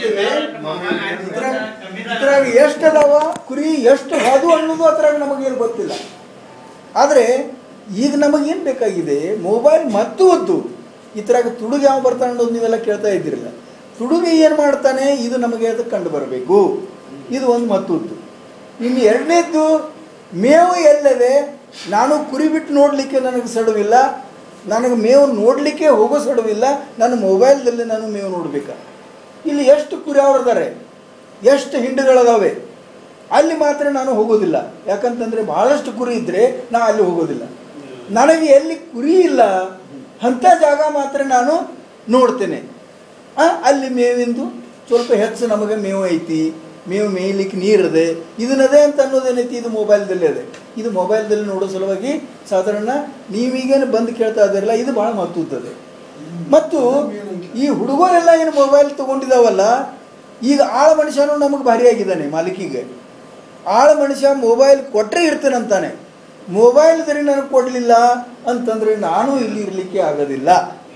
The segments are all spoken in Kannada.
ನೋಡ್ತೇವೆ ಇದ್ರಾಗ ಇದ್ರಾಗ ಎಷ್ಟು ಅದಾವ ಕುರಿ ಎಷ್ಟು ಅದು ಅನ್ನೋದು ಅದ್ರಾಗ ನಮಗೇನು ಗೊತ್ತಿಲ್ಲ ಆದರೆ ಈಗ ನಮಗೇನು ಬೇಕಾಗಿದೆ ಮೊಬೈಲ್ ಮತ್ತು ಒದ್ದು ಇದ್ರಾಗ ತುಡುಗು ಯಾವ ಬರ್ತಾನೆ ಅನ್ನೋದು ನೀವೆಲ್ಲ ಕೇಳ್ತಾ ಇದ್ದಿರಲ್ಲ ತುಡುಗು ಏನು ಮಾಡ್ತಾನೆ ಇದು ನಮಗೆ ಅದು ಕಂಡು ಬರಬೇಕು ಇದು ಒಂದು ಮತ್ತೊಂದು ಇನ್ನು ಎರಡನೇದ್ದು ಮೇವು ಎಲ್ಲದೆ ನಾನು ಕುರಿ ಬಿಟ್ಟು ನೋಡಲಿಕ್ಕೆ ನನಗೆ ಸಡುವಿಲ್ಲ ನನಗೆ ಮೇವು ನೋಡಲಿಕ್ಕೆ ಹೋಗೋ ಸಡುವಿಲ್ಲ ನನ್ನ ಮೊಬೈಲ್ದಲ್ಲಿ ನಾನು ಮೇವು ನೋಡಬೇಕಾ ಇಲ್ಲಿ ಎಷ್ಟು ಕುರಿ ಅವ್ರದಾರೆ ಎಷ್ಟು ಹಿಂಡುಗಳದಾವೆ ಅಲ್ಲಿ ಮಾತ್ರ ನಾನು ಹೋಗೋದಿಲ್ಲ ಯಾಕಂತಂದರೆ ಭಾಳಷ್ಟು ಕುರಿ ಇದ್ದರೆ ನಾ ಅಲ್ಲಿ ಹೋಗೋದಿಲ್ಲ ನನಗೆ ಎಲ್ಲಿ ಕುರಿ ಇಲ್ಲ ಅಂಥ ಜಾಗ ಮಾತ್ರ ನಾನು ನೋಡ್ತೇನೆ ಆ, ಅಲ್ಲಿ ಮೇವಿಂದು ಸ್ವಲ್ಪ ಹೆಚ್ಚು ನಮಗೆ ಮೇವು ಐತಿ ಮೇವು ಮೇಯ್ಲಿಕ್ಕೆ ನೀರಿದೆ ಇದನ್ನದೇ ಅಂತ ಅನ್ನೋದೇನೈತಿ ಇದು ಮೊಬೈಲ್ದಲ್ಲಿ ಅದೇ ಇದು ಮೊಬೈಲ್ದಲ್ಲಿ ನೋಡೋ ಸಲುವಾಗಿ ಸಾಧಾರಣ ನೀವೀಗೇನು ಬಂದು ಕೇಳ್ತಾ ಇದ್ದೀರಲ್ಲ ಇದು ಭಾಳ ಮಹತ್ವದ್ದದೆ ಮತ್ತು ಈ ಹುಡುಗರೆಲ್ಲ ಏನು ಮೊಬೈಲ್ ತೊಗೊಂಡಿದ್ದಾವಲ್ಲ ಈಗ ಆಳ ಮನುಷ್ಯನೂ ನಮಗೆ ಭಾರಿ ಆಗಿದ್ದಾನೆ ಮಾಲೀಕಿಗೆ ಆಳ ಮನುಷ್ಯ ಮೊಬೈಲ್ ಕೊಟ್ಟರೆ ಇರ್ತೇನಂತಾನೆ ಮೊಬೈಲ್ ದರಿ ನನಗೆ ಕೊಡಲಿಲ್ಲ ಅಂತಂದರೆ ನಾನು ಇಲ್ಲಿ ಇರಲಿಕ್ಕೆ ಆಗೋದಿಲ್ಲ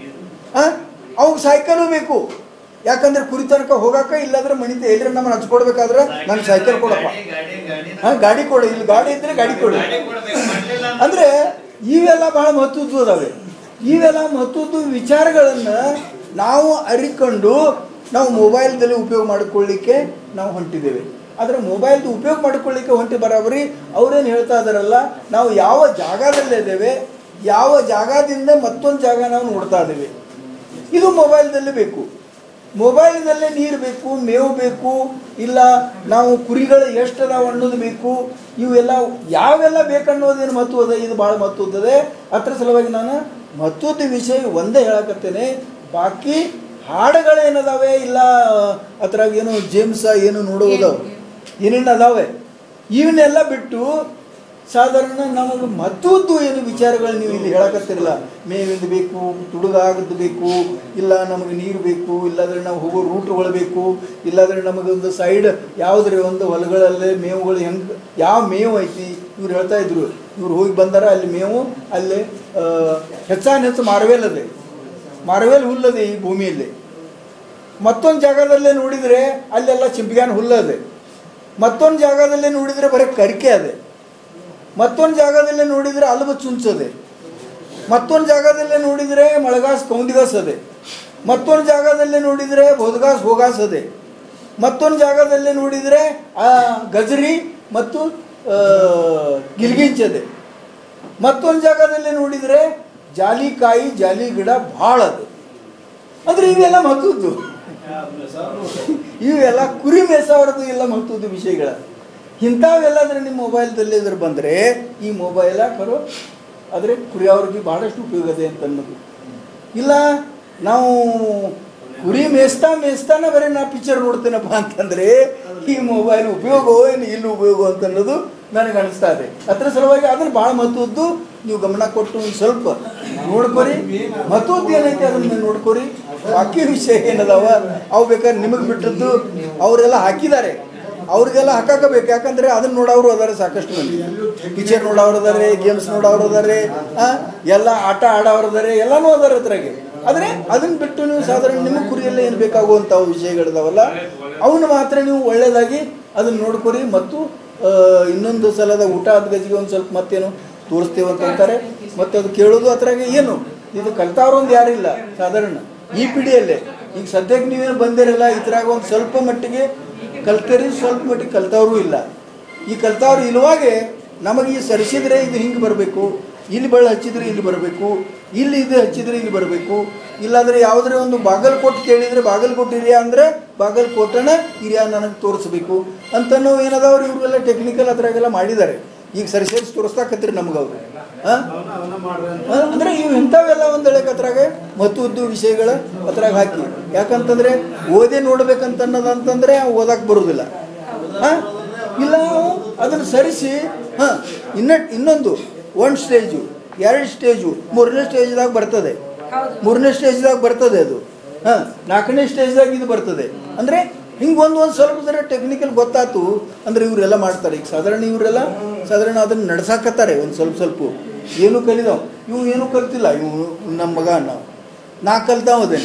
ಅವ್ಗೆ ಸೈಕಲು ಬೇಕು ಯಾಕಂದ್ರೆ ಕುರಿ ತನಕ ಹೋಗಾಕ ಇಲ್ಲಾಂದ್ರೆ ಮಣಿತ ಎಲ್ಲರೂ ನಮ್ಮನ್ನು ಹಚ್ಕೊಡ್ಬೇಕಾದ್ರೆ ನಾನು ಸೈಕಲ್ ಕೊಡಪ್ಪ ಹಾಂ ಗಾಡಿ ಕೊಡು ಇಲ್ಲಿ ಗಾಡಿ ಇದ್ರೆ ಗಾಡಿ ಕೊಡು ಅಂದ್ರೆ ಇವೆಲ್ಲ ಬಹಳ ಮಹತ್ವದ್ದು ಅದಾವೆ ಇವೆಲ್ಲ ಮಹತ್ವದ್ದು ವಿಚಾರಗಳನ್ನು ನಾವು ಅರಿಕೊಂಡು ನಾವು ಮೊಬೈಲ್ದಲ್ಲಿ ಉಪಯೋಗ ಮಾಡಿಕೊಳ್ಳಿಕ್ಕೆ ನಾವು ಹೊಂಟಿದ್ದೇವೆ ಆದರೆ ಮೊಬೈಲ್ದು ಉಪಯೋಗ ಮಾಡಿಕೊಳ್ಳಿಕ್ಕೆ ಹೊಂಟಿ ಬರೋಬರಿ ಅವ್ರೇನು ಹೇಳ್ತಾ ಇದಾರಲ್ಲ ನಾವು ಯಾವ ಜಾಗದಲ್ಲಿದ್ದೇವೆ ಯಾವ ಜಾಗದಿಂದ ಮತ್ತೊಂದು ಜಾಗ ನಾವು ನೋಡ್ತಾ ಇದ್ದೇವೆ ಇದು ಮೊಬೈಲ್ದಲ್ಲಿ ಬೇಕು ಮೊಬೈಲ್ದಲ್ಲೇ ನೀರು ಬೇಕು ಮೇವು ಬೇಕು ಇಲ್ಲ ನಾವು ಕುರಿಗಳು ಎಷ್ಟು ಅದಾವ ಅನ್ನೋದು ಬೇಕು ಇವೆಲ್ಲ ಯಾವೆಲ್ಲ ಬೇಕನ್ನೋದೇನು ಮಹತ್ವದ ಇದು ಭಾಳ ಮಹತ್ವದ್ದದೆ ಅದ್ರ ಸಲುವಾಗಿ ನಾನು ಮಹತ್ವದ ವಿಷಯ ಒಂದೇ ಹೇಳಕತ್ತೇನೆ ಬಾಕಿ ಹಾಡುಗಳೇನದಾವೆ ಇಲ್ಲ ಅದ್ರಾಗ ಏನು ಜೇಮ್ಸ ಏನು ನೋಡುವುದವು ಏನೇನು ಅದಾವೆ ಇವನ್ನೆಲ್ಲ ಬಿಟ್ಟು ಸಾಧಾರಣ ನಮಗೆ ಮತ್ತೊಂದು ಏನು ವಿಚಾರಗಳು ನೀವು ಇಲ್ಲಿ ಹೇಳಕತ್ತಿರಲ್ಲ ಮೇವಿಂದ ಬೇಕು ತುಡುಗಾಗದ್ದು ಬೇಕು ಇಲ್ಲ ನಮಗೆ ನೀರು ಬೇಕು ಇಲ್ಲಾಂದ್ರೆ ನಾವು ಹೋಗೋ ರೂಟ್ಗಳು ಬೇಕು ಇಲ್ಲಾಂದ್ರೆ ನಮಗೆ ಒಂದು ಸೈಡ್ ಯಾವುದ್ರ ಒಂದು ಹೊಲಗಳಲ್ಲೇ ಮೇವುಗಳು ಹೆಂಗೆ ಯಾವ ಮೇವು ಐತಿ ಇವ್ರು ಹೇಳ್ತಾ ಇದ್ರು ಇವ್ರು ಹೋಗಿ ಬಂದಾರ ಅಲ್ಲಿ ಮೇವು ಅಲ್ಲಿ ಆ, ಹೆಚ್ಚಾನ್ ಹೆಚ್ಚು ಮಾರ್ವೇಲ್ ಅದೇ ಮಾರ್ವೇಲ್ ಹುಲ್ಲದೆ ಈ ಭೂಮಿಯಲ್ಲಿ ಮತ್ತೊಂದು ಜಾಗದಲ್ಲೇ ನೋಡಿದರೆ ಅಲ್ಲೆಲ್ಲ ಚಿಂಪಿಗಾನ್ ಹುಲ್ಲದೆ ಮತ್ತೊಂದು ಜಾಗದಲ್ಲೇ ನೋಡಿದರೆ ಬರೀ ಕರಿಕೆ ಅದೆ ಮತ್ತೊಂದು ಜಾಗದಲ್ಲೇ ನೋಡಿದರೆ ಅಲ್ಬ ಚುಂಚದೆ ಮತ್ತೊಂದು ಜಾಗದಲ್ಲೇ ನೋಡಿದರೆ ಮಳೆಗಾಸ್ ಕೌಂದಿಗಾಸ್ ಅದೆ ಮತ್ತೊಂದು ಜಾಗದಲ್ಲೇ ನೋಡಿದರೆ ಬೋದಗಾಸ್ ಹೋಗಾಸ್ ಅದೆ ಮತ್ತೊಂದು ಜಾಗದಲ್ಲೇ ನೋಡಿದರೆ ಆ ಗಜರಿ ಮತ್ತು ಆ, ಗಿಲ್ಗಿಂಚದೆ ಮತ್ತೊಂದು ಜಾಗದಲ್ಲೇ ನೋಡಿದರೆ ಜಾಲಿಕಾಯಿ ಜಾಲಿ ಗಿಡ ಭಾಳ ಅದು ಅಂದರೆ ಇವೆಲ್ಲ ಮಹತ್ವದ್ದು ಇವೆಲ್ಲ ಕುರಿ ಮೇಸವರದು ಎಲ್ಲ ಮಹತ್ವದ ವಿಷಯಗಳ ಇಂಥವೆಲ್ಲಾದ್ರೆ ನಿಮ್ಮ ಮೊಬೈಲ್ದಲ್ಲಿ ಇದ್ರ ಬಂದರೆ ಈ ಮೊಬೈಲ ಕರೋ ಆದರೆ ಕುರಿಯವ್ರಿಗೆ ಭಾಳಷ್ಟು ಉಪಯೋಗ ಇದೆ ಅಂತ ಅನ್ನೋದು ಇಲ್ಲ ನಾವು ಕುರಿ ಮೇಯಿಸ್ತಾ ಮೇಯಿಸ್ತಾನ ಬರೀ ನಾ ಪಿಕ್ಚರ್ ನೋಡ್ತೇನಪ್ಪ ಅಂತಂದರೆ ಈ ಮೊಬೈಲ್ ಉಪಯೋಗವೋ ಏನು ಇಲ್ಲ ಉಪಯೋಗ ಅಂತ ಅನ್ನೋದು ನನಗೆ ಅನಿಸ್ತಾ ಇದೆ ಅದ್ರ ಸಲುವಾಗಿ ಅದನ್ನು ಭಾಳ ಮಹತ್ವದ್ದು ನೀವು ಗಮನ ಕೊಟ್ಟು ಒಂದು ಸ್ವಲ್ಪ ನೋಡ್ಕೊರಿ ಮಹತ್ವದ್ದು ಏನೈತೆ ಅದನ್ನ ನೋಡ್ಕೊರಿ ಬಾಕಿ ವಿಷಯ ಏನದಾವ ಅವು ಬೇಕಾದ್ರೆ ನಿಮಗೆ ಬಿಟ್ಟದ್ದು ಅವರೆಲ್ಲ ಹಾಕಿದ್ದಾರೆ ಅವ್ರಿಗೆಲ್ಲ ಹಾಕಾಕಬೇಕು ಯಾಕಂದ್ರೆ ಅದನ್ನ ನೋಡೋರು ಅದಾರೆ ಸಾಕಷ್ಟು ಮಂದಿ ಪಿಕ್ಚರ್ ನೋಡೋರು ಅದಾರೆ ಗೇಮ್ಸ್ ನೋಡೋರು ಅದಾರೆ ಆ, ಎಲ್ಲ ಆಟ ಆಡೋರು ಅದಾರೆ ಎಲ್ಲನೂ ಅದಾರೆ ಅದ್ರಾಗೆ ಆದರೆ ಅದನ್ನ ಬಿಟ್ಟು ನೀವು ಸಾಧಾರಣ ನಿಮ್ಮ ಕುರಿಯಲ್ಲೇ ಏನು ಬೇಕಾಗುವಂಥ ವಿಷಯಗಳಿದಾವಲ್ಲ ಅವನ್ನ ಮಾತ್ರ ನೀವು ಒಳ್ಳೆಯದಾಗಿ ಅದನ್ನ ನೋಡ್ಕೊರಿ ಮತ್ತು ಆ, ಇನ್ನೊಂದು ಸಲದ ಊಟ ಆದ ಗಜಿಗೆ ಒಂದು ಸ್ವಲ್ಪ ಮತ್ತೇನು ತೋರಿಸ್ತೇವೆ ಅಂತ ಅಂತಾರೆ ಮತ್ತೆ ಅದು ಕೇಳೋದು ಅದ್ರಾಗೆ ಏನು ಇದು ಕಲ್ತಾವ್ರು ಒಂದು ಯಾರಿಲ್ಲ ಸಾಧಾರಣ ಈ ಪಿಡಿಯಲ್ಲೇ ಈಗ ಸದ್ಯಕ್ಕೆ ನೀವೇನು ಬಂದಿರಲ್ಲ ಇದ್ರಾಗ ಒಂದು ಸ್ವಲ್ಪ ಮಟ್ಟಿಗೆ ಕಲ್ತರಿ ಸ್ವಲ್ಪ ಮಟ್ಟಿಗೆ ಕಲ್ತವ್ರು ಇಲ್ಲ ಈ ಕಲ್ತವ್ರು ಇಲ್ಲವಾಗೆ ನಮಗೆ ಈ ಸರಿಸಿದ್ರೆ ಇದು ಹಿಂಗೆ ಬರಬೇಕು ಇಲ್ಲಿ ಬಳ್ಳಿ ಹಚ್ಚಿದ್ರೆ ಇಲ್ಲಿ ಬರಬೇಕು ಇಲ್ಲಿ ಇದು ಹಚ್ಚಿದ್ರೆ ಇಲ್ಲಿ ಬರಬೇಕು ಇಲ್ಲಾಂದ್ರೆ ಯಾವುದೇ ಒಂದು ಬಾಗಲಕೋಟೆ ಕೇಳಿದರೆ ಬಾಗಲಕೋಟೆ ಇರಿಯಾ ಅಂದರೆ ಬಾಗಲಕೋಟೆನ ಇರಿಯಾ ನನಗೆ ತೋರಿಸ್ಬೇಕು ಅಂತನೋ ಏನದಾವ್ರು ಇವ್ರಿಗೆಲ್ಲ ಟೆಕ್ನಿಕಲ್ ಅದ್ರಾಗೆಲ್ಲ ಮಾಡಿದ್ದಾರೆ ಈಗ ಸರಿ ಸೇರಿಸಿ ತೋರಿಸ್ತಾಕತ್ರಿ ನಮ್ಗೆ ಅವರು ಹಾಂ ಅಂದ್ರೆ ಇವು ಇಂಥವೆಲ್ಲ ಒಂದು ಅದ್ರಾಗ ಮಹತ್ವದ್ದು ವಿಷಯಗಳ ಅದ್ರಾಗ ಹಾಕಿ ಯಾಕಂತಂದ್ರೆ ಓದೇ ನೋಡ್ಬೇಕಂತ ಅನ್ನೋದಂತಂದ್ರೆ ಓದಕ್ಕೆ ಬರೋದಿಲ್ಲ ಹಾ ಇಲ್ಲ ನಾವು ಅದನ್ನು ಸರಿಸಿ ಹಾಂ ಇನ್ನ ಇನ್ನೊಂದು ಒಂದು ಸ್ಟೇಜು ಎರಡು ಸ್ಟೇಜು ಮೂರನೇ ಸ್ಟೇಜ್ದಾಗ ಬರ್ತದೆ ಮೂರನೇ ಸ್ಟೇಜ್ದಾಗ ಬರ್ತದೆ ಅದು ಹಾಂ ನಾಲ್ಕನೇ ಸ್ಟೇಜ್ದಾಗ ಇದು ಬರ್ತದೆ ಅಂದರೆ ಹಿಂಗೆ ಒಂದು ಒಂದು ಸ್ವಲ್ಪ ಜರ ಟೆಕ್ನಿಕಲ್ ಗೊತ್ತಾತು ಅಂದರೆ ಇವರೆಲ್ಲ ಮಾಡ್ತಾರೆ ಈಗ ಸಾಧಾರಣ ಇವರೆಲ್ಲ ಸಾಧಾರಣ ಅದನ್ನು ನಡ್ಸಾಕತ್ತಾರೆ ಒಂದು ಸ್ವಲ್ಪ ಸ್ವಲ್ಪ ಏನು ಕಲಿದಾವ್ ಇವು ಏನೂ ಕಲ್ತಿಲ್ಲ ಇವು ನಮ್ಮ ಮಗ ನಾವು ನಾ ಕಲ್ತಾವ ಅದೇನೆ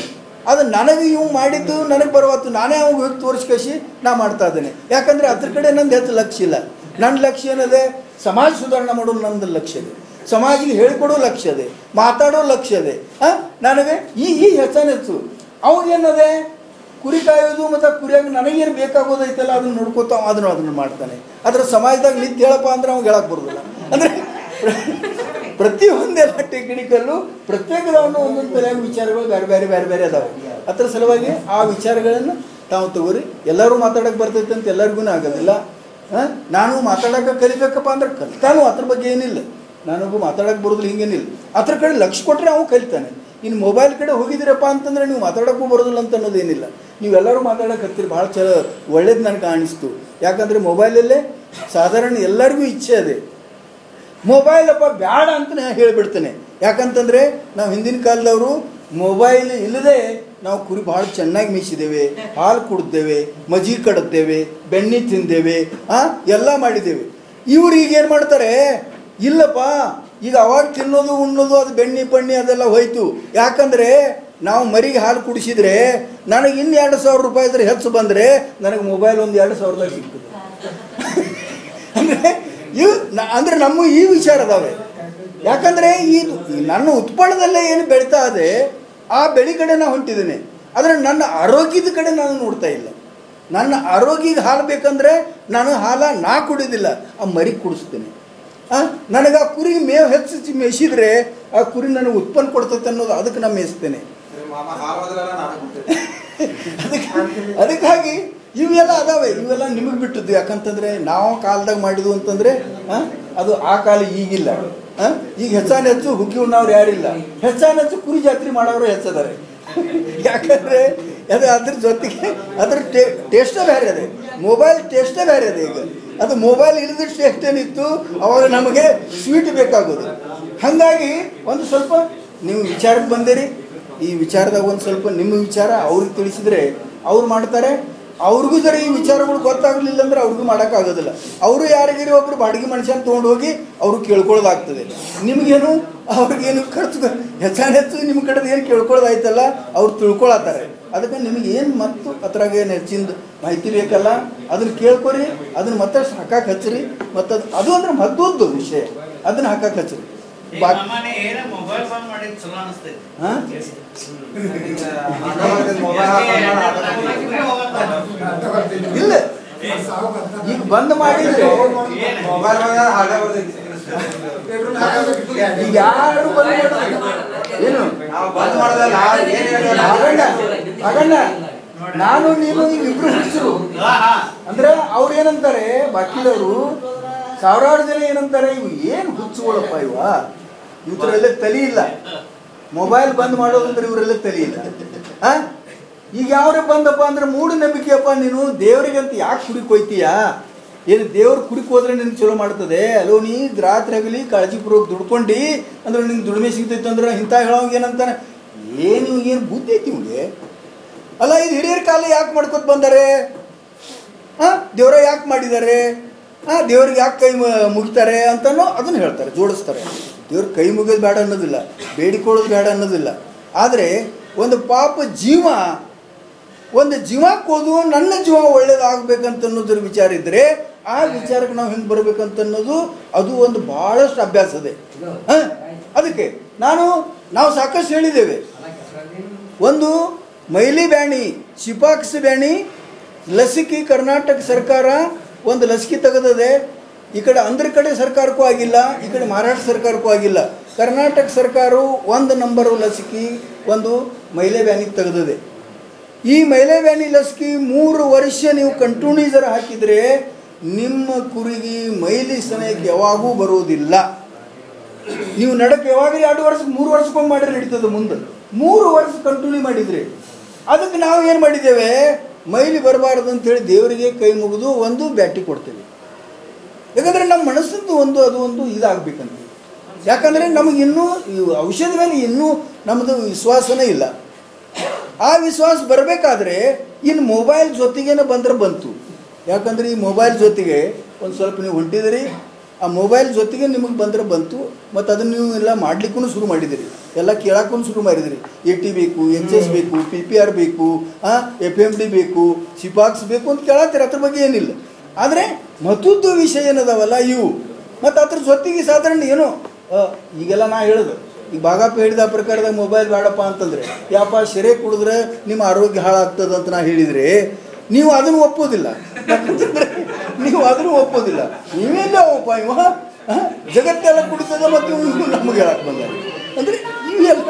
ಅದು ನನಗೆ ಇವು ಮಾಡಿದ್ದು ನನಗೆ ಬರುವತ್ತು ನಾನೇ ಅವ್ಗೆ ಹೋಗಿ ತೋರಿಸ್ಕಸಿ ನಾ ಮಾಡ್ತಾ ಇದ್ದೇನೆ ಯಾಕಂದರೆ ಅದ್ರ ಕಡೆ ನಂದು ಹೆಚ್ಚು ಲಕ್ಷ್ಯ ಇಲ್ಲ ನನ್ನ ಲಕ್ಷ್ಯ ಏನಿದೆ ಸಮಾಜ ಸುಧಾರಣೆ ಮಾಡೋದು ನಂದು ಲಕ್ಷ್ಯ ಇದೆ ಸಮಾಜಿಗೆ ಹೇಳ್ಕೊಡೋ ಲಕ್ಷ್ಯ ಇದೆ ಮಾತಾಡೋ ಲಕ್ಷ್ಯ ಇದೆ ಹಾಂ ನನಗೆ ಈ ಈ ಹೆಚ್ಚು ಅವಾಗೇನದೆ ಕುರಿ ಕಾಯೋದು ಮತ್ತು ಕುರಿಯಾಗಿ ನನಗೇನು ಬೇಕಾಗೋದೈತಲ್ಲ ಅದನ್ನ ನೋಡ್ಕೋತ ಅವ ಅದನ್ನು ಅದನ್ನು ಮಾಡ್ತಾನೆ ಅದ್ರ ಸಮಾಜದಾಗ ನಿಂತು ಹೇಳಪ್ಪ ಅಂದ್ರೆ ಅವ್ಗೆ ಹೇಳಕ್ಕೆ ಬರೋದಿಲ್ಲ ಅಂದರೆ ಪ್ರತಿಯೊಂದೆಲ್ಲ ಟೆಕ್ನಿಕಲ್ಲು ಪ್ರತ್ಯೇಕದವನ್ನು ಒಂದೊಂದು ತಲೆಯಾಗ ವಿಚಾರಗಳು ಬೇರೆ ಬೇರೆ ಬೇರೆ ಬೇರೆ ಅದಾವೆ ಅದ್ರ ಸಲುವಾಗಿ ಆ ವಿಚಾರಗಳನ್ನು ತಾವು ತಗೋರಿ ಎಲ್ಲರೂ ಮಾತಾಡಕ್ಕೆ ಬರ್ತೈತೆ ಅಂತ ಎಲ್ಲರಿಗೂ ಆಗೋದಿಲ್ಲ ಹಾಂ ನಾನು ಮಾತಾಡೋಕೆ ಕಲಿಬೇಕಪ್ಪ ಅಂದ್ರೆ ಕಲಿತಾನು ಅದ್ರ ಬಗ್ಗೆ ಏನಿಲ್ಲ ನನಗೂ ಮಾತಾಡಕ್ಕೆ ಬರೋದಿಲ್ಲ ಹಿಂಗೇನಿಲ್ಲ ಅದ್ರ ಕಡೆ ಲಕ್ಷ್ಯ ಕೊಟ್ಟರೆ ಅವನು ಕಲಿತಾನೆ ಇನ್ನು ಮೊಬೈಲ್ ಕಡೆ ಹೋಗಿದ್ದೀರಪ್ಪ ಅಂತಂದ್ರೆ ನೀವು ಮಾತಾಡೋಕ್ಕೂ ಬರೋದಿಲ್ಲ ಅಂತ ಅನ್ನೋದೇನಿಲ್ಲ ನೀವೆಲ್ಲರೂ ಮಾತಾಡೋಕೆ ಹತ್ತಿರ ಭಾಳ ಚಲ ಒಳ್ಳೇದು ನನಗೆ ಕಾಣಿಸ್ತು ಯಾಕಂದರೆ ಮೊಬೈಲಲ್ಲೇ ಸಾಧಾರಣ ಎಲ್ಲರಿಗೂ ಇಚ್ಛೆ ಇದೆ ಮೊಬೈಲ್ ಅಪ್ಪ ಬ್ಯಾಡ ಅಂತ ನಾನು ಹೇಳಿಬಿಡ್ತೇನೆ ಯಾಕಂತಂದರೆ ನಾವು ಹಿಂದಿನ ಕಾಲದವರು ಮೊಬೈಲ್ ಇಲ್ಲದೆ ನಾವು ಕುರಿ ಭಾಳ ಚೆನ್ನಾಗಿ ಮೇಯಿಸಿದ್ದೇವೆ ಹಾಲು ಕುಡ್ದೇವೆ ಮಜ್ಜಿ ಕಡ್ದೇವೆ ಬೆಣ್ಣೆ ತಿಂದೇವೆ ಆ ಎಲ್ಲ ಮಾಡಿದ್ದೇವೆ ಇವ್ರು ಈಗ ಏನು ಮಾಡ್ತಾರೆ ಇಲ್ಲಪ್ಪ ಈಗ ಅವಾಗ ತಿನ್ನೋದು ಉಣ್ಣೋದು ಅದು ಬೆಣ್ಣೆ ಪಣ್ಣಿ ಅದೆಲ್ಲ ಹೋಯ್ತು ಯಾಕಂದರೆ ನಾವು ಮರಿಗೆ ಹಾಲು ಕುಡಿಸಿದ್ರೆ ನನಗೆ ಇನ್ನು ಎರಡು ಸಾವಿರ ರೂಪಾಯಿ ಇದ್ರೆ ಹೆಚ್ಚು ಬಂದರೆ ನನಗೆ ಮೊಬೈಲ್ ಒಂದು ಎರಡು ಸಾವಿರದಾಗ ಸಿಗ್ತದೆ ಅಂದರೆ ಇವು ನ- ಅಂದ್ರೆ ನಮ್ಮ ಈ ವಿಚಾರ ಅದಾವೆ ಯಾಕಂದರೆ ಇದು ಈ ನನ್ನ ಉತ್ಪನ್ನದಲ್ಲೇ ಏನು ಬೆಳೀತಾ ಇದೆ ಆ ಬೆಳೆ ಕಡೆ ನಾನು ಹೊಂಟಿದ್ದೇನೆ ಆದರೆ ನನ್ನ ಆರೋಗ್ಯದ ಕಡೆ ನಾನು ನೋಡ್ತಾ ಇಲ್ಲ ನನ್ನ ಆರೋಗ್ಯಕ್ಕೆ ಹಾಲು ಬೇಕಂದ್ರೆ ನಾನು ಹಾಲ ನಾ ಕುಡಿಯೋದಿಲ್ಲ ಆ ಮರಿ ಕುಡಿಸ್ತೇನೆ ಆ ನನಗೆ ಆ ಕುರಿ ಮೇವು ಹೆಚ್ಚು ಮೇಯಿಸಿದ್ರೆ ಆ ಕುರಿ ನನಗೆ ಉತ್ಪನ್ನ ಕೊಡ್ತೈತೆ ಅನ್ನೋದು ಅದಕ್ಕೆ ನಾನು ಮೇಯಿಸ್ತೇನೆ ಮಾಮ ಹಾವಾದ್ರಲ್ಲ ನಾನು ಕೊಡ್ತೇನೆ ಅದಕ್ಕೆ ಅದಕ್ಕಾಗಿ ಇವೆಲ್ಲ ಅದಾವೆ ಇವೆಲ್ಲ ನಿಮಗೆ ಬಿಟ್ಟದ್ದು ಯಾಕಂತಂದ್ರೆ ನಾವು ಕಾಲದಾಗ ಮಾಡಿದ್ವು ಅಂತಂದ್ರೆ ಆ, ಅದು ಆ ಕಾಲ ಈಗಿಲ್ಲ ಆ, ಈಗ ಹೆಚ್ಚಾನ ಹೆಚ್ಚು ಹುಗ್ಗಿ ಉಣ್ಣವ್ರು ಯಾರಿಲ್ಲ ಹೆಚ್ಚಾನ ಹೆಚ್ಚು ಕುರಿ ಜಾತ್ರೆ ಮಾಡೋರು ಹೆಚ್ಚದಾರೆ ಯಾಕಂದ್ರೆ ಅದು ಅದ್ರ ಜೊತೆಗೆ ಅದ್ರ ಟೇಸ್ಟೇ ಬೇರೆ ಅದೇ ಮೊಬೈಲ್ ಟೇಸ್ಟೇ ಬೇರೆ ಅದೇ ಈಗ ಅದು ಮೊಬೈಲ್ ಇಲ್ಲದ ಟೇಸ್ಟ್ ಏನಿತ್ತು ಅವಾಗ ನಮಗೆ ಸ್ವೀಟ್ ಬೇಕಾಗೋದು ಹಾಗಾಗಿ ಒಂದು ಸ್ವಲ್ಪ ನೀವು ವಿಚಾರಕ್ಕೆ ಬಂದಿರಿ ಈ ವಿಚಾರದಾಗ ಒಂದು ಸ್ವಲ್ಪ ನಿಮ್ಮ ವಿಚಾರ ಅವ್ರಿಗೆ ತಿಳಿಸಿದ್ರೆ ಅವ್ರು ಮಾಡ್ತಾರೆ ಅವ್ರಿಗೂ ಜರ ಈ ವಿಚಾರಗಳು ಗೊತ್ತಾಗಲಿಲ್ಲ ಅಂದ್ರೆ ಅವ್ರಿಗೂ ಮಾಡೋಕ್ಕಾಗೋದಿಲ್ಲ ಅವರು ಯಾರಿಗಾರಿ ಒಬ್ರು ಬಾಡಿಗೆ ಮನುಷ್ಯನ ತೊಗೊಂಡು ಹೋಗಿ ಅವರು ಕೇಳ್ಕೊಳ್ಳೋದಾಗ್ತದೆ ನಿಮಗೇನು ಅವ್ರಿಗೇನು ಖರ್ಚು ಹೆಚ್ಚಾನ ಹೆಚ್ಚು ನಿಮ್ಮ ಕಡೆದು ಏನು ಕೇಳ್ಕೊಳ್ಳೋದಾಯ್ತಲ್ಲ ಅವ್ರು ತಿಳ್ಕೊಳತ್ತಾರೆ ಅದಕ್ಕೆ ನಿಮಗೆ ಏನು ಮತ್ತು ಅದ್ರಾಗ ಏನು ಹೆಚ್ಚಿಂದ ಮಾಹಿತಿ ಬೇಕಲ್ಲ ಅದನ್ನು ಕೇಳ್ಕೊರಿ ಅದನ್ನು ಮತ್ತಷ್ಟು ಹಾಕಕ್ಕೆ ಹಚ್ಚಿರಿ ಮತ್ತು ಅದು ಅದು ಅಂದ್ರೆ ಮದ್ದೊಂದು ವಿಷಯ ಅದನ್ನು ಹಾಕಕ್ಕೆ ಹಚ್ಚಿರಿ ಬಾಕಿ ಮಾಮನೆ ಏನ ಮೊಬೈಲ್ ಬಂದ್ ಮಾಡಿದ್ ಚಲೋ ಅನಿಸ್ತೈತಿ ಹಾಂ ಈಗ ಆಟೋ ಮೊಬೈಲ್ ಹಾಕೊಂಡು ಇಲ್ಲ ಈಗ ಬಂದ್ ಮಾಡಿದ್ರೆ ಮೊಬೈಲ್ ಹಾಗೆ ಬರ್ತೈತಿ ಈಗ ಯಾರು ಬಂದ್ ಮಾಡಿದ್ರೆ ಏನು ನಾವು ಬಂದ್ ಮಾಡೋದಲ್ಲ ಏನ್ ಹೇಳಿದ್ರು ಆಗಣ್ಣ ಆಗಣ್ಣ ನಾನು ನೀನು ಈಗ ಇಬ್ರು ಹುಡುಗರು ಹಾ ಹಾ ಅಂದ್ರೆ ಅವ್ರು ಏನಂತಾರೆ ಬಾಕಿದವರು ಸಾವಿರಾರು ಜನ ಏನಂತಾರೆ ಇವು ಏನು ಹುಚ್ಚುಗಳಪ್ಪ ಇವ ಇವ್ರಲ್ಲೇ ತಲೆ ಇಲ್ಲ ಮೊಬೈಲ್ ಬಂದ್ ಮಾಡೋದಂದ್ರೆ ಇವರೆಲ್ಲ ತಲೆ ಇಲ್ಲ ಆ? ಈಗ ಯಾವ್ರೆ ಬಂದಪ್ಪ ಅಂದ್ರೆ ಮೂಢನಂಬಿಕೆಯಪ್ಪ ನೀನು ದೇವರಿಗಂತ ಯಾಕೆ ಕುಡಿ ಕೊಯ್ತೀಯ ಏನು ದೇವ್ರ ಕುಡಿಕ್ ಹೋದ್ರೆ ನಿನ್ಗೆ ಚಲೋ ಮಾಡ್ತದೆ ಅಲೋ ನೀ ರಾತ್ರಿ ಆಗಲಿ ಕಾಳಜಿಪೂರ್ವಕ ದುಡ್ಕೊಂಡು ಅಂದ್ರೆ ನಿನ್ಗೆ ದುಡಿಮೆ ಸಿಗ್ತೈತೆ ಅಂದ್ರೆ ಇಂಥ ಹೇಳೋಂಗೆ ಏನಂತಾನೆ ಏನು ಏನು ಬುದ್ಧಿ ಐತಿ ಇವ್ಗೆ ಅಲ್ಲ ಇದು ಹಿರಿಯರ ಕಾಲ ಯಾಕೆ ಮಾಡ್ಕೊತ ಬಂದಾರೆ ಆ ದೇವ್ರ ಯಾಕೆ ಮಾಡಿದ್ದಾರೆ ಆ ದೇವ್ರಿಗೆ ಯಾಕೆ ಕೈ ಮ- ಮುಗಿತಾರೆ ಅಂತನೋ ಅದನ್ನು ಹೇಳ್ತಾರೆ ಜೋಡಿಸ್ತಾರೆ ದೇವ್ರ ಕೈ ಮುಗಿಯೋದು ಬೇಡ ಅನ್ನೋದಿಲ್ಲ ಬೇಡಿಕೊಳ್ಳೋದು ಬೇಡ ಅನ್ನೋದಿಲ್ಲ ಆದರೆ ಒಂದು ಪಾಪ ಜೀವ ಒಂದು ಜೀವ ಕೋದು ನನ್ನ ಜೀವ ಒಳ್ಳೇದಾಗಬೇಕಂತ ಅನ್ನೋದ್ರ ವಿಚಾರ ಇದ್ದರೆ ಆ ವಿಚಾರಕ್ಕೆ ನಾವು ಹೆಂಗೆ ಬರ್ಬೇಕಂತ ಅನ್ನೋದು ಅದು ಒಂದು ಭಾಳಷ್ಟು ಅಭ್ಯಾಸ ಇದೆ ಆ? ಅದಕ್ಕೆ ನಾನು ನಾವು ಸಾಕಷ್ಟು ಹೇಳಿದ್ದೇವೆ ಒಂದು ಮೈಲಿ ಬ್ಯಾಣಿ ಶಿಪಾಕ್ಸ್ ಬ್ಯಾಣಿ ಲಸಿಕೆ ಕರ್ನಾಟಕ ಸರ್ಕಾರ ಒಂದು ಲಸಿಕೆ ತೆಗೆದಿದೆ ಈ ಕಡೆ ಅಂದ್ರ ಕಡೆ ಸರ್ಕಾರಕ್ಕೂ ಆಗಿಲ್ಲ ಈ ಕಡೆ ಮಹಾರಾಷ್ಟ್ರ ಸರ್ಕಾರಕ್ಕೂ ಆಗಿಲ್ಲ ಕರ್ನಾಟಕ ಸರ್ಕಾರವು ಒಂದು ನಂಬರು ಲಸಿಕೆ ಒಂದು ಮೈಲೆ ಬ್ಯಾನಿಗೆ ತೆಗೆದಿದೆ ಈ ಮೈಲೆ ಬ್ಯಾನಿ ಲಸಿಕೆ ಮೂರು ವರ್ಷ ನೀವು ಕಂಟಿನ್ಯೂಸರ್ ಹಾಕಿದರೆ ನಿಮ್ಮ ಕುರಿಗೆ ಮೈಲಿ ಸನಯಕ್ಕೆ ಯಾವಾಗೂ ಬರುವುದಿಲ್ಲ ನೀವು ನಡಕ್ಕೆ ಯಾವಾಗ ಎರಡು ವರ್ಷಕ್ಕೆ ಮೂರು ವರ್ಷಕ್ಕೊಮ್ಮೆ ಮಾಡಿದ್ರೆ ನಡೀತದೆ ಮುಂದೆ ಮೂರು ವರ್ಷ ಕಂಟಿನ್ಯೂ ಮಾಡಿದ್ರಿ ಅದಕ್ಕೆ ನಾವು ಏನು ಮಾಡಿದ್ದೇವೆ ಮೈಲಿ ಬರಬಾರ್ದು ಅಂತೇಳಿ ದೇವರಿಗೆ ಕೈ ಮುಗಿದು ಒಂದು ಬ್ಯಾಟಿ ಕೊಡ್ತೇವೆ ಯಾಕಂದರೆ ನಮ್ಮ ಮನಸ್ಸಿಂದು ಒಂದು ಅದು ಒಂದು ಇದಾಗಬೇಕಂತ ಯಾಕಂದರೆ ನಮಗೆ ಇನ್ನೂ ಈ ಔಷಧ ಮೇಲೆ ಇನ್ನೂ ನಮ್ಮದು ವಿಶ್ವಾಸನೇ ಇಲ್ಲ ಆ ವಿಶ್ವಾಸ ಬರಬೇಕಾದ್ರೆ ಇನ್ನು ಮೊಬೈಲ್ ಜೊತೆಗೇನೆ ಬಂದ್ರೆ ಬಂತು ಯಾಕಂದ್ರೆ ಈ ಮೊಬೈಲ್ ಜೊತೆಗೆ ಒಂದು ಸ್ವಲ್ಪ ನೀವು ಹೊಂಟಿದಿರಿ ಆ ಮೊಬೈಲ್ ಜೊತೆಗೆ ನಿಮಗೆ ಬಂದರೆ ಬಂತು ಮತ್ತು ಅದನ್ನು ನೀವು ಎಲ್ಲ ಮಾಡ್ಲಿಕ್ಕೂ ಶುರು ಮಾಡಿದಿರಿ ಎಲ್ಲ ಕೇಳಕ್ಕೂ ಶುರು ಮಾಡಿದಿರಿ ಎ ಟಿ ಬೇಕು ಎಚ್ ಎಸ್ ಬೇಕು ಪಿ ಪಿ ಆರ್ ಬೇಕು ಎಫ್ ಎಮ್ ಡಿ ಬೇಕು ಸಿಪಾಕ್ಸ್ ಬೇಕು ಅಂತ ಕೇಳತ್ತೀರಿ ಅದ್ರ ಬಗ್ಗೆ ಏನಿಲ್ಲ ಆದರೆ ಮತ್ತದ್ದು ವಿಷಯ ಏನದಾವಲ್ಲ ಇವು ಮತ್ತು ಅದ್ರ ಜೊತೆಗೆ ಸಾಧಾರಣ ಏನೋ ಆ, ಈಗೆಲ್ಲ ನಾ ಹೇಳೋದು ಈಗ ಬಾಗಪ್ಪ ಹೇಳಿದ ಪ್ರಕಾರದಾಗ ಮೊಬೈಲ್ ಬೇಡಪ್ಪ ಅಂತಂದ್ರೆ ಯಾಪ ಸೆರೆ ಕುಡಿದ್ರೆ ನಿಮ್ಮ ಆರೋಗ್ಯ ಹಾಳಾಗ್ತದೆ ಅಂತ ನಾ ಹೇಳಿದರೆ ನೀವು ಅದನ್ನು ಒಪ್ಪೋದಿಲ್ಲ ಯಾಕಂತಂದ್ರೆ ನೀವು ಅದನ್ನು ಒಪ್ಪೋದಿಲ್ಲ ನೀವೆಲ್ಲ ಒಪ್ಪ ಇವ ಆ? ಜಗತ್ತೆಲ್ಲ ಕುಡಿತದ ಮತ್ತು ಇವ್ನು ನಮಗೆ ಹೇಳಕ್ಕೆ ಬಂದ ಅಂದರೆ ಇವೆಲ್ಲ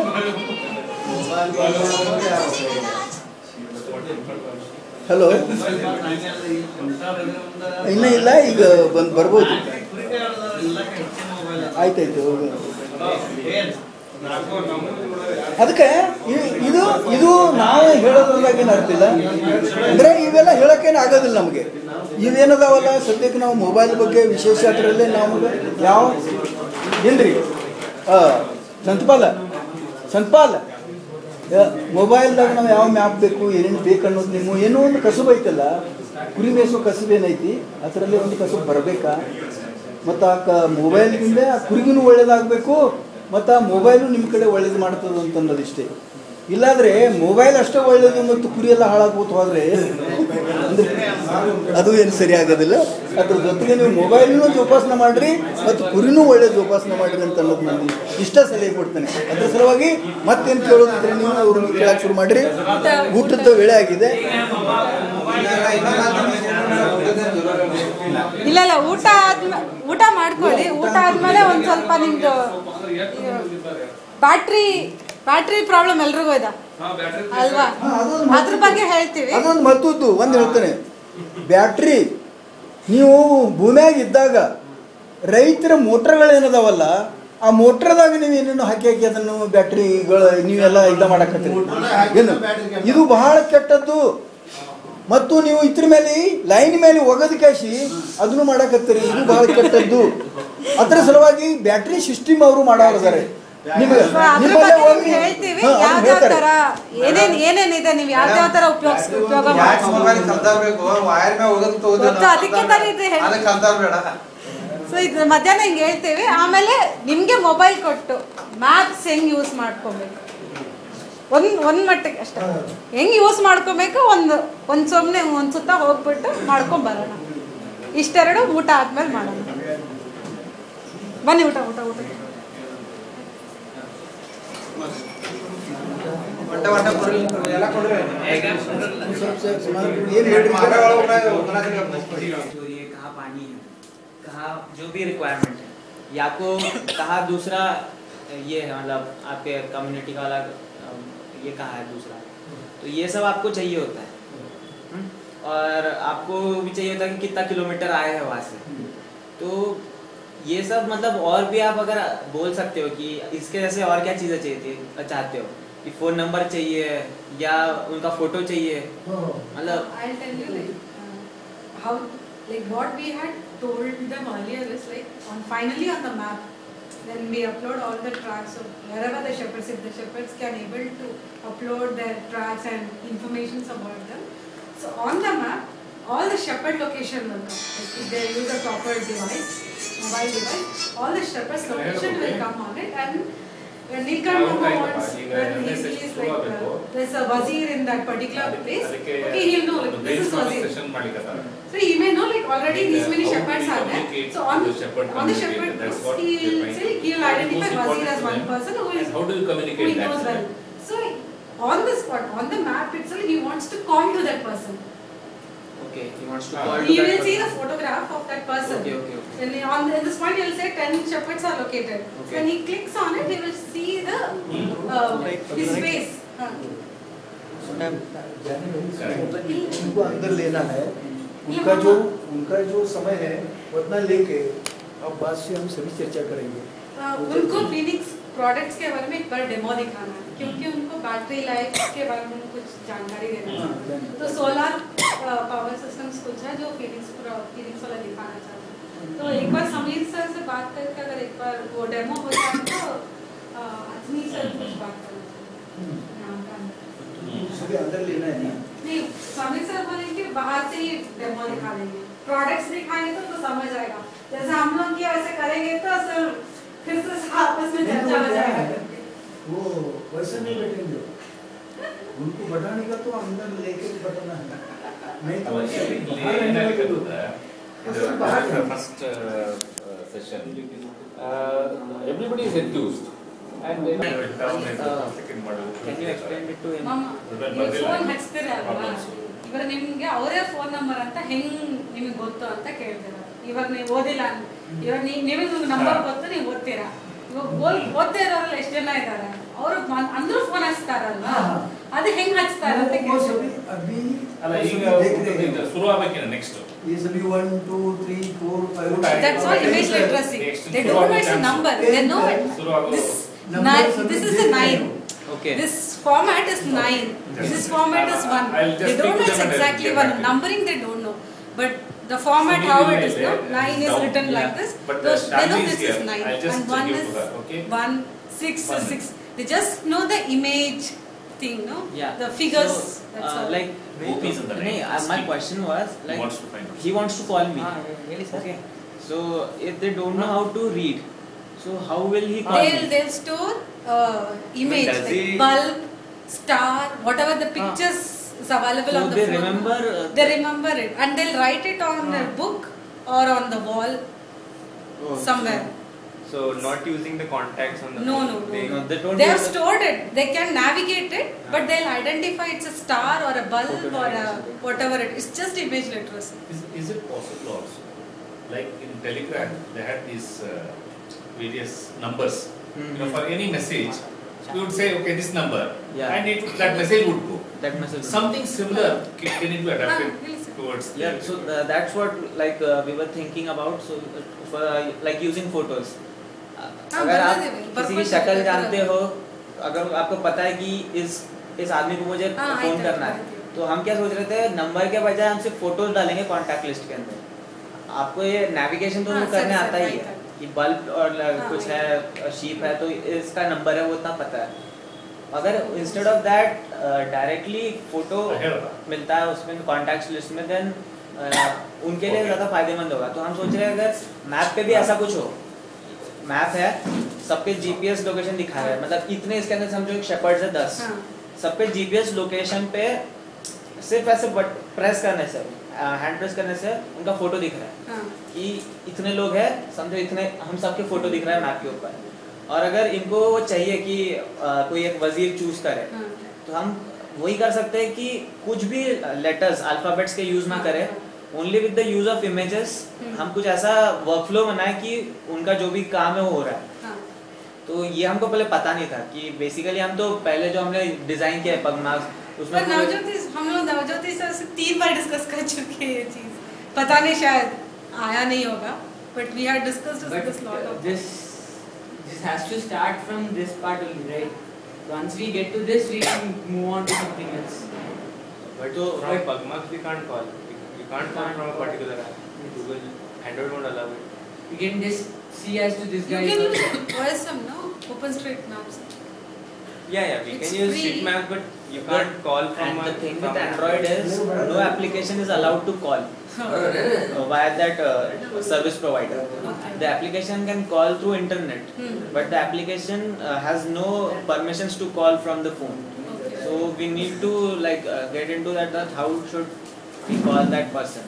ಹಲೋ ಇನ್ನೂ ಇಲ್ಲ ಈಗ ಬಂದು ಬರ್ಬೋದು ಆಯ್ತಾಯ್ತು ಅದಕ್ಕೆ ಇ- ಇದು ಇದು ನಾವು ಹೇಳೋದ್ರದಾಗ ಏನು ಅರ್ಥ ಇಲ್ಲ ಅಂದರೆ ಇವೆಲ್ಲ ಹೇಳೋಕ್ಕೇನು ಆಗೋದಿಲ್ಲ ನಮಗೆ ಇವೇನದಾವಲ್ಲ ಸದ್ಯಕ್ಕೆ ನಾವು ಮೊಬೈಲ್ ಬಗ್ಗೆ ವಿಶೇಷ ಅದರಲ್ಲೇ ನಮಗೆ ಯಾವ ಏನ್ರಿ ಸಂತಪಾಲ ಸಂತಪಾಲ ಮೊಬೈಲ್ದಾಗ ನಾವು ಯಾವ ಮ್ಯಾಪ್ ಬೇಕು ಏನೇನು ಬೇಕು ಅನ್ನೋದು ನಿಮ್ಮ ಏನೋ ಒಂದು ಕಸುಬು ಐತಲ್ಲ ಕುರಿ ಮೇಯಿಸೋ ಕಸುಬು ಏನೈತಿ ಅದರಲ್ಲಿ ಒಂದು ಕಸುಬು ಬರಬೇಕಾ ಮತ್ತು ಆ ಕ ಮೊಬೈಲ್ಗಿಂದ ಆ ಕುರಿಗೂ ಒಳ್ಳೇದಾಗಬೇಕು ಮತ್ತು ಆ ಮೊಬೈಲು ನಿಮ್ಮ ಕಡೆ ಒಳ್ಳೇದು ಮಾಡ್ತದೆ ಅಂತ ಅನ್ನೋದಿಷ್ಟೇ ಇಲ್ಲಾಂದರೆ ಮೊಬೈಲ್ ಅಷ್ಟೇ ಒಳ್ಳೇದು ಮತ್ತು ಕುರಿ ಎಲ್ಲ ಹಾಳಾಗ್ಬೋದು ಹೋದರೆ ಅಂದರೆ ಅದು ಏನು ಸರಿ ಆಗೋದಿಲ್ಲ ಅದ್ರ ಜೊತೆಗೆ ನೀವು ಮೊಬೈಲ್ನೂ ಜೋಪಾಸನೆ ಮಾಡಿರಿ ಮತ್ತು ಕುರಿನೂ ಒಳ್ಳೆ ಜೋಪಾಸನೆ ಮಾಡಿರಿ ಅಂತ ಅನ್ನೋದು ನಾನು ಇಷ್ಟ ಸಲಹೆ ಕೊಡ್ತೇನೆ ಅದ್ರ ಸಲುವಾಗಿ ಮತ್ತೇನು ಕೇಳೋದಿದ್ರೆ ನೀವು ಅವ್ರನ್ನ ಕೇಳಕ್ಕೆ ಶುರು ಮಾಡಿರಿ ಊಟದ ವೇಳೆ ಆಗಿದೆ ಇಲ್ಲ ಇಲ್ಲ ಊಟ ಆದ್ಮೇಲೆ ಊಟ ಮಾಡ್ಕೊಳ್ಳಿ ಊಟ ಆದ್ಮೇಲೆ ಒಂದ್ ಸ್ವಲ್ಪ ನಿಮ್ದು ಬ್ಯಾಟ್ರಿ ಬ್ಯಾಟ್ರಿ ಪ್ರಾಬ್ಲಮ್ ಎಲ್ರಿಗೂ ಇದೆ ಅಲ್ವಾ ಹಾ, ಅದೊಂದು ಅದ್ರ ಬಗ್ಗೆ ಹೇಳ್ತೀವಿ ಅದೊಂದು ಮತ್ತದ್ದು ಒಂದು ಹೇಳ್ತೇನೆ ಬ್ಯಾಟ್ರಿ ನೀವು ಭೂಮಿಯಾಗ ಇದ್ದಾಗ ರೈತರ ಮೋಟ್ರ್ಗಳೇನದಾವಲ್ಲ ಆ ಮೋಟ್ರದಾಗ ನೀವು ಏನೇನು ಹಾಕಿ ಹಾಕಿ ಅದನ್ನು ಬ್ಯಾಟ್ರಿಗಳು ನೀವೆಲ್ಲ ಇದ ಮಾಡಕತ್ತೀರಿ ಏನು ಇದು ಬಹಳ ಕೆಟ್ಟದ್ದು ಮತ್ತು ನೀವು ಇದ್ರ ಮೇಲೆ ಲೈನ್ ಮೇಲೆ ಒಗದ ಕಾಸಿ ಅದನ್ನು ಮಾಡಕತ್ತೀರಿ ಇದು ಬಹಳ ಕೆಟ್ಟದ್ದು ಅದರ ಸಲುವಾಗಿ ಬ್ಯಾಟ್ರಿ ಸಿಸ್ಟಮ್ ಅವರು ಮಾಡೋರಿದ್ದಾರೆ ನಿಮಗೆ So, ಅದ್ರ ನಿಮ್ಮಲ್ಲೇ ಬಗ್ಗೆ ಹೋಗಿ ನಿಮ್ಗೆ ಹೇಳ್ತೀವಿ ಹಾ, ಅದನ್ನ ಯಾವ್ಯಾವ ಹೇಳ್ತಾರೆ. ತರ ಏನೇನ್ ಏನೇನಿದೆ ನೀವು ಯಾವ್ಯಾವ ತರ ಉಪಯೋಗಿಸ್ ಉಪಯೋಗ ಯಾಕೆ ಮಾಡ್ಬೋದು ಮೊಬೈಲ್ ಕಲ್ತಾರ್ಬೇಕು ವೈರ್ ಮೇಲೆ ಹೋಗೋದು ಗೊತ್ತು, ಅದಕ್ಕೆ ತಾನೇ ಇದು ಹೇಳಿ- ಅದಕ್ಕೆ ಕಲ್ತಾರ್ಬೇಡ ಸೊ ಇದು ಮಧ್ಯಾಹ್ನ ಹಿಂಗೆ ಹೇಳ್ತೇವೆ ಆಮೇಲೆ ನಿಮ್ಗೆ ಮೊಬೈಲ್ ಕೊಟ್ಟು ಮ್ಯಾಪ್ಸ್ ಹೆಂಗ್ ಯೂಸ್ ಮಾಡ್ಕೊಬೇಕು ಒಂದ್ ಒಂದ್ ಮಟ್ಟಿಗೆ ಅಷ್ಟೇ ಹೆಂಗ್ ಯೂಸ್ ಮಾಡ್ಕೊಬೇಕು ಒಂದು ಒಂದ್ ಸುಮ್ಮನೆ ಒಂದ್ ಸುತ್ತ ಹೋಗ್ಬಿಟ್ಟು ಮಾಡ್ಕೊಂಡ್ ಬರೋಣ ಇಷ್ಟೆರಡು ಊಟ ಆದ್ಮೇಲೆ ಮಾಡೋಣ ಬನ್ನಿ ಊಟ ಊಟ ಊಟ ಹೊಟ್ಟೆ ಹೊಟ್ಟೆ ಕೊಡ್ರಿ ಎಲ್ಲ ಕೊಡ್ರಿ ಸ್ವಲ್ಪ ಸ್ವಲ್ಪ ಸಮಾಧಾನ ಏನ್ ಹೇಳ್ರಿ ಈಗ? ಮಾಡ ಒಳಗೆ ಹೋಗಿ जो ये कहाँ पानी है कहाँ जो भी रिक्वायरमेंट है या आपको कहाँ दूसरा ये है मतलब आपके कम्युनिटी का अलग अम, ये कहाँ है दूसरा तो ये सब आपको चाहिए होता है हम्म? और आपको भी चाहिए होता है कि कितना किलोमीटर आए हैं वहाँ से तो ये सब मतलब और भी आप अगर बोल सकते हो कि इसके जैसे और क्या चीज़ें चाहिए थी चाहते हो कि फ़ोन नंबर चाहिए या उनका फ़ोटो चाहिए मतलब I'll tell you like uh, how like what we had told them earlier is like on finally on the map then we upload all the tracks of wherever the shepherds if the shepherds can able to upload their tracks and informations about them so on the map all the shepherd location will come like if they use a proper device mobile device all the shepherd's location will come on it and when Nilkan Mama wants when he sees like uh, there's a wazir in that particular place okay he'll know like this is wazir so he may know like already these many shepherds are there. So on, on the shepherd list, he'll say he'll identify Wazir as one person who is How do you who communicate he that? knows well. So on the spot, on the map itself, he wants to call to that person. Okay, he wants to Ah. call to He that will see person. the photograph of that person. Okay, okay, okay. Then he- on the, in this point, he will say ten shepherds are located. So Okay. when he clicks on it, he will see the uh, his face. Uh, उनको अंदर लेना है उनका जो उनका जो समय है उतना लेके अब बाद से हम सभी चर्चा करेंगे Uh, उनको फिनिक्स प्रोडक्ट्स के बारे में एक बार डेमो दिखाना है क्योंकि उनको बैटरी लाइफ के बारे में कुछ जानकारी देना हाँ, है जानकारी। तो सोलर पावर सिस्टम्स कुछ है जो फिनिक्स फिनिक्स वाला दिखाना चाहते हैं तो एक बार समीर सर से बात करके अगर एक बार वो डेमो हो जाए तो अ, अजनी सर कुछ बात करना नाम का अंदर। सभी अंदर लेना है ना नहीं समीर सर बोलेंगे बाहर से ही डेमो दिखा देंगे प्रोडक्ट्स दिखाएंगे तो उनको समझ आएगा जैसे हम लोग किया वैसे करेंगे तो सर फिर से आपस में चर्चा हो जाएगा करके। वो वैसे नहीं बैठेंगे उनको बैठाने का तो अंदर लेके बैठाना है नहीं तो वैसे बाहर रहने वाले लोग। असल बाहर है। first uh, uh, session, uh, everybody is enthused. And then down is the second model. Can you explain it to him? ಮಾಮ Ruben ನೀವು Badela. ಫೋನ್ ಹಚ್ತೀರ ಅಲ್ವಾ Problems. ಇವಾಗ ನಿಮ್ಗೆ ಅವರೇ ಫೋನ್ ನಂಬರ್ ಅಂತ ಹೆಂಗ್ ನಿಮಗೆ ಗೊತ್ತು ಅಂತ ಕೇಳ್ತೀರ ಇವಾಗ ನೀವು ಓದಿಲ್ಲ ಇವಾಗ ನೀವು ನಿಮಗೆ ನಂಬರ್ ಹಾ. ಗೊತ್ತು ನೀವು ಓದ್ತೀರಾ ಇವಾಗ ಓದ್ ಓದ್ತಾ ಇರೋರೆಲ್ಲ ಎಷ್ಟು ಜನ ಇದ್ದಾರೆ ಅವರು ಅಂದ್ರೂ ಫೋನ್ ಹಚ್ತಾರಲ್ವಾ ಹಾ, ಹಾ. ಅದು ಹೆಂಗ್ ಹಚ್ತಾರ ಅಂತ वो ಕೇಳ್ತೀರ सभी अभी ಅಲ್ಲ वो ಈಗ सभी देख रहे ಈಗ हैं ಶುರು ಆಗ್ಬೇಕಿನ ನೆಕ್ಸ್ಟ್ ये सभी one two three four five That's all image literacy. They don't know it's a number. They know it. ಶುರು ಆಗೋ This Numbers nine. are This big is a name. nine. Okay. This format is nine. This format is one. I'll just They don't know speak to it's them and I'll exactly get one. back to you. Numbering they don't know. But the format how it is, no? Nine is Down, written like yeah. this. But the Those, they know Shalini is this is here. nine. I'll just And one give is to her, okay? one, six is One. six. They just know the image thing, no? Yeah. The figures. So, that's uh, all. like Gopi is on the Nee, line. uh, my Speak. question was He like wants to find out. he wants to call me. Ah, really, sir? Okay. So if they don't know how to read, so how will he call they'll me? they'll store uh, image does like he- bulb, star, whatever the pictures is available So on the they phone. remember, uh, they remember it and they'll write it on their book or on the wall Oh, somewhere. So not using the contacts on the No, phone, no, no, they- No, they don't. They have use the- stored it. They can navigate it, but they'll identify it's a star or a bulb or a whatever it. It's just image literacy. Is, is it possible also, like in Telegram, they had these uh, various numbers. You know, for any message, we would say, okay, this number, Yeah. and it, that message would go. That message. Something similar can can it be adapted Ah, really, sir. towards. Yeah, so uh, that's what like uh, we were thinking about. So uh, for uh, like using photos. Uh, हाँ, अगर बता आप देंगे, किसी purpose की शक्ल बता जानते देंगे। हो अगर आपको पता है कि इस इस आदमी को मुझे हाँ, फोन आई करना आई है आई तो हम क्या सोच रहे थे नंबर के बजाय हम सिर्फ फोटोज डालेंगे कांटेक्ट लिस्ट के अंदर आपको ये नेविगेशन तो हाँ, करने सर, आता सर, ही right, है right. कि बल्ब और ल- हाँ, कुछ right. है शीप है तो इसका नंबर है वो इतना पता है अगर instead of that directly photo Ahead of मिलता है उसमें कॉन्टैक्ट लिस्ट में देन उनके लिए Okay. ज़्यादा फायदेमंद होगा तो हम सोच रहे हैं अगर मैप पे भी ऐसा कुछ हो मैप है सब पे जीपीएस लोकेशन दिखा रहा है मतलब इतने इसके अंदर समझो एक शेपर्ड्स है दस हाँ, सब पे जीपीएस लोकेशन पे सिर्फ ऐसे बट प्रेस करने से हैंड प्रेस करने से उनका फोटो दिख रहा है हाँ, कि इतने लोग हैं समझो इतने हम सबके फोटो दिख रहा है मैप के ऊपर और अगर इनको वो चाहिए कि अ, कोई एक वजीर चूज करे हाँ। तो हम वही कर सकते हैं कि कुछ भी लेटर्स अल्फाबेट्स के यूज ना करें only with the use of images hmm. हम कुछ ऐसा वर्कफ्लो बनाए कि उनका जो भी काम है वो हो रहा है हाँ। तो ये हमको पहले पता नहीं था कि बेसिकली हम तो पहले जो हमने डिजाइन किया है पगमार्क्स उसमें पर पूरे- नवज्योति हम लोग नवज्योति सर से तीन बार डिस्कस कर चुके हैं ये चीज पता नहीं शायद आया नहीं होगा but we had discussed But this lot uh, of this this has to start from this part only, right? Once we get to this, we can move on to something else. But So, from but- Pugmax we can't call. We, we can't call from a particular app. Google Android won't allow it. We can just see as to this You guy. can is use also- OSM, no? OpenStreetMaps. Yeah, yeah, we It's can use free. street map, but you can't call from and a, the thing from with a- Android is no application is allowed to call uh, via that uh, service provider. Okay. The application can call through internet, Hmm. but the application uh, has no permissions to call from the phone. Okay. So we need to like uh, get into that, that how should we call that person.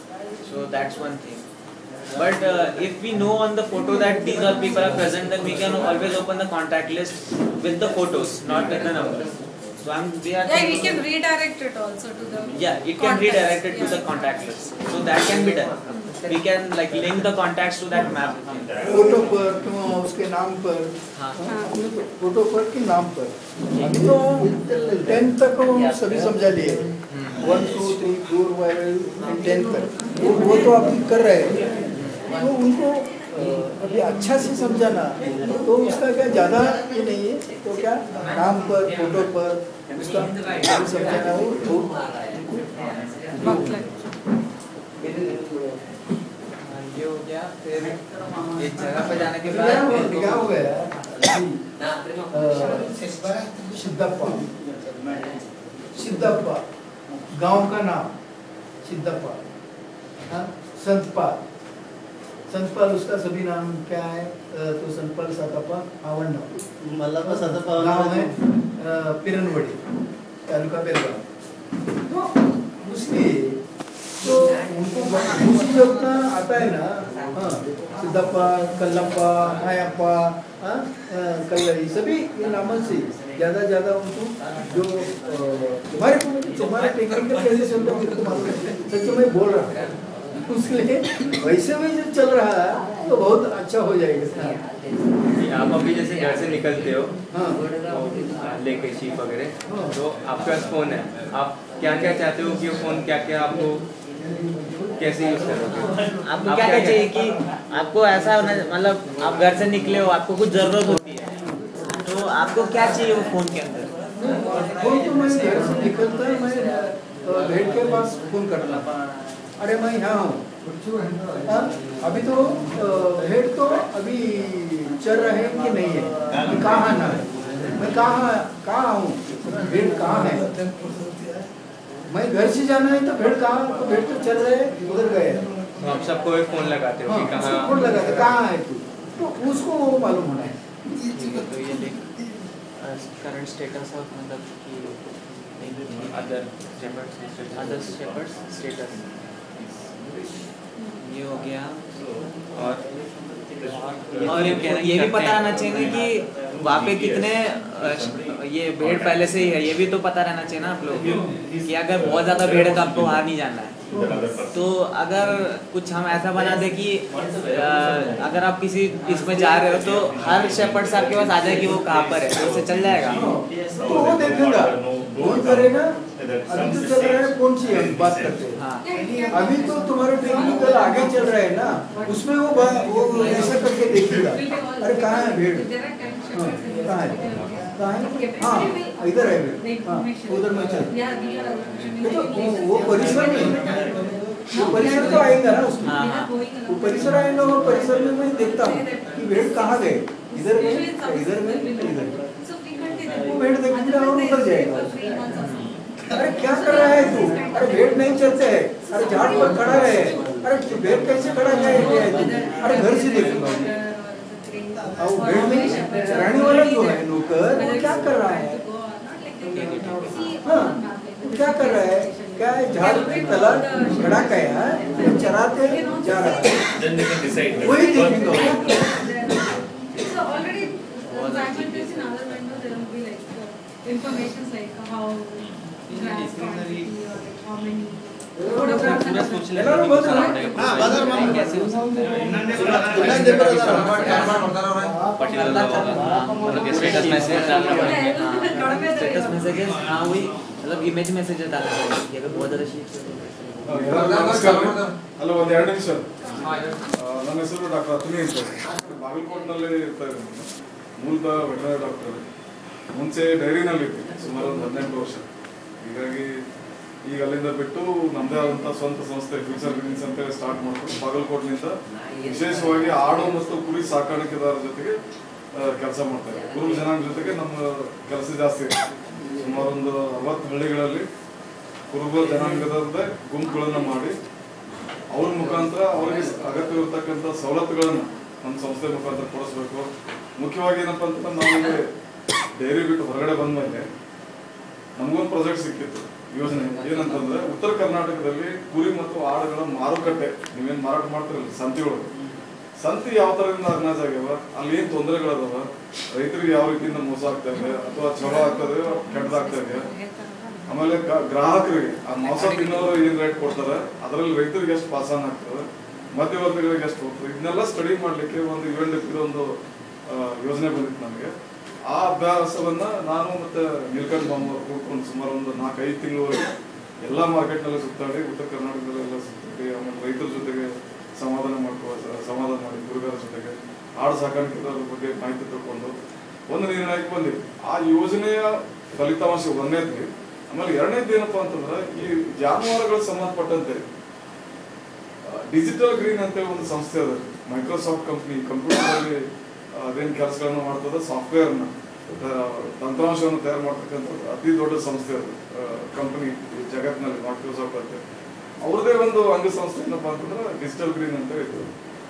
So that's one thing. But uh, if we know on the photo that these all people are present, then we can always open the contact list with the photos, not with the numbers. So I'm, we are Yeah, we thinking- can redirect it also to the. yeah, it can contacts, redirect it to yeah. the contact list. So that can be done. We can like link the contacts to that map. Photo पर क्यों उसके नाम पर हाँ. अपने फोटो पर कि नाम पर अभी तो टेन तक वो सभी समझा लिए one two three four five ten तक वो वो तो अभी कर रहे हैं तो उनको अ, अभी अच्छा से समझाना तो उसका क्या ज़्यादा ये नहीं है तो क्या नाम पर फोटो पर उसका अभी समझाना वो तो Work like- हाँ, ये हो गया फिर एक जगह पे जाने के क्या हो बाद क्या हो गया अ, सिद्धप्पा सिद्धप्पा गांव का नाम सिद्धप्पा हाँ, संतपाल संतपाल उसका सभी नाम क्या है अ, तो संतपाल सातापा आवण मल्लापा सातापा गाँव है अ, पिरनवड़ी तालुका बेलगांव तो उसलिए तो उनको दूसरी जब का आता है ना हाँ सिद्धप्पा कल्लप्पा मायाप्पा हाँ अ, कल्लरी सभी ये नामों से ज़्यादा ज़्यादा उनको जो अ, तुम्हारे को तुम्हारे टेक्निकल कैसे चल रहा है मुझे तो मालूम है सच में बोल रहा है उसके वैसे में जो चल रहा है तो बहुत अच्छा हो जाएगा कि आप अभी जैसे घर से निकलते हो हाँ तो लेके शीप वगैरह हाँ। तो आपके पास फोन है आप क्या क्या चाहते हो कि वो फोन क्या क्या आपको कैसे यूज करोगे आपको आप क्या क्या क्या- चाहिए कि आपको ऐसा होना मतलब आप घर से निकले हो आपको कुछ जरूरत होती है तो आपको क्या चाहिए वो फोन के अंदर फोन तो मैं घर से निकलता है मैं अ, भेड़ के पास फोन करना अरे मैं यहाँ हूँ हाँ? अभी तो अ, भेड़ तो अभी चल रहे हैं कि नहीं है अभी कहाँ ना है मैं कहाँ कहाँ हूँ भेड़ कहाँ है मैं घर से जाना है तो भेड़ कहाँ तो भेड़ तो चल रहे हैं उधर गए हैं तो आप सबको एक फोन लगाते हो हाँ, कि उसको कहाँ फोन लगा दे कहाँ है तू तो उसको वो मालूम होना है तो ये देख करंट स्टेटस ऑफ मतलब कि other shepherds other shepherds status ये हो गया और और ये कहना ये भी पता रहना चाहिए कि वहाँ पे कितने अ, ये भेड़ पहले से ही है ये भी तो पता रहना चाहिए ना आप लोग कि अगर बहुत ज्यादा भेड़ है तो आपको वहाँ नहीं जाना है तो अगर कुछ हम ऐसा बना दे कि अ, अगर आप किसी इसमें जा रहे हो तो हर शेपर्ड आपके पास आ जाए कि वो कहाँ पर है तो उससे चल जाएगा तो वो देखेगा फोन करेगा अभी तो चल रहा है कौन सी हम बात करते हैं हाँ अभी तो तुम्हारे टेक्निकल आगे चल रहा है ना उसमें वो बा- वो ऐसा करके देखेगा अरे कहाँ है भीड़ हाँ, कहाँ है कहाँ है हाँ इधर है भीड़ हाँ उधर में चल देखो वो वो परिसर में वो परिसर तो आएगा ना उसमें हाँ हाँ वो परिसर आएगा वो परिसर में मैं देखता हूँ कि भेड़ कहाँ गए इधर में इधर में इधर वो भेड़ देखेगा और उधर जाएगा अरे क्या कर रहा है तू अरे भेड़ नहीं चलते है अरे झाड़ पर खड़ा है अरे तू भेड़ कैसे खड़ा है तू अरे घर से देखूंगा और वो भेड़ में चराने वाला जो है नौकर वो क्या कर रहा है हाँ वो क्या कर रहा है क्या है झाड़ पे तला खड़ा गया है वो चराते जा रहा है Then they can decide. वही देखेगा So already, uh, fragmentation in other windows, there will be like uh, informations like how grass quantity or like how many photographs पूरा and सोच other- लेना ಎಲ್ಲರೂ कि ಬಂದ್ರು. सारा पड़ेगा ಹಾ, ಬದರ್ ಮಾಮ. कैसे हो सकता है ಇನ್ನೊಂದೇ ಇನ್ನೊಂದೇ ಬರೋದು. पर्टिकुलर मतलब कि स्टेटस मैसेज डालना पड़ेगा ಕಡಿಮೆ ಇದೆ. स्टेटस मैसेजेस हाँ वही मतलब इमेज मैसेजेस डालना पड़ेगा कि अगर बहुत ज़्यादा शीट्स ಅಲ್ಲ ಒಂದು ಎರಡು ನಿಮಿಷ ಆ, ನನ್ನ ಹೆಸರು ಡಾಕ್ಟರ್ ಅತುನಿ ಅಂತ ಬಾಗಲಕೋಟ್ನಲ್ಲಿ ಇರ್ತಾ ಇದ್ದೀನಿ ಮೂಲತಃ ವೆಟನರಿ ಡಾಕ್ಟರ್ ಮುಂಚೆ ಡೈರಿನಲ್ಲಿ ಇರ್ತೀನಿ ಸುಮಾರು ಒಂದು ಹದಿನೆಂಟು ವರ್ಷ ಹೀಗಾಗಿ ಈಗ ಅಲ್ಲಿಂದ ಬಿಟ್ಟು ನಮ್ಮದೇ ಆದಂಥ ಸ್ವಂತ ಸಂಸ್ಥೆ ಫ್ಯೂಚರ್ ಗ್ರೀನ್ಸ್ ಅಂತ ಸ್ಟಾರ್ಟ್ ಮಾಡ್ಕೊಂಡು ಬಾಗಲಕೋಟ್ನಿಂದ ವಿಶೇಷವಾಗಿ ಆಡು ಮತ್ತು ಕುರಿ ಸಾಕಾಣಿಕೆದಾರರ ಜೊತೆಗೆ ಕೆಲಸ ಮಾಡ್ತಾ ಇದ್ದೀವಿ ಕುರುಬ ಜನಾಂಗ ಜೊತೆಗೆ ನಮ್ಮ ಕೆಲಸ ಜಾಸ್ತಿ ಇದೆ ಸುಮಾರು ಒಂದು ಅರವತ್ತು ಹಳ್ಳಿಗಳಲ್ಲಿ ಕುರುಬ ಜನಾಂಗದ ಗುಂಪುಗಳನ್ನು ಮಾಡಿ ಅವ್ರ ಮುಖಾಂತರ ಅವರಿಗೆ ಅಗತ್ಯವಿರ್ತಕ್ಕಂಥ ಸವಲತ್ತುಗಳನ್ನು ನಮ್ಮ ಸಂಸ್ಥೆ ಮುಖಾಂತರ ಕೊಡಿಸ್ಬೇಕು ಮುಖ್ಯವಾಗಿ ಏನಪ್ಪ ಅಂತಂದ್ರೆ ನಾವು ಡೈರಿ ಬಿಟ್ಟು ಹೊರಗಡೆ ಬಂದ ಮೇಲೆ ನಮಗೊಂದು ಪ್ರಾಜೆಕ್ಟ್ ಸಿಕ್ಕಿತ್ತು ಯೋಜನೆ ಏನಂತಂದ್ರೆ ಉತ್ತರ ಕರ್ನಾಟಕದಲ್ಲಿ ಕುರಿ ಮತ್ತು ಆಡುಗಳ ಮಾರುಕಟ್ಟೆ ನೀವೇನ್ ಮಾರಾಟ ಮಾಡ್ತಿರಲ್ಲ ಸಂತಿಗಳು ಸಂತಿ ಯಾವ ತರದಿಂದ ಅರ್ನಾಜ್ ಆಗ್ಯಾವ ಅಲ್ಲಿ ಏನ್ ತೊಂದರೆಗಳದಾವ ರೈತರಿಗೆ ಯಾವ ರೀತಿಯಿಂದ ಮೋಸ ಆಗ್ತಾ ಇದೆ ಅಥವಾ ಚಲೋ ಆಗ್ತದೆ ಕೆಟ್ಟದಾಗ್ತಾ ಇದೆ ಆಮೇಲೆ ಗ- ಗ್ರಾಹಕರಿಗೆ ಆ ಮೋಸ ತಿನ್ನೋರು ಏನ್ ರೇಟ್ ಕೊಡ್ತಾರೆ ಅದರಲ್ಲಿ ರೈತರಿಗೆ ಎಷ್ಟು ಪಾಸಾನ್ ಆಗ್ತದೆ ಮಧ್ಯವರ್ತಿಗಳಿಗೆ ಎಷ್ಟು ಹೋಗ್ತದೆ ಇದನ್ನೆಲ್ಲ ಸ್ಟಡಿ ಮಾಡ್ಲಿಕ್ಕೆ ಒಂದು ಇವೆಂಟ್ ಒಂದು ಆ, ಯೋಜನೆ ಬಂದಿತ್ತು ನನಗೆ ಆ ಅಭ್ಯಾಸವನ್ನ ನಾನು ಮತ್ತೆ ನೀಲ್ಕಂಠ ಬಾಂಬ್ ಅವ್ರು ಕೂತ್ಕೊಂಡು ಸುಮಾರು ಒಂದು ನಾಲ್ಕೈದು ತಿಂಗಳವರೆಗೆ ಎಲ್ಲ ಮಾರ್ಕೆಟ್ನಲ್ಲಿ ಸುತ್ತಾಡಿ ಉತ್ತರ ಕರ್ನಾಟಕದಲ್ಲೆಲ್ಲ ಸುತ್ತಾಡಿ ಆಮೇಲೆ ರೈತರ ಜೊತೆಗೆ ಸಮಾಧಾನ ಮಾಡ್ಕೋ ಸಮಾಧಾನ ಮಾಡಿ ಗುರುಗಾರ ಜೊತೆಗೆ ಆಡು ಸಾಕಾಣಿಕೆದಾರರ ಬಗ್ಗೆ ಮಾಹಿತಿ ತಗೊಂಡು ಒಂದು ನಿರ್ಣಯಕ್ಕೆ ಬಂದಿವಿ ಆ ಯೋಜನೆಯ ಫಲಿತಾಂಶ ಒಂದನೇದ್ರಿ ಆಮೇಲೆ ಎರಡನೇದು ಏನಪ್ಪಾ ಅಂತಂದ್ರೆ ಈ ಜಾನುವಾರುಗಳಿಗೆ ಸಂಬಂಧಪಟ್ಟಂತೆ ಡಿಜಿಟಲ್ ಗ್ರೀನ್ ಅಂತೇಳಿ ಒಂದು ಸಂಸ್ಥೆ ಅದ ಮೈಕ್ರೋಸಾಫ್ಟ್ ಕಂಪ್ನಿ ಕಂಪ್ಯೂಟರ್ ಅಲ್ಲಿ ಅದೇನ್ ಕೆಲಸಗಳನ್ನ ಮಾಡ್ತದ ಸಾಫ್ಟ್ವೇರ್ ನ ಆ, ತಂತ್ರಾಂಶವನ್ನು ತಯಾರು ಮಾಡ್ತಕ್ಕಂಥ ಅತಿ ದೊಡ್ಡ ಸಂಸ್ಥೆ ಅದು ಕಂಪನಿ ಜಗತ್ತಿನಲ್ಲಿ ಮೈಕ್ರೋಸಾಫ್ಟ್ ಅಂತ ಅವ್ರದೇ ಒಂದು ಅಂಗಸಂಸ್ಥೆ ಏನಪ್ಪಾ ಅಂತಂದ್ರೆ ಡಿಜಿಟಲ್ ಗ್ರೀನ್ ಅಂತ ಇತ್ತು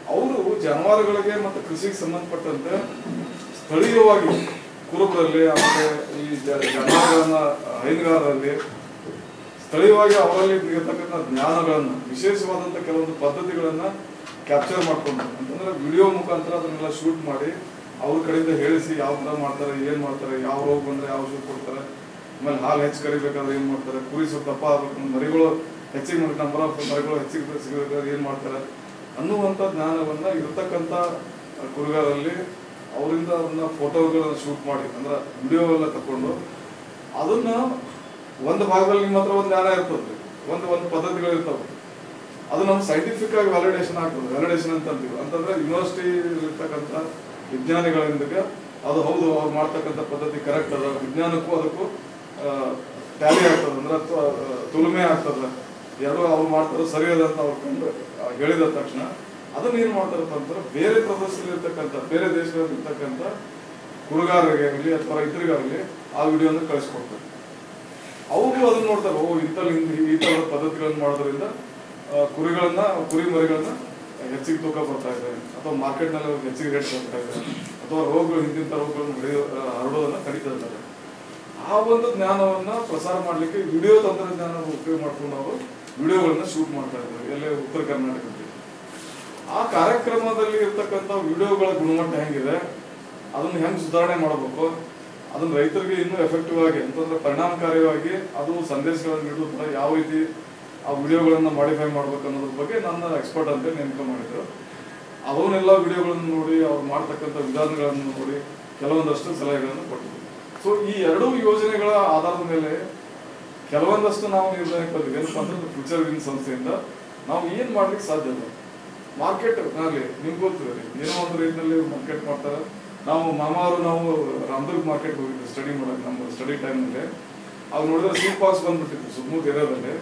ಅವರು ಜಾನುವಾರುಗಳಿಗೆ ಮತ್ತು ಕೃಷಿಗೆ ಸಂಬಂಧಪಟ್ಟಂತೆ ಸ್ಥಳೀಯವಾಗಿ ಕುರುಬರಲ್ಲಿ ಆಮೇಲೆ ಈ ಜ- ಜಾನುವಾರುಗಳನ್ನ ಹೈನುಗಾರರಲ್ಲಿ ಸ್ಥಳೀಯವಾಗಿ ಅವರಲ್ಲಿ ಇರತಕ್ಕಂಥ ಜ್ಞಾನಗಳನ್ನ ವಿಶೇಷವಾದಂಥ ಕೆಲವೊಂದು ಪದ್ಧತಿಗಳನ್ನ ಕ್ಯಾಪ್ಚರ್ ಮಾಡ್ಕೊಂಡು ಅಂತಂದ್ರೆ ವಿಡಿಯೋ ಮುಖಾಂತರ ಅದನ್ನೆಲ್ಲ ಶೂಟ್ ಮಾಡಿ ಅವ್ರ ಕಡೆಯಿಂದ ಹೇಳಿಸಿ ಯಾವ ತರ ಮಾಡ್ತಾರೆ ಏನ್ ಮಾಡ್ತಾರೆ ಯಾವ ರೋಗ ಬಂದ್ರೆ ಯಾವ ಶೂಟ್ ಕೊಡ್ತಾರೆ ಆಮೇಲೆ ಹಾಲು ಹೆಚ್ಚು ಕರಿಬೇಕಾದ್ರೆ ಏನ್ ಮಾಡ್ತಾರೆ ಕುರಿ ಸ್ವಲ್ಪ ದಪ್ಪ ಆಗ್ಬೇಕು ಮರಿಗಳು ಹೆಚ್ಚಿಗೆ ಮಾಡಿ ನಂಬರ್ ಆಫ್ ಮರಿಗಳು ಹೆಚ್ಚಿಗೆ ಸಿಗಬೇಕಾದ್ರೆ ಏನ್ ಮಾಡ್ತಾರೆ ಅನ್ನುವಂಥ ಜ್ಞಾನವನ್ನ ಇರತಕ್ಕಂಥ ಕುರುಗಾರಲ್ಲಿ ಅವರಿಂದ ಅದನ್ನ ಫೋಟೋಗಳನ್ನ ಶೂಟ್ ಮಾಡಿ ಅಂದ್ರೆ ವಿಡಿಯೋ ಎಲ್ಲ ತಕೊಂಡು ಅದನ್ನ ಒಂದು ಭಾಗದಲ್ಲಿ ನಿಮ್ಮ ಹತ್ರ ಒಂದು ಜ್ಞಾನ ಇರ್ತದೆ ಒಂದು ಒಂದು ಪದ್ಧತಿಗಳು ಇರ್ತಾವೆ ಅದು ನಮ್ಮ ಸೈಂಟಿಫಿಕ್ ಆಗಿ ವ್ಯಾಲಿಡೇಷನ್ ಆಗ್ತದೆ ವ್ಯಾಲಿಡೇಷನ್ ಅಂತ ಅಂತೀವಿ ಅಂತಂದ್ರೆ ಯೂನಿವರ್ಸಿಟಿ ಇರ್ತಕ್ಕಂಥ ವಿಜ್ಞಾನಿಗಳಿಂದ ಅದು ಹೌದು ಅವ್ರು ಮಾಡ್ತಕ್ಕಂಥ ಪದ್ಧತಿ ಕರೆಕ್ಟ್ ಅದ ವಿಜ್ಞಾನಕ್ಕೂ ಅದಕ್ಕೂ ಟ್ಯಾಲಿ ಆಗ್ತದೆ ಅಂದ್ರೆ ತು- ಆ, ತುಲನೆ ಆಗ್ತದೆ ಎರಡು ಅವ್ರು ಮಾಡ್ತಾರೆ ಸರಿ ಅದ ಅಂತ ಅವ್ರು ಕಂಡು ಆ, ಹೇಳಿದ ತಕ್ಷಣ ಅದನ್ನ ಏನ್ ಮಾಡ್ತಾರಪ್ಪ ಅಂತಂದ್ರೆ ಬೇರೆ ಪ್ರದೇಶದಲ್ಲಿ ಇರ್ತಕ್ಕಂಥ ಬೇರೆ ದೇಶದಲ್ಲಿ ಇರ್ತಕ್ಕಂಥ ಹುಡುಗಾರರಿಗೆ ಆಗಲಿ ಅಥವಾ ರೈತರಿಗಾಗಲಿ ಆ ವಿಡಿಯೋನ ಕಳಿಸ್ಕೊಡ್ತಾರೆ ಅವರು ಅದನ್ನ ನೋಡ್ತಾರೆ ಓ ಇಂಥಲ್ಲಿ ಹಿಂಗ್ ಈ ತರ ಪದ್ಧತಿಗಳನ್ನ ಮಾಡೋದ್ರಿಂದ ಆ, ಕುರಿಗಳನ್ನ ಕುರಿ ಮರಿಗಳನ್ನ ಹೆಚ್ಚಿಗೆ ತೂಕ ಬರ್ತಾ ಇದೆ ಅಥವಾ ಮಾರ್ಕೆಟ್ ನಲ್ಲಿ ಅವ್ರಿಗೆ ಹೆಚ್ಚಿಗೆ ರೇಟ್ ಬರ್ತಾ ಇದೆ ಅಥವಾ ರೋಗಗಳು ಹಿಂದಿನ ರೋಗಗಳನ್ನು ಹಿಡಿಯೋ ಆ, ಹರಡೋದನ್ನ ಕಡಿತಾ ಇದ್ದಾರೆ ಆ ಒಂದು ಜ್ಞಾನವನ್ನ ಪ್ರಸಾರ ಮಾಡ್ಲಿಕ್ಕೆ ವಿಡಿಯೋ ತಂತ್ರಜ್ಞಾನ ಉಪಯೋಗ ಮಾಡ್ಕೊಂಡು ಅವರು ವಿಡಿಯೋಗಳನ್ನ ಶೂಟ್ ಮಾಡ್ತಾ ಇದ್ದಾರೆ ಎಲ್ಲೇ ಉತ್ತರ ಕರ್ನಾಟಕದಲ್ಲಿ ಆ ಕಾರ್ಯಕ್ರಮದಲ್ಲಿ ಇರ್ತಕ್ಕಂಥ ವಿಡಿಯೋಗಳ ಗುಣಮಟ್ಟ ಹೆಂಗಿದೆ ಅದನ್ನ ಹೆಂಗ್ ಸುಧಾರಣೆ ಮಾಡಬೇಕು ಅದನ್ನ ರೈತರಿಗೆ ಇನ್ನೂ ಎಫೆಕ್ಟಿವ್ ಆಗಿ ಅಂತಂದ್ರೆ ಪರಿಣಾಮಕಾರಿಯಾಗಿ ಅದು ಸಂದೇಶಗಳನ್ನು ನೀಡುತ್ತಾ ಯಾವ ರೀತಿ ಆ ವಿಡಿಯೋಗಳನ್ನ ಮಾಡಿಫೈ ಮಾಡ್ಬೇಕು ಅನ್ನೋದ್ರ ಬಗ್ಗೆ ನನ್ನ ಎಕ್ಸ್ಪರ್ಟ್ ಅಂತ ನೇಮಕ ಮಾಡಿದ್ರು ಅವನ್ನೆಲ್ಲ ವಿಡಿಯೋಗಳನ್ನು ನೋಡಿ ಅವ್ರು ಮಾಡ್ತಕ್ಕಂಥ ವಿಧಾನಗಳನ್ನು ನೋಡಿ ಕೆಲವೊಂದಷ್ಟು ಸಲಹೆಗಳನ್ನು ಕೊಟ್ಟಿದ್ರು ಸೊ ಈ ಎರಡೂ ಯೋಜನೆಗಳ ಆಧಾರದ ಮೇಲೆ ಕೆಲವೊಂದಷ್ಟು ನಾವು ನಿರ್ಣಯಕ್ಕೆ ಬಂದಿವಿ ಏನಪ್ಪ ಅಂದ್ರೆ ಫ್ಯೂಚರ್ ವಿನ್ ಸಂಸ್ಥೆಯಿಂದ ನಾವು ಏನ್ ಮಾಡ್ಲಿಕ್ಕೆ ಸಾಧ್ಯ ಇಲ್ಲ ಮಾರ್ಕೆಟ್ ಆಗಲಿ ನಿಮ್ಗೆ ಗೊತ್ತಿದೆ ಏನೋ ಒಂದು ರೀತಿಯಲ್ಲಿ ಮಾರ್ಕೆಟ್ ಮಾಡ್ತಾರೆ ನಾವು ಮಾಮಾರು ನಾವು ರಾಮದುರ್ಗ್ ಮಾರ್ಕೆಟ್ ಹೋಗಿದ್ವಿ ಸ್ಟಡಿ ಮಾಡಕ್ಕೆ ನಮ್ಮ ಸ್ಟಡಿ ಟೈಮ್ನಲ್ಲಿ ಅವಾಗ ನೋಡಿದ್ರೆ ಸೀಟ್ ಬಾಕ್ಸ್ ಬಂದ್ಬಿಟ್ಟಿತ್ತು ಸುತ್ತಮುತ್ತ ಏರಿಯಾದಲ್ಲಿ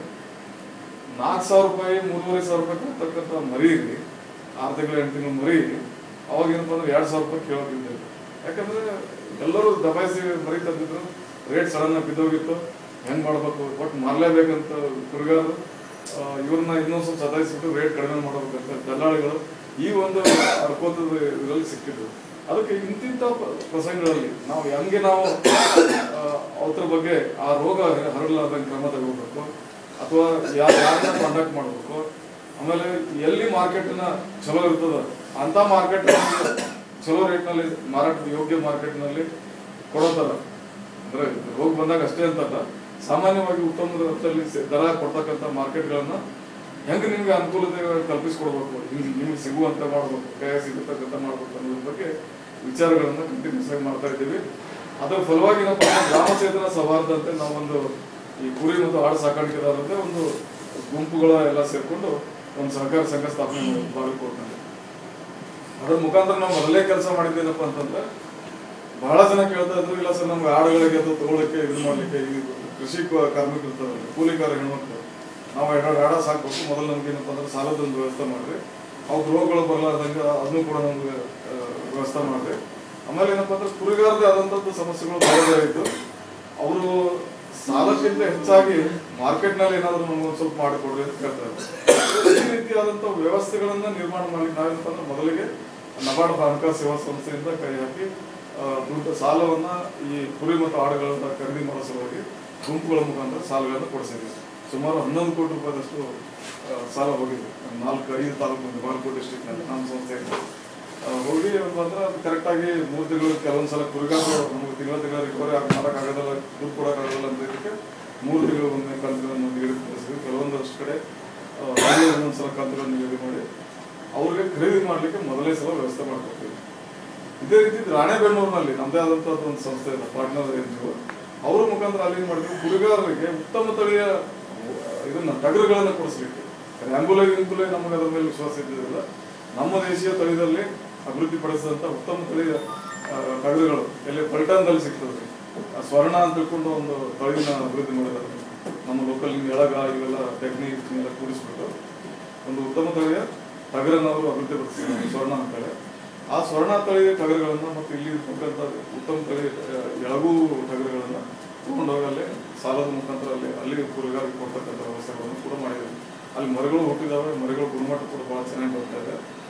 ನಾಲ್ಕು ಸಾವಿರ ರೂಪಾಯಿ ಮೂರುವರೆ ಸಾವಿರ ರೂಪಾಯಿ ಕೊಡ್ತಕ್ಕಂಥ ಮರಿ ಇರಲಿ ಆರು ತಿಂಗಳು ಎಂಟು ತಿಂಗಳು ಮರಿ ಅವಾಗ ಏನಪ್ಪ ಅಂದ್ರೆ ಎರಡು ಸಾವಿರ ರೂಪಾಯಿ ಕೇಳೋದಿಲ್ಲ ಯಾಕಂದ್ರೆ ಎಲ್ಲರೂ ದಬಾಯಿಸಿ ಮರಿ ತಂದಿದ್ರು ರೇಟ್ ಸಡನ್ ಆಗಿ ಬಿದ್ದೋಗಿತ್ತು ಹೆಂಗ್ ಮಾಡ್ಬೇಕು ಒಟ್ಟು ಮಾರ್ಲೇಬೇಕಂತ ಹುಡುಗರು ಇವ್ರನ್ನ ಇನ್ನೊಂದ್ ಸ್ವಲ್ಪ ಸದಾಯಿಸ್ಬಿಟ್ಟು ರೇಟ್ ಕಡಿಮೆ ಮಾಡ್ಬೇಕಂತ ದಲ್ಲಾಳಿಗಳು ಈ ಒಂದು ಅರ್ಕೋತದ ಇದರಲ್ಲಿ ಸಿಕ್ಕಿದ್ರು ಅದಕ್ಕೆ ಇಂತಿಂತ ಪ- ಪ್ರಸಂಗಗಳಲ್ಲಿ ನಾವು ಹೆಂಗೆ ನಾವು ಆ, ಅವ್ರ ಬಗ್ಗೆ ಆ ರೋಗ ಹರಡಲಾರ್ದಂಗೆ ಕ್ರಮ ತಗೋಬೇಕು ಅಥವಾ ಯಾರು ಯಾರನ್ನ ಕಾಂಟ್ಯಾಕ್ಟ್ ಮಾಡಬೇಕು ಆಮೇಲೆ ಎಲ್ಲಿ ಮಾರ್ಕೆಟ್ನ ಚಲೋ ಇರ್ತದ ಅಂತ ಮಾರ್ಕೆಟ್ ಚಲೋ ರೇಟ್ನಲ್ಲಿ ಮಾರಾಟ ಯೋಗ್ಯ ಮಾರ್ಕೆಟ್ನಲ್ಲಿ ಕೊಡೋ ಥರ ಅಂದ್ರೆ ರೋಗ ಬಂದಾಗ ಅಷ್ಟೇ ಅಂತಲ್ಲ ಸಾಮಾನ್ಯವಾಗಿ ಉತ್ತಮ ದರದಲ್ಲಿ ಸ- ದರ ಕೊಡ್ತಕ್ಕಂಥ ಮಾರ್ಕೆಟ್ಗಳನ್ನ ಹೆಂಗ್ ನಿಮ್ಗೆ ಅನುಕೂಲತೆ ಕಲ್ಪಿಸ್ಕೊಡ್ಬೇಕು ನಿಮ್ಗೆ ನಿಮ್ಗೆ ಸಿಗುವಂತ ಮಾಡ್ಬೇಕು ಕೈ ಸಿಗತಕ್ಕಂತ ಮಾಡ್ಬೇಕು ಅನ್ನೋದ್ರ ಬಗ್ಗೆ ವಿಚಾರಗಳನ್ನ ಕಂಟಿನ್ಯೂಸ್ ಆಗಿ ಮಾಡ್ತಾ ಇದ್ದೀವಿ ಅದರ ಫಲವಾಗಿ ಏನಪ್ಪ ಅಂದ್ರೆ ಗ್ರಾಮ ಚೇತನ ಸೌಹಾರ್ದಂತೆ ನಾವೊಂದು ಈ ಕುರಿ ಮತ್ತು ಆಡು ಸಾಕಾಣಿಕೆದಾರರಂತೆ ಒಂದು ಗುಂಪುಗಳ ಎಲ್ಲ ಸೇರ್ಕೊಂಡು ಒಂದು ಸಹಕಾರ ಸಂಘ ಸ್ಥಾಪನೆ ಮಾಡಿ ಬಾಗಲಕೋಟ್ನಲ್ಲಿ ಅದರ ಮುಖಾಂತರ ನಾವು ಮೊದಲೇ ಕೆಲಸ ಮಾಡಿದ್ದೇನಪ್ಪ ಅಂತಂದ್ರೆ ಬಹಳ ಜನ ಕೇಳ್ತಾ ಇದ್ರು ಇಲ್ಲ ಸರ್ ನಮ್ಗೆ ಆಡುಗಳಿಗೆ ಅದು ತಗೊಳಕ್ಕೆ ಇದು ಮಾಡ್ಲಿಕ್ಕೆ ಈ ಕೃಷಿ ಕ- ಕಾರ್ಮಿಕರು ಇರ್ತಾರಲ್ಲ ಕೂಲಿಕಾರ ಹೆಣ್ಮಕ್ಳು ನಾವು ಎರಡು ಆಡ ಸಾಕ್ಬೇಕು ಮೊದಲು ನಮ್ಗೆ ಏನಪ್ಪ ಅಂದ್ರೆ ಸಾಲದ ಒಂದು ವ್ಯವಸ್ಥೆ ಮಾಡ್ರಿ ಅವ್ರ ರೋಗಗಳು ಬರಲಾರ್ದಂಗೆ ಅದನ್ನು ಕೂಡ ನಮ್ಗೆ ಆ, ವ್ಯವಸ್ಥೆ ಮಾಡ್ರಿ ಆಮೇಲೆ ಏನಪ್ಪ ಅಂದ್ರೆ ಕುರಿಗಾರದೇ ಆದಂಥದ್ದು ಸಮಸ್ಯೆಗಳು ಬಹಳ ಇತ್ತು ಅವರು ಸಾಲಕ್ಕಿಂತ ಹೆಚ್ಚಾಗಿ ಮಾರ್ಕೆಟ್ ನಲ್ಲಿ ಏನಾದ್ರು ನಮ್ಗೆ ಒಂದ್ ಸ್ವಲ್ಪ ಮಾಡಿಕೊಡ್ರಿ ಅಂತ ಕೇಳ್ತಾ ಇದ್ದಾರೆ ಈ ರೀತಿಯಾದಂಥ ವ್ಯವಸ್ಥೆಗಳನ್ನ ನಿರ್ಮಾಣ ಮಾಡ್ಲಿಕ್ಕೆ ನಾವೇನಪ್ಪ ಅಂದ್ರೆ ಮೊದಲಿಗೆ ನಬಾರ್ಡ್ ಹಣಕಾಸು ಸೇವಾ ಸಂಸ್ಥೆಯಿಂದ ಕೈ ಹಾಕಿ ಆ, ದುಡ್ಡು ಸಾಲವನ್ನ ಈ ಕುರಿ ಮತ್ತು ಆಡುಗಳನ್ನ ಖರೀದಿ ಮಾಡೋ ಸಲುವಾಗಿ ಗುಂಪುಗಳ ಮುಖಾಂತರ ಸಾಲಗಳನ್ನು ಕೊಡಿಸಿದ್ವಿ ಸುಮಾರು ಹನ್ನೊಂದು ಕೋಟಿ ರೂಪಾಯಿದಷ್ಟು ಆ, ಸಾಲ ಹೋಗಿದೆ ನಾಲ್ಕು ಐದು ತಾಲೂಕು ಬಾಗಲಕೋಟೆ ಡಿಸ್ಟ್ರಿಕ್ಟ್ನಲ್ಲಿ ನಮ್ಮ ಸಂಸ್ಥೆಯಿಂದ ಆ, ಹೋಗಿ ಬಂದ್ರೆ ಅದು ಕರೆಕ್ಟಾಗಿ ಮೂರು ತಿಂಗಳು ಕೆಲವೊಂದು ಸಲ ಕುರಿಗಾರರು ನಮಗೆ ತಿಂಗಳ ತಿಂಗಳ ರಿಕವರಿ ಮಾಡೋಕ್ಕಾಗೋದಿಲ್ಲ ದುಡ್ಡು ಕೊಡೋಕ್ಕಾಗೋದಿಲ್ಲ ಅಂತ ಇದಕ್ಕೆ ಮೂರು ತಿಂಗಳು ಒಮ್ಮೆ ಕಂತುಗಳನ್ನು ನಿಗದಿಪಡಿಸಿದ್ವಿ ಕೆಲವೊಂದಷ್ಟು ಕಡೆ ಆ, ಹಾಗೆ ಒಂದೊಂದು ಸಲ ಕಂತುಗಳನ್ನು ನಿಗದಿ ಮಾಡಿ ಅವ್ರಿಗೆ ಖರೀದಿ ಮಾಡಲಿಕ್ಕೆ ಮೊದಲೇ ಸಲ ವ್ಯವಸ್ಥೆ ಮಾಡ್ಕೊಡ್ತೀವಿ ಇದೇ ರೀತಿ ರಾಣೆಬೆನ್ನೂರಿನಲ್ಲಿ ನಮ್ಮದೇ ಆದಂಥದ್ದು ಒಂದು ಸಂಸ್ಥೆ ಇದೆ ಪಾರ್ಟ್ನರ್ ಎನ್ ಜಿ ಅವ್ರ ಮುಖಾಂತರ ಅಲ್ಲಿ ಏನ್ ಮಾಡಿದ್ವಿ ಕುರಿಗಾರರಿಗೆ ಉತ್ತಮ ತಳಿಯ ಇದನ್ನ ಟಗರುಗಳನ್ನ ಕೊಡಿಸ್ಲಿಕ್ಕೆ ಆಂಬುಲೆ ಗಿಂಬುಲೆ ನಮಗೆ ಅದರ ಮೇಲೆ ವಿಶ್ವಾಸ ಇದ್ದಿದ್ದಿಲ್ಲ ನಮ್ಮ ದೇಶೀಯ ತಳಿದಲ್ಲಿ ಅಭಿವೃದ್ಧಿಪಡಿಸಿದಂಥ ಉತ್ತಮ ತಳಿಯ ಆ, ಟಗರುಗಳು ಎಲ್ಲಿ ಪಲ್ಟನ್ದಲ್ಲಿ ಸಿಗ್ತದೆ ಆ ಸ್ವರ್ಣ ಅಂತ ತಿಳ್ಕೊಂಡು ಒಂದು ತಳಿನ ಅಭಿವೃದ್ಧಿ ಮಾಡಿದ್ದಾರೆ ನಮ್ಮ ಲೋಕಲ್ ಎಳಗ ಇವೆಲ್ಲ ಟೆಕ್ನಿಕ್ ಎಲ್ಲ ಕೂಡಿಸ್ಬಿಟ್ಟು ಒಂದು ಉತ್ತಮ ತಳಿಯ ಟಗರನ್ನು ಅವರು ಅಭಿವೃದ್ಧಿಪಡಿಸಿದ್ದಾರೆ ಸ್ವರ್ಣ ಅಂತೇಳಿ ಆ ಸ್ವರ್ಣ ತಳಿಯ ಟಗರುಗಳನ್ನ ಮತ್ತು ಇಲ್ಲಿ ಇರ್ತಕ್ಕಂಥ ಉತ್ತಮ ತಳಿ ಆ, ಎಳಗು ಟಗರುಗಳನ್ನ ತಗೊಂಡೋಗಿ ಅಲ್ಲಿ ಸಾಲದ ಮುಖಾಂತರ ಅಲ್ಲಿ ಅಲ್ಲಿ ಕುರಿಗಾರಿಗೆ ಕೊಡ್ತಕ್ಕಂಥ ವ್ಯವಸ್ಥೆಗಳನ್ನು ಕೂಡ ಮಾಡಿದ್ದೀವಿ ಅಲ್ಲಿ ಮರಗಳು ಹುಟ್ಟಿದಾವೆ ಮರಗಳ ಗುಣಮಟ್ಟ ಕೂಡ ಬಹಳ ಚೆನ್ನಾಗಿ ಬರ್ತಾ ಇದೆ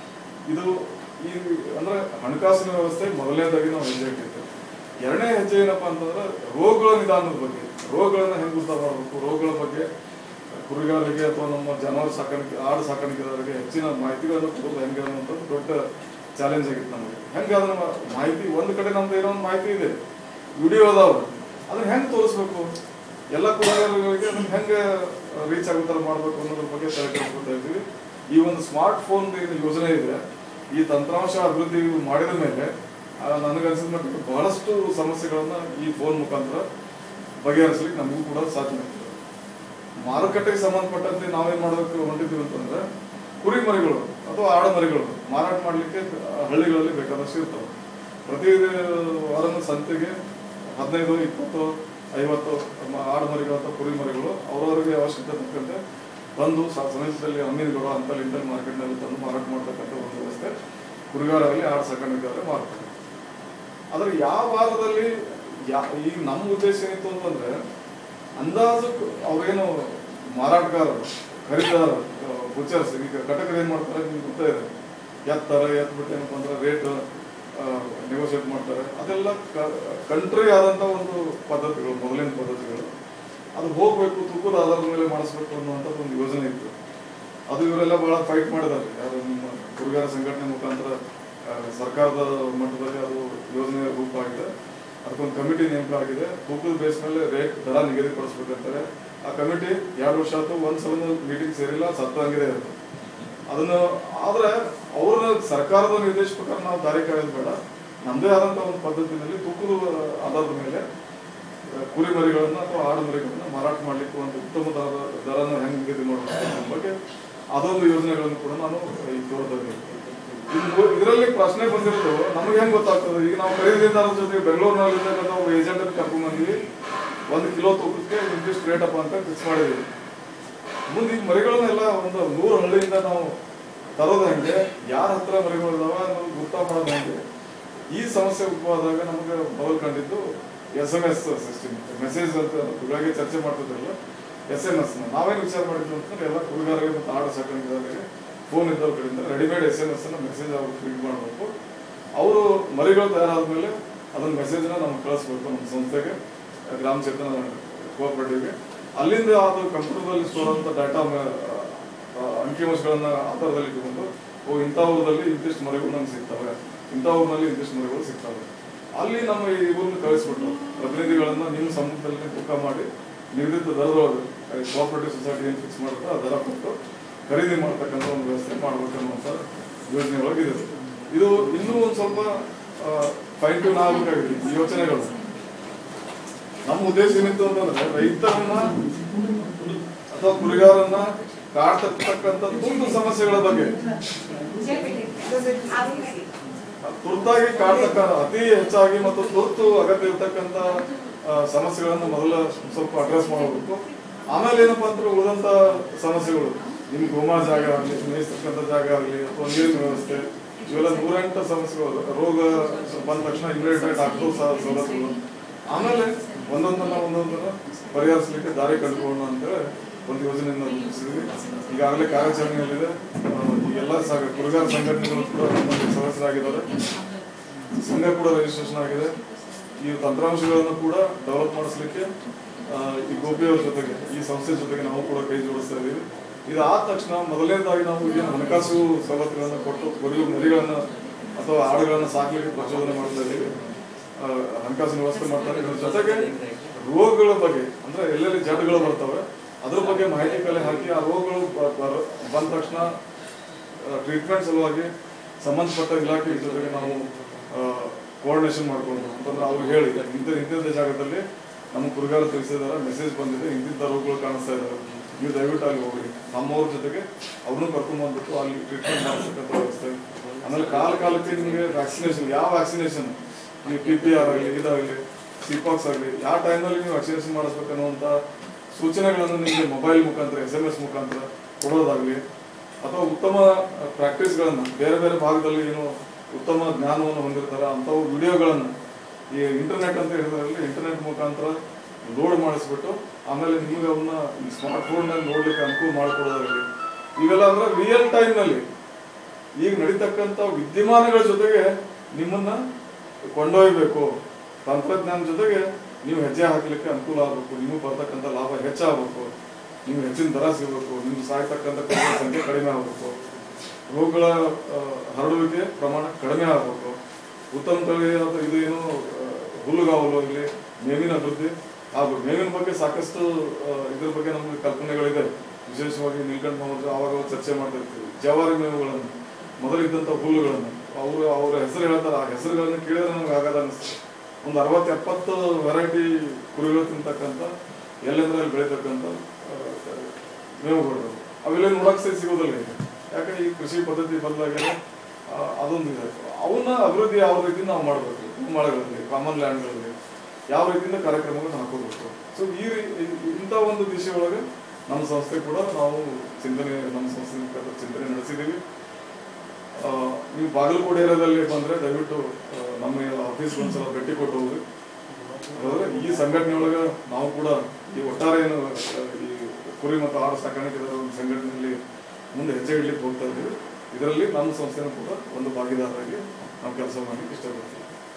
ಇದು ಈ ಅಂದ್ರೆ ಹಣಕಾಸಿನ ವ್ಯವಸ್ಥೆ ಮೊದಲನೇದಾಗಿ ನಾವು ಹೆಜ್ಜೆ ಇಟ್ಟಿರ್ತೇವೆ ಎರಡನೇ ಹೆಜ್ಜೆ ಏನಪ್ಪಾ ಅಂತಂದ್ರೆ ರೋಗಗಳ ನಿದಾನದ ಬಗ್ಗೆ ರೋಗಗಳನ್ನ ಹೆಂಗ್ ಗುರ್ತ ಮಾಡಬೇಕು ರೋಗಗಳ ಬಗ್ಗೆ ಕುರಿಗಾರರಿಗೆ ಅಥವಾ ನಮ್ಮ ಜಾನುವಾರು ಸಾಕಾಣಿಕೆ ಆಡು ಸಾಕಾಣಿಕೆದಾರರಿಗೆ ಹೆಚ್ಚಿನ ಮಾಹಿತಿಗಳನ್ನು ಕೊಡೋದು ಹೆಂಗೆ ಅನ್ನೋಂಥದ್ದು ದೊಡ್ಡ ಚಾಲೆಂಜ್ ಆಗಿತ್ತು ನಮಗೆ ಹೆಂಗೆ ಅದನ್ನ ಮಾ- ಮಾಹಿತಿ ಒಂದು ಕಡೆ ನಮ್ದು ಏನೋ ಒಂದು ಮಾಹಿತಿ ಇದೆ ವಿಡಿಯೋ ಅದಾವ ಅದನ್ನ ಹೆಂಗೆ ತೋರಿಸ್ಬೇಕು ಎಲ್ಲ ಕುರಿಗಾರರಿಗೆ ಅದನ್ನ ಹೆಂಗೆ ರೀಚ್ ಆಗೋ ಥರ ಮಾಡಬೇಕು ಅನ್ನೋದ್ರ ಬಗ್ಗೆ ತಲೆ ಕೆಡಿಸ್ಕೊತಾ ಇದ್ದೀವಿ ಈ ಒಂದು ಸ್ಮಾರ್ಟ್ ಫೋನ್ ಏನು ಯೋಜನೆ ಇದೆ ಈ ತಂತ್ರಾಂಶ ಅಭಿವೃದ್ಧಿ ಮಾಡಿದ ಮೇಲೆ ಆ, ನನಗನ್ಸಿದ ಮಟ್ಟಿಗೆ ಬಹಳಷ್ಟು ಸಮಸ್ಯೆಗಳನ್ನ ಈ ಫೋನ್ ಮುಖಾಂತರ ಬಗೆಹರಿಸ್ಲಿಕ್ಕೆ ನಮಗೂ ಕೂಡ ಸಾಧ್ಯ ಆಗ್ತದೆ ಮಾರುಕಟ್ಟೆಗೆ ಸಂಬಂಧಪಟ್ಟಂತೆ ನಾವೇನ್ ಮಾಡಬೇಕು ಹೊಂಟಿದ್ದೀವಿ ಅಂತಂದ್ರೆ ಕುರಿ ಮರಿಗಳು ಅಥವಾ ಆಡು ಮರಿಗಳು ಮಾರಾಟ ಮಾಡ್ಲಿಕ್ಕೆ ಆ, ಹಳ್ಳಿಗಳಲ್ಲಿ ಬೇಕಾದಷ್ಟು ಇರ್ತವೆ ಪ್ರತಿ ವಾರನ ಸಂತೆಗೆ ಹದಿನೈದು ಇಪ್ಪತ್ತು ಐವತ್ತು ಮ- ಆಡು ಮರಿಗಳು ಅಥವಾ ಕುರಿ ಮರಿಗಳು ಅವರವರಿಗೆ ಅವಶ್ಯಕತೆ ತಕ್ಕಂತೆ ಬಂದು ಸ- ಸಮೀಪದಲ್ಲಿ ಅಮೀನುಗಳು ಅಂತಲ್ಲಿ ಇಂತಲ್ಲಿ ಮಾರ್ಕೆಟ್ನಲ್ಲಿ ತಂದು ಮಾರಾಟ ಮಾಡ್ತಕ್ಕಂಥ ಒಂದು ವ್ಯವಸ್ಥೆ ಕುರಿಗಾರಾಗಲಿ ಆಡು ಸಾಕಾಣಿಕೆದಾರೇ ಮಾಡ್ತಾರೆ ಆದ್ರೆ ಯಾವ ವಾರದಲ್ಲಿ ಯಾ ಈಗ ನಮ್ಮ ಉದ್ದೇಶ ಏನಿತ್ತು ಅಂತಂದ್ರೆ ಅಂದಾಜು ಅವ್ರೇನು ಮಾರಾಟಗಾರರು ಖರೀದಾರರು ಬುಚರ್ಸ್ ಈಗ ಕಟಕರು ಏನ್ ಮಾಡ್ತಾರೆ ನಿಮ್ಗೆ ಗೊತ್ತೇ ಇದೆ ಎತ್ತಾರೆ ಎತ್ ಬಿಟ್ಟು ಏನಪ್ಪ ಅಂದ್ರೆ ರೇಟ್ ನೆಗೋಸಿಯೇಟ್ ಮಾಡ್ತಾರೆ ಅದೆಲ್ಲ ಕಂಟ್ರಿ ಆದಂತ ಒಂದು ಪದ್ಧತಿಗಳು ಮೊದಲಿನ ಪದ್ಧತಿಗಳು ಅದು ಹೋಗ್ಬೇಕು ತೂಕದ ಆಧಾರದ ಮೇಲೆ ಮಾಡಿಸ್ಬೇಕು ಅನ್ನುವಂಥ ಒಂದು ಯೋಜನೆ ಇತ್ತು ಅದು ಇವರೆಲ್ಲ ಬಹಳ ಫೈಟ್ ಮಾಡಿದ್ದಾರೆ ಯಾರು ನಿಮ್ಮ ಹುಡುಗರ ಸಂಘಟನೆ ಮುಖಾಂತರ ಆ, ಸರ್ಕಾರದ ಮಟ್ಟದಲ್ಲಿ ಅದು ಯೋಜನೆ ರೂಪ ಆಗಿದೆ ಅದಕ್ಕೊಂದು ಕಮಿಟಿ ನೇಮಕ ಆಗಿದೆ ತೂಕದ ಬೇಸ್ ಮೇಲೆ ರೇಟ್ ದರ ನಿಗದಿಪಡಿಸ್ಬೇಕಂತಾರೆ ಆ ಕಮಿಟಿ ಎರಡು ವರ್ಷ ಆಯ್ತು ಒಂದ್ ಸಲ ಮೀಟಿಂಗ್ ಸೇರಿಲ್ಲ ಸತ್ತಂಗಿದೆ ಇರುತ್ತೆ ಅದನ್ನು ಆದ್ರೆ ಅವ್ರ ಸರ್ಕಾರದ ನಿರ್ದೇಶ ಪ್ರಕಾರ ನಾವು ದಾರಿ ಕಾಯೋದು ಬೇಡ ನಮ್ಮದೇ ಆದಂತ ಒಂದು ಪದ್ಧತಿನಲ್ಲಿ ತೂಕದ ಆಧಾರದ ಮೇಲೆ ಆ, ಕುರಿ ಮರಿಗಳನ್ನ ಅಥವಾ ಆಡು ಮರಿಗಳನ್ನ ಮಾರಾಟ ಮಾಡ್ಲಿಕ್ಕೆ ಒಂದು ಉತ್ತಮ ದರ ದರನ ಹೆಂಗ್ ನಿಗದಿ ಮಾಡಬೇಕು ಅನ್ನೋ ಬಗ್ಗೆ ಅದೊಂದು ಯೋಜನೆಗಳನ್ನು ಕೂಡ ನಾನು ಈ ತೋಟದಲ್ಲಿ ಇದರಲ್ಲಿ ಪ್ರಶ್ನೆ ಬಂದಿರೋದು ನಮಗೆ ಹೆಂಗ್ ಗೊತ್ತಾಗ್ತದೆ ಈಗ ನಾವು ಖರೀದಿದಾರರ ಜೊತೆ ಬೆಂಗಳೂರಿನಲ್ಲಿ ಇರ್ತಕ್ಕಂಥ ಒಬ್ಬ ಏಜೆಂಟ್ ಕರ್ಕೊಂಡ್ ಬಂದ್ವಿ ಒಂದು ಕಿಲೋ ತೂಕಕ್ಕೆ ಇಂತಿಷ್ಟು ರೇಟ್ ಅಪ್ಪ ಅಂತ ಫಿಕ್ಸ್ ಮಾಡಿದೀವಿ ಮುಂದೆ ಈ ಮರಿಗಳನ್ನೆಲ್ಲ ಒಂದು ನೂರು ಹಳ್ಳಿಯಿಂದ ನಾವು ತರೋದು ಹೆಂಗೆ ಯಾರ ಹತ್ರ ಮರಿಗಳು ಇದಾವ ಅನ್ನೋದು ಗುರ್ತ ಮಾಡೋದು ಹೆಂಗೆ ಈ ಸಮಸ್ಯೆ ಉದ್ಭವ ಆದಾಗ ನಮಗೆ ಮೊದಲು ಕಂಡಿದ್ದು S M S system message ಅಂತ ಬೆಳಗ್ಗೆ ಚರ್ಚೆ ಮಾಡ್ತಿದ್ರಲ್ಲ ಎಸ್ ಎಂ ಎಸ್ ನಾವೇನು ವಿಚಾರ ಮಾಡಿದ್ವಿ ಅಂತಂದ್ರೆ ಎಲ್ಲ ಹುಡುಗರಿಗೆ ಮತ್ತು ಆಡು ಸಾಕಾಣಿಕೆದಾರರಿಗೆ ಫೋನ್ ಇದ್ದವ್ರ ಕಡೆಯಿಂದ ರೆಡಿಮೇಡ್ ಎಸ್ ಎಂ ಎಸ್ ಅನ್ನ ಮೆಸೇಜ್ ಅವ್ರಿಗೆ ಫೀಡ್ ಮಾಡಬೇಕು ಅವರು ಮರಿಗಳು ತಯಾರಾದ್ಮೇಲೆ ಅದನ್ನ ಮೆಸೇಜ್ನ ನಮ್ಗೆ ಕಳಿಸ್ಬೇಕು ನಮ್ಮ ಸಂಸ್ಥೆಗೆ ಗ್ರಾಮ ಚೇತನ ಕೋಆಪರೇಟಿವ್ಗೆ ಅಲ್ಲಿಂದ ಅದು ಕಂಪ್ಯೂಟರ್ದಲ್ಲಿ ಸ್ಟೋರ್ ಅಂತ ಡಾಟಾ ಅಂಕಿಅಂಶಗಳನ್ನ ಆಧಾರದಲ್ಲಿ ಇಟ್ಕೊಂಡು ಓ ಇಂಥ ಊರಲ್ಲಿ ಇಂತಿಷ್ಟು ಮರಿಗಳು ನಮ್ಗೆ ಸಿಗ್ತವೆ ಇಂಥ ಊರಿನಲ್ಲಿ ಇಂತಿಷ್ಟು ಮರಿಗಳು ಸಿಗ್ತವೆ ಅಲ್ಲಿ ನಮ್ಮ ಈ ಊರನ್ನ ಕಳಿಸ್ಬಿಟ್ಟು ಪ್ರತಿನಿಧಿಗಳನ್ನ ನಿಮ್ಮ ಸಮ್ಮುಖದಲ್ಲಿ ಬುಕ್ಕ ಮಾಡಿ ನಿಗದಿತ ದರದೊಳಗೆ ಕೋಆಪರೇಟಿವ್ ಸೊಸೈಟಿ ಏನು ಫಿಕ್ಸ್ ಮಾಡುತ್ತೋ ಆ ದರ ಕೊಟ್ಟು ಖರೀದಿ ಮಾಡ್ತಕ್ಕಂಥ ಒಂದು ವ್ಯವಸ್ಥೆ ಮಾಡ್ಬೇಕು ಅನ್ನುವಂಥ ಯೋಜನೆ ಒಳಗಿದೆ ಇದು ಇನ್ನೂ ಒಂದು ಸ್ವಲ್ಪ ಫೈನ್ ಟ್ಯೂನ್ ಆಗಬೇಕಾಗಿದೆ ಈ ಯೋಚನೆಗಳು ನಮ್ಮ ಉದ್ದೇಶ ಏನಿತ್ತು ಅಂತಂದ್ರೆ ರೈತರನ್ನ ಅಥವಾ ಕುರಿಗಾರನ್ನ ಕಾಡ್ತಕ್ಕಂಥ ತುರ್ತು ಸಮಸ್ಯೆಗಳ ಬಗ್ಗೆ ತುರ್ತಾಗಿ ಕಾಡ್ತಕ್ಕ ಅತಿ ಹೆಚ್ಚಾಗಿ ಮತ್ತು ತುರ್ತು ಅಗತ್ಯ ಇರ್ತಕ್ಕಂಥ ಆ, ಸಮಸ್ಯೆಗಳನ್ನ ಮೊದಲ ಸ್ವಲ್ಪ ಅಡ್ರೆಸ್ ಮಾಡಬೇಕು ಆಮೇಲೆ ಏನಪ್ಪಾ ಅಂದ್ರೆ ಉಳಿದಂತ ಸಮಸ್ಯೆಗಳು ನಿಮ್ ಗೋಮಾ ಜಾಗ ಆಗಲಿ ಮೇಯಿಸ್ತಕ್ಕಂಥ ಜಾಗ ಆಗಲಿ ಅಥವಾ ನೀರಿನ ವ್ಯವಸ್ಥೆ ಇವೆಲ್ಲ ನೂರೆಂಟು ಸಮಸ್ಯೆಗಳು ರೋಗ ಬಂದ ತಕ್ಷಣ ಇಮಿಡಿಯೇಟ್ ಹಾಕೋ ಸವಲತ್ತುಗಳು ಆಮೇಲೆ ಒಂದೊಂದನ್ನ ಒಂದೊಂದನ್ನ ಪರಿಹರಿಸಲಿಕ್ಕೆ ದಾರಿ ಕಂಡುಕೊಳ್ಳೋಣ ಅಂತೇಳಿ ಒಂದು ಯೋಜನೆಯನ್ನು ರೂಪಿಸಿದ್ವಿ ಈಗಾಗಲೇ ಕಾರ್ಯಾಚರಣೆಯಲ್ಲಿದೆ ಆ, ಈ ಎಲ್ಲ ಸಾಗ ಕುರುಗಾರ ಸಂಘಟನೆಗಳು ಕೂಡ ನಮ್ಮಲ್ಲಿ ಸದಸ್ಯರಾಗಿದ್ದಾರೆ ಸಂಘ ಕೂಡ ರಿಜಿಸ್ಟ್ರೇಷನ್ ಆಗಿದೆ ಈ ತಂತ್ರಾಂಶಗಳನ್ನು ಕೂಡ ಡೆವಲಪ್ ಮಾಡಿಸ್ಲಿಕ್ಕೆ ಆ, ಈ ಗೋಪಿಯವ್ರ ಜೊತೆಗೆ ಈ ಸಂಸ್ಥೆ ಜೊತೆಗೆ ನಾವು ಕೂಡ ಕೈ ಜೋಡಿಸ್ತಾ ಇದ್ದೀವಿ ಇದಾದ ತಕ್ಷಣ ಮೊದಲನೇದಾಗಿ ನಾವು ಏನು ಹಣಕಾಸು ಸವಲತ್ತುಗಳನ್ನು ಕೊಟ್ಟು ಕುರಿ ಮರಿಗಳನ್ನ ಅಥವಾ ಆಡುಗಳನ್ನ ಸಾಕ್ಲಿಕ್ಕೆ ಪ್ರಚೋದನೆ ಮಾಡ್ತಾ ಇದ್ದೀವಿ ಆ, ಹಣಕಾಸಿನ ವ್ಯವಸ್ಥೆ ಮಾಡ್ತಾರೆ ಇದ್ರ ಜೊತೆಗೆ ರೋಗಗಳ ಬಗ್ಗೆ ಅಂದ್ರೆ ಎಲ್ಲೆಲ್ಲಿ ಜಡ್ಗಳು ಬರ್ತವೆ ಅದ್ರ ಬಗ್ಗೆ ಮಾಹಿತಿ ಕಲೆ ಹಾಕಿ ಆ ರೋಗಗಳು ಬ- ಬರ- ಬಂದ ತಕ್ಷಣ ಟ್ರೀಟ್ಮೆಂಟ್ ಸಲುವಾಗಿ ಸಂಬಂಧಪಟ್ಟ ಇಲಾಖೆ ಜೊತೆಗೆ ನಾವು ಕೋಆರ್ಡಿನೇಷನ್ ಮಾಡ್ಕೊಂಡು ಅಂತಂದ್ರೆ ಅವ್ರಿಗೆ ಹೇಳಿ ಇಂಥ ಇಂಥದ್ದೇ ಜಾಗದಲ್ಲಿ ನಮ್ಮ ಕುರುಗಾರ ತಿಳಿಸಿದಾರೆ ಮೆಸೇಜ್ ಬಂದಿದೆ ಇಂತಿಂಥ ರೋಗಗಳು ಕಾಣಿಸ್ತಾ ಇದಾವೆ ನೀವು ದಯವಿಟ್ಟು ಅಲ್ಲಿ ಹೋಗಿ ನಮ್ಮವ್ರ ಜೊತೆಗೆ ಅವ್ರನ್ನೂ ಕರ್ಕೊಂಡ್ ಬಂದ್ಬಿಟ್ಟು ಅಲ್ಲಿ ಟ್ರೀಟ್ಮೆಂಟ್ ಮಾಡಿಸ್ತಕ್ಕಂಥ ವ್ಯವಸ್ಥೆ ಆಮೇಲೆ ಕಾಲ ಕಾಲಕ್ಕೆ ನಿಮಗೆ ವ್ಯಾಕ್ಸಿನೇಷನ್ ಯಾವ ವ್ಯಾಕ್ಸಿನೇಷನ್ ನೀವು ಪಿ ಪಿ ಆರ್ ಆಗಲಿ ಇದಾಗಲಿ ಸಿಪಾಕ್ಸ್ ಆಗಲಿ ಯಾವ ಟೈಮ್ನಲ್ಲಿ ನೀವು ವ್ಯಾಕ್ಸಿನೇಷನ್ ಮಾಡಿಸ್ಬೇಕನ್ನುವಂಥ ಸೂಚನೆಗಳನ್ನು ನಿಮಗೆ ಮೊಬೈಲ್ ಮುಖಾಂತರ ಎಸ್ ಎಂ ಎಸ್ ಮುಖಾಂತರ ಕೊಡೋದಾಗಲಿ ಅಥವಾ ಉತ್ತಮ ಪ್ರಾಕ್ಟೀಸ್ಗಳನ್ನು ಬೇರೆ ಬೇರೆ ಭಾಗದಲ್ಲಿ ಏನು ಉತ್ತಮ ಜ್ಞಾನವನ್ನು ಹೊಂದಿರ್ತಾರೆ ಅಂಥವು ವಿಡಿಯೋಗಳನ್ನು ಈ ಇಂಟರ್ನೆಟ್ ಅಂತ ಹೇಳಿದ್ರಲ್ಲಿ ಇಂಟರ್ನೆಟ್ ಮುಖಾಂತರ ಲೋಡ್ ಮಾಡಿಸ್ಬಿಟ್ಟು ಆಮೇಲೆ ನಿಮಗೆ ಅವನ್ನ ಈ ಸ್ಮಾರ್ಟ್ ಫೋನ್ನಲ್ಲಿ ನೋಡ್ಲಿಕ್ಕೆ ಅನುಕೂಲ ಮಾಡಿಕೊಡೋದಾಗಲಿ ಇವೆಲ್ಲ ಅಂದ್ರೆ ರಿಯಲ್ ಟೈಮ್ನಲ್ಲಿ ಈಗ ನಡೀತಕ್ಕಂಥ ವಿದ್ಯಮಾನಗಳ ಜೊತೆಗೆ ನಿಮ್ಮನ್ನ ಕೊಂಡೊಯ್ಯಬೇಕು ತಂತ್ರಜ್ಞಾನ ಜೊತೆಗೆ ನೀವು ಹೆಜ್ಜೆ ಹಾಕ್ಲಿಕ್ಕೆ ಅನುಕೂಲ ಆಗಬೇಕು ನಿಮಗೆ ಬರ್ತಕ್ಕಂಥ ಲಾಭ ಹೆಚ್ಚಾಗಬೇಕು ನೀವು ಹೆಚ್ಚಿನ ದರ ಸಿಗಬೇಕು ನಿಮ್ಗೆ ಸಾಯ್ತಕ್ಕಂಥ ಕುರಿಗಳ ಸಂಖ್ಯೆ ಕಡಿಮೆ ಆಗಬೇಕು ರೋಗಗಳ ಆ, ಹರಡುವಿಕೆ ಪ್ರಮಾಣ ಕಡಿಮೆ ಆಗಬೇಕು ಉತ್ತಮ ತಳಿ ಅಥವಾ ಇದು ಏನು ಆ, ಹುಲ್ಲುಗಾವಲು ಇಲ್ಲಿ ಮೇವಿನ ಅಭಿವೃದ್ಧಿ ಹಾಗೂ ಮೇವಿನ ಬಗ್ಗೆ ಸಾಕಷ್ಟು ಆ, ಇದ್ರ ಬಗ್ಗೆ ನಮಗೆ ಕಲ್ಪನೆಗಳಿದೆ ವಿಶೇಷವಾಗಿ ನೀಲ್ಕಂಠ ಮಹೋದಯ ಆವಾಗ ಅವಾಗ ಚರ್ಚೆ ಮಾಡ್ತಾ ಇರ್ತೀವಿ ಜವಾರಿ ಮೇವುಗಳನ್ನು ಮೊದಲಿದ್ದಂಥ ಹುಲ್ಲುಗಳನ್ನು ಅವರು ಅವ್ರ ಹೆಸರು ಹೇಳ್ತಾರೆ ಆ ಹೆಸರುಗಳನ್ನು ಕೇಳಿದ್ರೆ ನಮ್ಗೆ ಆಗದ ಅನಿಸ್ತದೆ ಒಂದು ಅರವತ್ತು ಎಪ್ಪತ್ತು ವೆರೈಟಿ ಕುರಿಗಳು ತಿಂತಕ್ಕಂಥ ಎಲ್ಲೆಂದ್ರಲ್ಲಿ ಬೆಳೀತಕ್ಕಂಥ ಆ, ಮೇವುಗಳು ಅವೆಲ್ಲ ನೋಡಕ್ ಸಹ ಸಿಗೋದಿಲ್ಲ ಈಗ ಯಾಕಂದ್ರೆ ಈ ಕೃಷಿ ಪದ್ಧತಿ ಬದಲಾಗಿದೆ ಆ, ಅದೊಂದು ಇದೆ ಅವನ್ನ ಅಭಿವೃದ್ಧಿ ಯಾವ ರೀತಿ ನಾವು ಮಾಡಬೇಕು ಮಳೆಗಳಲ್ಲಿ ಕಾಮನ್ ಲ್ಯಾಂಡ್ಗಳಲ್ಲಿ ಯಾವ ರೀತಿಯಿಂದ ಕಾರ್ಯಕ್ರಮಗಳನ್ನ ಹಾಕೋಬೇಕು ಸೊ ಈ ರೀ- ಇ- ಇಂಥ ಒಂದು ದಿಶೆ ಒಳಗೆ ನಮ್ಮ ಸಂಸ್ಥೆ ಕೂಡ ನಾವು ಚಿಂತನೆ ನಮ್ಮ ಸಂಸ್ಥೆ ಮುಖಾಂತರ ಚಿಂತನೆ ನಡೆಸಿದ್ದೀವಿ ಆ, ನೀವು ಬಾಗಲಕೋಟೆ ಏರಿಯಾದಲ್ಲಿ ಬಂದ್ರೆ ದಯವಿಟ್ಟು ಆ, ನಮ್ಮ ಆಫೀಸ್ ಒಂದ್ಸಲ ಭೇಟಿ ಕೊಟ್ಟು ಹೋಗ್ರಿ ಹೋದ್ರೆ ಈ ಸಂಘಟನೆ ಒಳಗ ನಾವು ಕೂಡ ಈ ಒಟ್ಟಾರೆ ಏನು ಆ, ಈ ಕುರಿ ಮತ್ತು ಆರು ಸಾಕಾಣಿಕೆ ಒಂದು ಸಂಘಟನೆಯಲ್ಲಿ ಮುಂದೆ ಹೆಜ್ಜೆ ಇಡ್ಲಿಕ್ಕೆ ಹೋಗ್ತಾ ಇದ್ದೀವಿ ಇದರಲ್ಲಿ ನಮ್ಮ ಸಂಸ್ಥೆನೂ ಕೂಡ ಒಂದು ಭಾಗಿದಾರರಾಗಿ ನಾವು ಕೆಲಸ ಮಾಡಲಿಕ್ಕೆ ಇಷ್ಟಪಡ್ತೀವಿ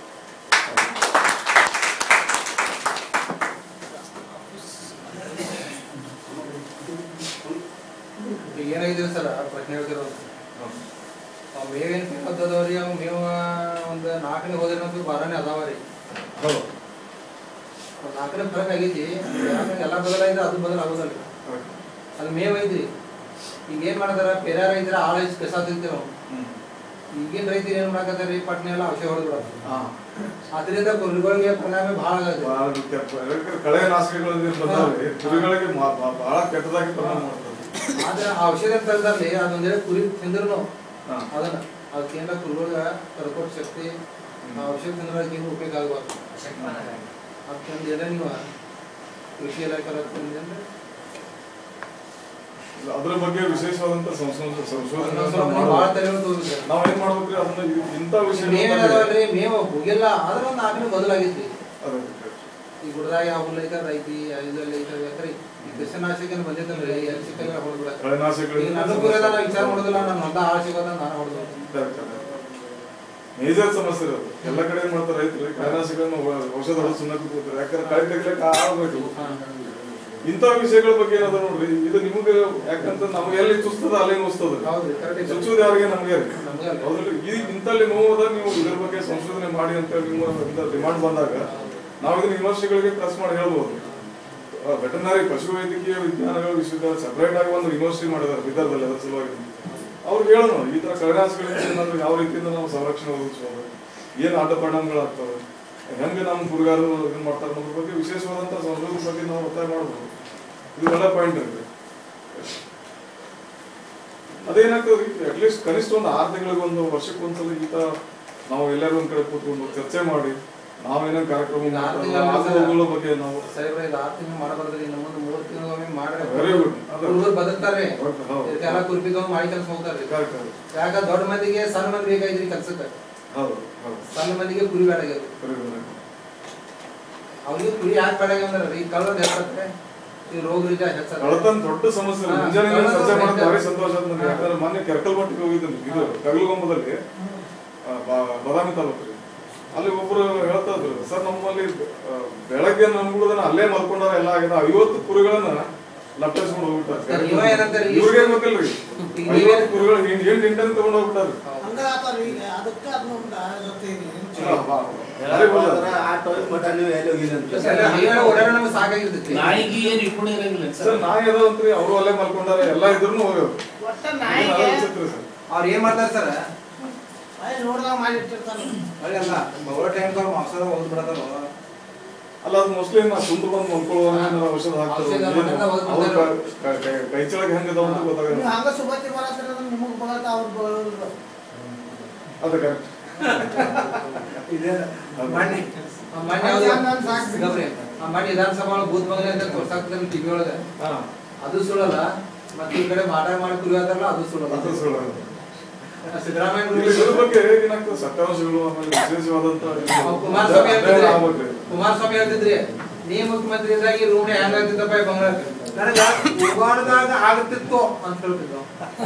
ಈಗ ಏನಾಗಿದೆ ಸರ್ ಪ್ರಶ್ನೆ ಹೇಳ್ತಿರೋದು ಅವ್ ಮೇವೇನ್ ಬೇಕಾದವ್ರಿ ಅವ್ ಮೇವ ಒಂದು ನಾಲ್ಕನೇ ಹೋದ್ರೆ ಬಾರನೇ ಅದಾವ ರೀ ಹೌದು ಒಂದ್ ನಾಲ್ಕನೇ ಫರಕ್ ಆಗೈತಿ ಯಾಕಂದ್ರೆ ಎಲ್ಲ ಬದಲಾಗಿದೆ ಅದು ಬದಲಾಗೋದಲ್ಲ ಅದು ಮೇವ್ ಐತ್ರಿ ಈಗ ಏನ್ ಮಾಡದಾರ ಬೇರೆ ರೈತರ ಆಳ ಹೆಚ್ಚು ಕಸ ತಿಂತೀವಿ ನಾವು ಈಗಿನ ರೈತರು ಏನ್ ಮಾಡಕತ್ತಾರ ಪಟ್ನೆ ಎಲ್ಲ ಔಷಧ ಹೊಡೆದ್ಬಿಡೋದು ಅದರಿಂದ ಕುರಿಗಳಿಗೆ ಪರಿಣಾಮ ಬಹಳ ಆಗತ್ತೆ ಬಹಳ ಕೆಟ್ಟ- ಯಾಕಂದ್ರೆ ಕಳೆ ನಾಶಕಗಳು ಬಂದಾವೆ ಕುರಿಗಳಿಗೆ ಮಾ- ಮಾ- ಬಹಳ ಕೆಟ್ಟದಾಗಿ ಪರಿಣಾಮ ಮಾಡ್ತದೆ ಆದ್ರೆ ಆ ಔಷಧ ತಂದಲ್ಲಿ ಅದೊಂದೇಳೆ ಕುರಿ ತಿಂದ್ರು ಅದನ್ನ ಅದಕ್ಕೆ ಏನಾರ ಕುರಿಗಳ ಕರ್ಕೋಟ್ ಶಕ್ತಿ ಆ ಔಷಧ ತಿಂದ್ರೆ ಅದಕ್ಕೆ ಏನು ಉಪಯೋಗ ಆಗಬಾರ್ದು ಅದಕ್ಕೊಂದು ಎಲ್ಲ ನೀವು ಕೃಷಿ ಇಲಾಖೆ ಅಂದ್ರೆ ಅದ್ರ ಬಗ್ಗೆ ವಿಶೇಷವಾದಂತ ಸಂಶೋಧನೆ ಸಂಶೋಧನೆ ಸಂಶೋಧನೆ ಬಹಳ ತಲೆ ಹೋಗ್ತದೆ. ನಾವ್ ಏನ್ ಮಾಡ್ಬೇಕ್ರಿ ಅದನ್ನ ಇ- ಇಂಥ ವಿಷಯ ಮೇವೇನದಲ್ರಿ ಮೇವು ಹೋಗಿಲ್ಲ ಆದ್ರೆ ಒಂದು ನಾಲ್ಕನೇ ಬದಲಾಗೈತಿ ಈ ಗುಡ್ದಾಗ ಯಾವ ಹುಲ್ಲು ಐತೆ ಅದು ಐತಿ ಇದೆಲ್ಲ ಐತೆ ಯಾಕ್ರಿ ಈ ಕೃಷಿನಾಶಕ ಬಂದಿದ್ದಲ್ರಿ ಎಲ್ಲಿ ಸಿಕ್ಕಲ್ಲ ಹೊಡೆದ್ಬಿಡ ಕಳೆನಾಶಕಗಳು ಈಗ ನನ್ನ ಕುರಿ ಅದ ನಾ ವಿಚಾರ ಮಾಡೋದಿಲ್ಲ ನಾನು ಹೊಲ ಆಳ ಸಿಗೋದ ನಾನು ಹೊಡೆದು ಮೇಜರ್ ಸಮಸ್ಯೆ ಇರೋದು ಎಲ್ಲ ಕಡೆ ಏನ್ ಮಾಡ್ತಾರೆ ರೈತರು ಕಳೆನಾಶಕಗಳನ್ನ ಔ- ಔಷಧ ಹೊಡೆದು ಸುಮ್ಮನೆ ಕೂತ್ಕೊತಾರೆ ಯಾಕಂದ್ರೆ ಕಳೆ ತೆಗಿಲಿಕ್ಕೆ ಆಗ್ಬೇಕು ಇಂಥ ವಿಷಯಗಳ ಬಗ್ಗೆ ಏನದ ನೋಡ್ರಿ ಇದು ನಿಮಗೆ ಯಾಕಂತ ನಮ್ಗೆ ಎಲ್ಲಿ ಚುಸ್ತದ ಅಲ್ಲಿ ನುಸ್ತದ ಚುಚ್ಚುವುದು ಯಾರಿಗೆ ನಮ್ಗೆ ಹೌದ್ರಿ ಈ ಇಂಥಲ್ಲಿ ನೋವದ ನೀವು ಇದ್ರ ಬಗ್ಗೆ ಸಂಶೋಧನೆ ಮಾಡಿ ಅಂತ ನಿಮ್ಮ ಡಿಮಾಂಡ್ ಬಂದಾಗ ನಾವು ಇದನ್ನ ಯೂನಿವರ್ಸಿಟಿಗಳಿಗೆ ಪ್ರೆಸ್ ಮಾಡಿ ಹೇಳ್ಬೋದು ವೆಟರ್ನರಿ ಪಶು ವೈದ್ಯಕೀಯ ವಿಜ್ಞಾನಗಳ ವಿಶ್ವವಿದ್ಯಾಲಯ ಸಪರೇಟ್ ಆಗಿ ಒಂದು ಯೂನಿವರ್ಸಿಟಿ ಮಾಡಿದ್ದಾರೆ ಬೀದರ್ದಲ್ಲಿ ಅದರ ಸಲುವಾಗಿ ಅವ್ರಿಗೆ ಹೇಳೋಣ ಈ ತರ ಕಳೆನಾಶಗಳಿಂದ ಏನಾದ್ರು ಯಾವ ರೀತಿಯಿಂದ ನಾವು ಸಂರಕ್ಷಣೆ ಒದಗಿಸ್ಬೋದು ಏನು ಅಡ್ಡ ಪರಿಣಾಮಗಳಾಗ್ತವೆ ಹೆಂಗೆ ನಮ್ಮ ಹುಡುಗರು ಇದನ್ನ ಮಾಡ್ತಾರೆ ಅನ್ನೋದ್ರ ಬಗ್ಗೆ ವಿಶೇಷವಾದಂತ ಸಂಶೋಧನೆ ಬಗ್ಗೆ ನಾವು ಒತ್ತಾಯ ಮಾಡ್ಬೋದು ಇದು ಒಳ್ಳೆ ಪಾಯಿಂಟ್ ಇದೆ ಅದೇನಾಗ್ತದೆ ಅಟ್ಲೀಸ್ಟ್ ಕನಿಷ್ಠ ಒಂದು ಆರು ತಿಂಗಳಿಗೆ ಒಂದು ವರ್ಷಕ್ಕೆ ಒಂದ್ಸಲ ಈ ತರ ನಾವು ಎಲ್ಲರೂ ಒಂದ್ ಕಡೆ ಕೂತ್ಕೊಂಡು ಚರ್ಚೆ ಮಾಡಿ ನಾವೇನೇನು ಕಾರ್ಯಕ್ರಮ ಮಾಡ್ತಾರೆ, ಆಗುವವುಗಳ ಬಗ್ಗೆ ನಾವು ಸಾಹೇಬ್ರೆ ಇದು ಆರು ತಿಂಗಳು ಮಾಡಬಾರ್ದ್ರಿ ಇನ್ನು ಮುಂದೆ ಮೂರು ತಿಂಗಳು ಮಾಡ್ರೆ Very good. ಅದು- ಹುಡುಗರು ಬದುಕ್ತಾರೆ ಹೌದು, ಹೌದು. ಇದಕ್ಕೆಲ್ಲ ಕುರ್ಪಿದವ್ ಮಾಡಿ ಕೆಲಸ ಹೋಗ್ತಾರೆ Correct, correct. ಯಾಕ ದೊಡ್ಡ ಮಂದಿಗೆ ಸಣ್ಣ ಮಂದಿ ಬೇಕಾಗಿದ್ರಿ ಕೆಲ್ಸಕ್ಕೆ ಹೌದು ಹೌದು ಸಣ್ಣ ಮಂದಿಗೆ ಕುರಿ ಬೇಡಾಗ್ಯದ Very good. ಅವ್ರಿಗೆ ಕುರಿ ಯಾಕೆ ಬೇಡಾಗ್ಯಂದ್ರ ಈ ಕಳ್ಳದ್ ಹೆಚ್ಚತ್ತೆ ಈ ರೋಗ ರುಜ ಹೆಚ್ಚತ್ತೆ ಕಳತನ ದೊಡ್ಡ ಸಮಸ್ಯೆ ಹಾ, ಮುಂಜಾನೆ ನೀವು ಕಳ್ಳತನ ಚರ್ಚೆ ಮಾಡೋದು ಭಾರಿ ಹೆಚ್ಚತ್ತೆ. ಸಂತೋಷ ಆಯ್ತು ನನಗೆ ಯಾಕಂದ್ರೆ ಮೊನ್ನೆ ಕೆರ್ಕಲ್ ಮಟ್ಟಿಗೆ ಹೋಗಿದ್ದೀನಿ ಇದು ಕಗಲುಗೊಂಬದಲ್ಲಿ ಆ, ಬ- ಬಾದಾಮಿ ತಾಲೂಕು ರೀ. ಅಲ್ಲಿ ಒಬ್ರು ಹೇಳ್ತಾ ಇದ್ರು ಸರ್ ನಮ್ಮಲ್ಲಿ ಆ, ಬೆಳಗ್ಗೆ ನಮ್ಗುಡದನ್ನ ಅಲ್ಲೇ ಮಲ್ಕೊಂಡಾರ ಎಲ್ಲ ಆಗಿದೆ ಐವತ್ತು ಕುರಿಗಳನ್ನ ಲಪ್ಪಿಸ್ಕೊಂಡು ಹೋಗ್ಬಿಟ್ಟಾರೆ ನೀವ ಏನಂತೀರಿ? ಇವ್ರಿಗೆ ಗೊತ್ತಿಲ್ರಿ ಈಗ ಐವತ್ತು ಕುರಿಗಳು ಹಿಂಡ್ ಹಿಂಡ್ ಹಿಂಡನ್ ತಗೊಂಡು ಹೋಗ್ಬಿಟ್ಟಾರೆ ಓಡಾಡ ನಮ್ಗೆ ಸಾಕಾಗಿರ್ತೈತಿ ನಾಯಿಗೆ ಏನು ಇಟ್ಕೊಂಡಿರಂಗಿಲ್ಲ ಸರ್ ನಾಯಿ ಅದಾವಂತ್ರಿ ಅವರು ಅಲ್ಲೇ ಮಲ್ಕೊಂಡಾರ ಎಲ್ಲ ಇದ್ರು ಹೋಗ್ಯಾವ ಅವ್ರು ಏನ್ ಮಾಡ್ತಾರೆ ಸರ್ ನೋಡ್ದಾಗ ಮಾಡಿ ಇಟ್ಟಿರ್ತಾನೆ ಒಳ್ಳೆ ಅಲ್ಲ ಬರೋ ಟೈಮ್ ಮಾಂಸದ ಹೋದ್ ಬಿಡತಾರ ಅಲ್ಲ ಅದು ಮೋಸ್ಟ್ಲಿ ನಾ ಕುಂತು ಬಂದು ಮಲ್ಕೊಳ್ಳುವಾಗ ಏನಾರ ಔಷಧ ಹಾಕ್ತಾರೆ ಔಷಧ ಏನು? ಮನೆಯಿಂದ ಹೋಗಿ ಅವ್ರ ಬರ್ತಾರೆ. ಕ- ಕ- ಕೈ ಚಳಗ ಹೆಂಗದಾವ ಅಂತ ನೀವು ಗೊತ್ತಾಗಲ್ಲ ಹಂಗ ಸುಬತ್ತಿ ಬರತ್ತರ ನಿಮಗ್ ಬಗತ್ತ ಅವ್ರು ಬರೋದಿಲ್ಲ ಅದು ಕರೆಕ್ಟ್ ಮಣ್ಣಿ ಮಣ್ಣಿ ಗಬ್ರಿ ಆ ಮಣ್ಣಿ ವಿಧಾನಸಭಾ ಒಳಗೆ ಬೂತ್ ಮಗನೇ ಅಂತ ತೋರ್ಸಾಕ್ತಾರೆ ಟಿವಿ ಒಳಗೆ ಅದು ಸುಳ್ಳಲ್ಲ ಮತ್ತೆ ಈ ಕಡೆ ಮಾಟ ಮಾಡಿ ಕುರಿ ಹೇಳ್ತಾರಲ್ಲ ಅದು ಸುಳ್ಳಲ್ಲ ಅದು ಸುಳ್ಳಲ್ಲ. ಸಿದ್ದರಾಮಯ್ಯ ಇಲ್ಲಿ ಇದ್ರ ಬಗ್ಗೆ ಏನಾಗ್ತದೆ ಸತ್ಯಾಂಶಗಳು ಆಮೇಲೆ ವಿಶೇಷವಾದಂತ ಕುಮಾರಸ್ವಾಮಿ ಅಧ್ಯಯನ ಹೇಳ್ತಿದ್ರಿ ಆಗ್ಬೇಕ್ರಿ. ಕುಮಾರಸ್ವಾಮಿ ಹೇಳ್ತಿದ್ರಿ ನೀ ಮುಖ್ಯಮಂತ್ರಿ ಇದ್ದಾಗ ರೂಮ್ ಹೆಂಗ್ ಆಗ್ತಿದ್ದಪ್ಪ ಈ ಬಂಗಾರ ನನಗ ಉಗಾಡ್ದಾಗ ಆಗ್ತಿತ್ತು ಅಂತ ಹೇಳ್ತಿದ್ದ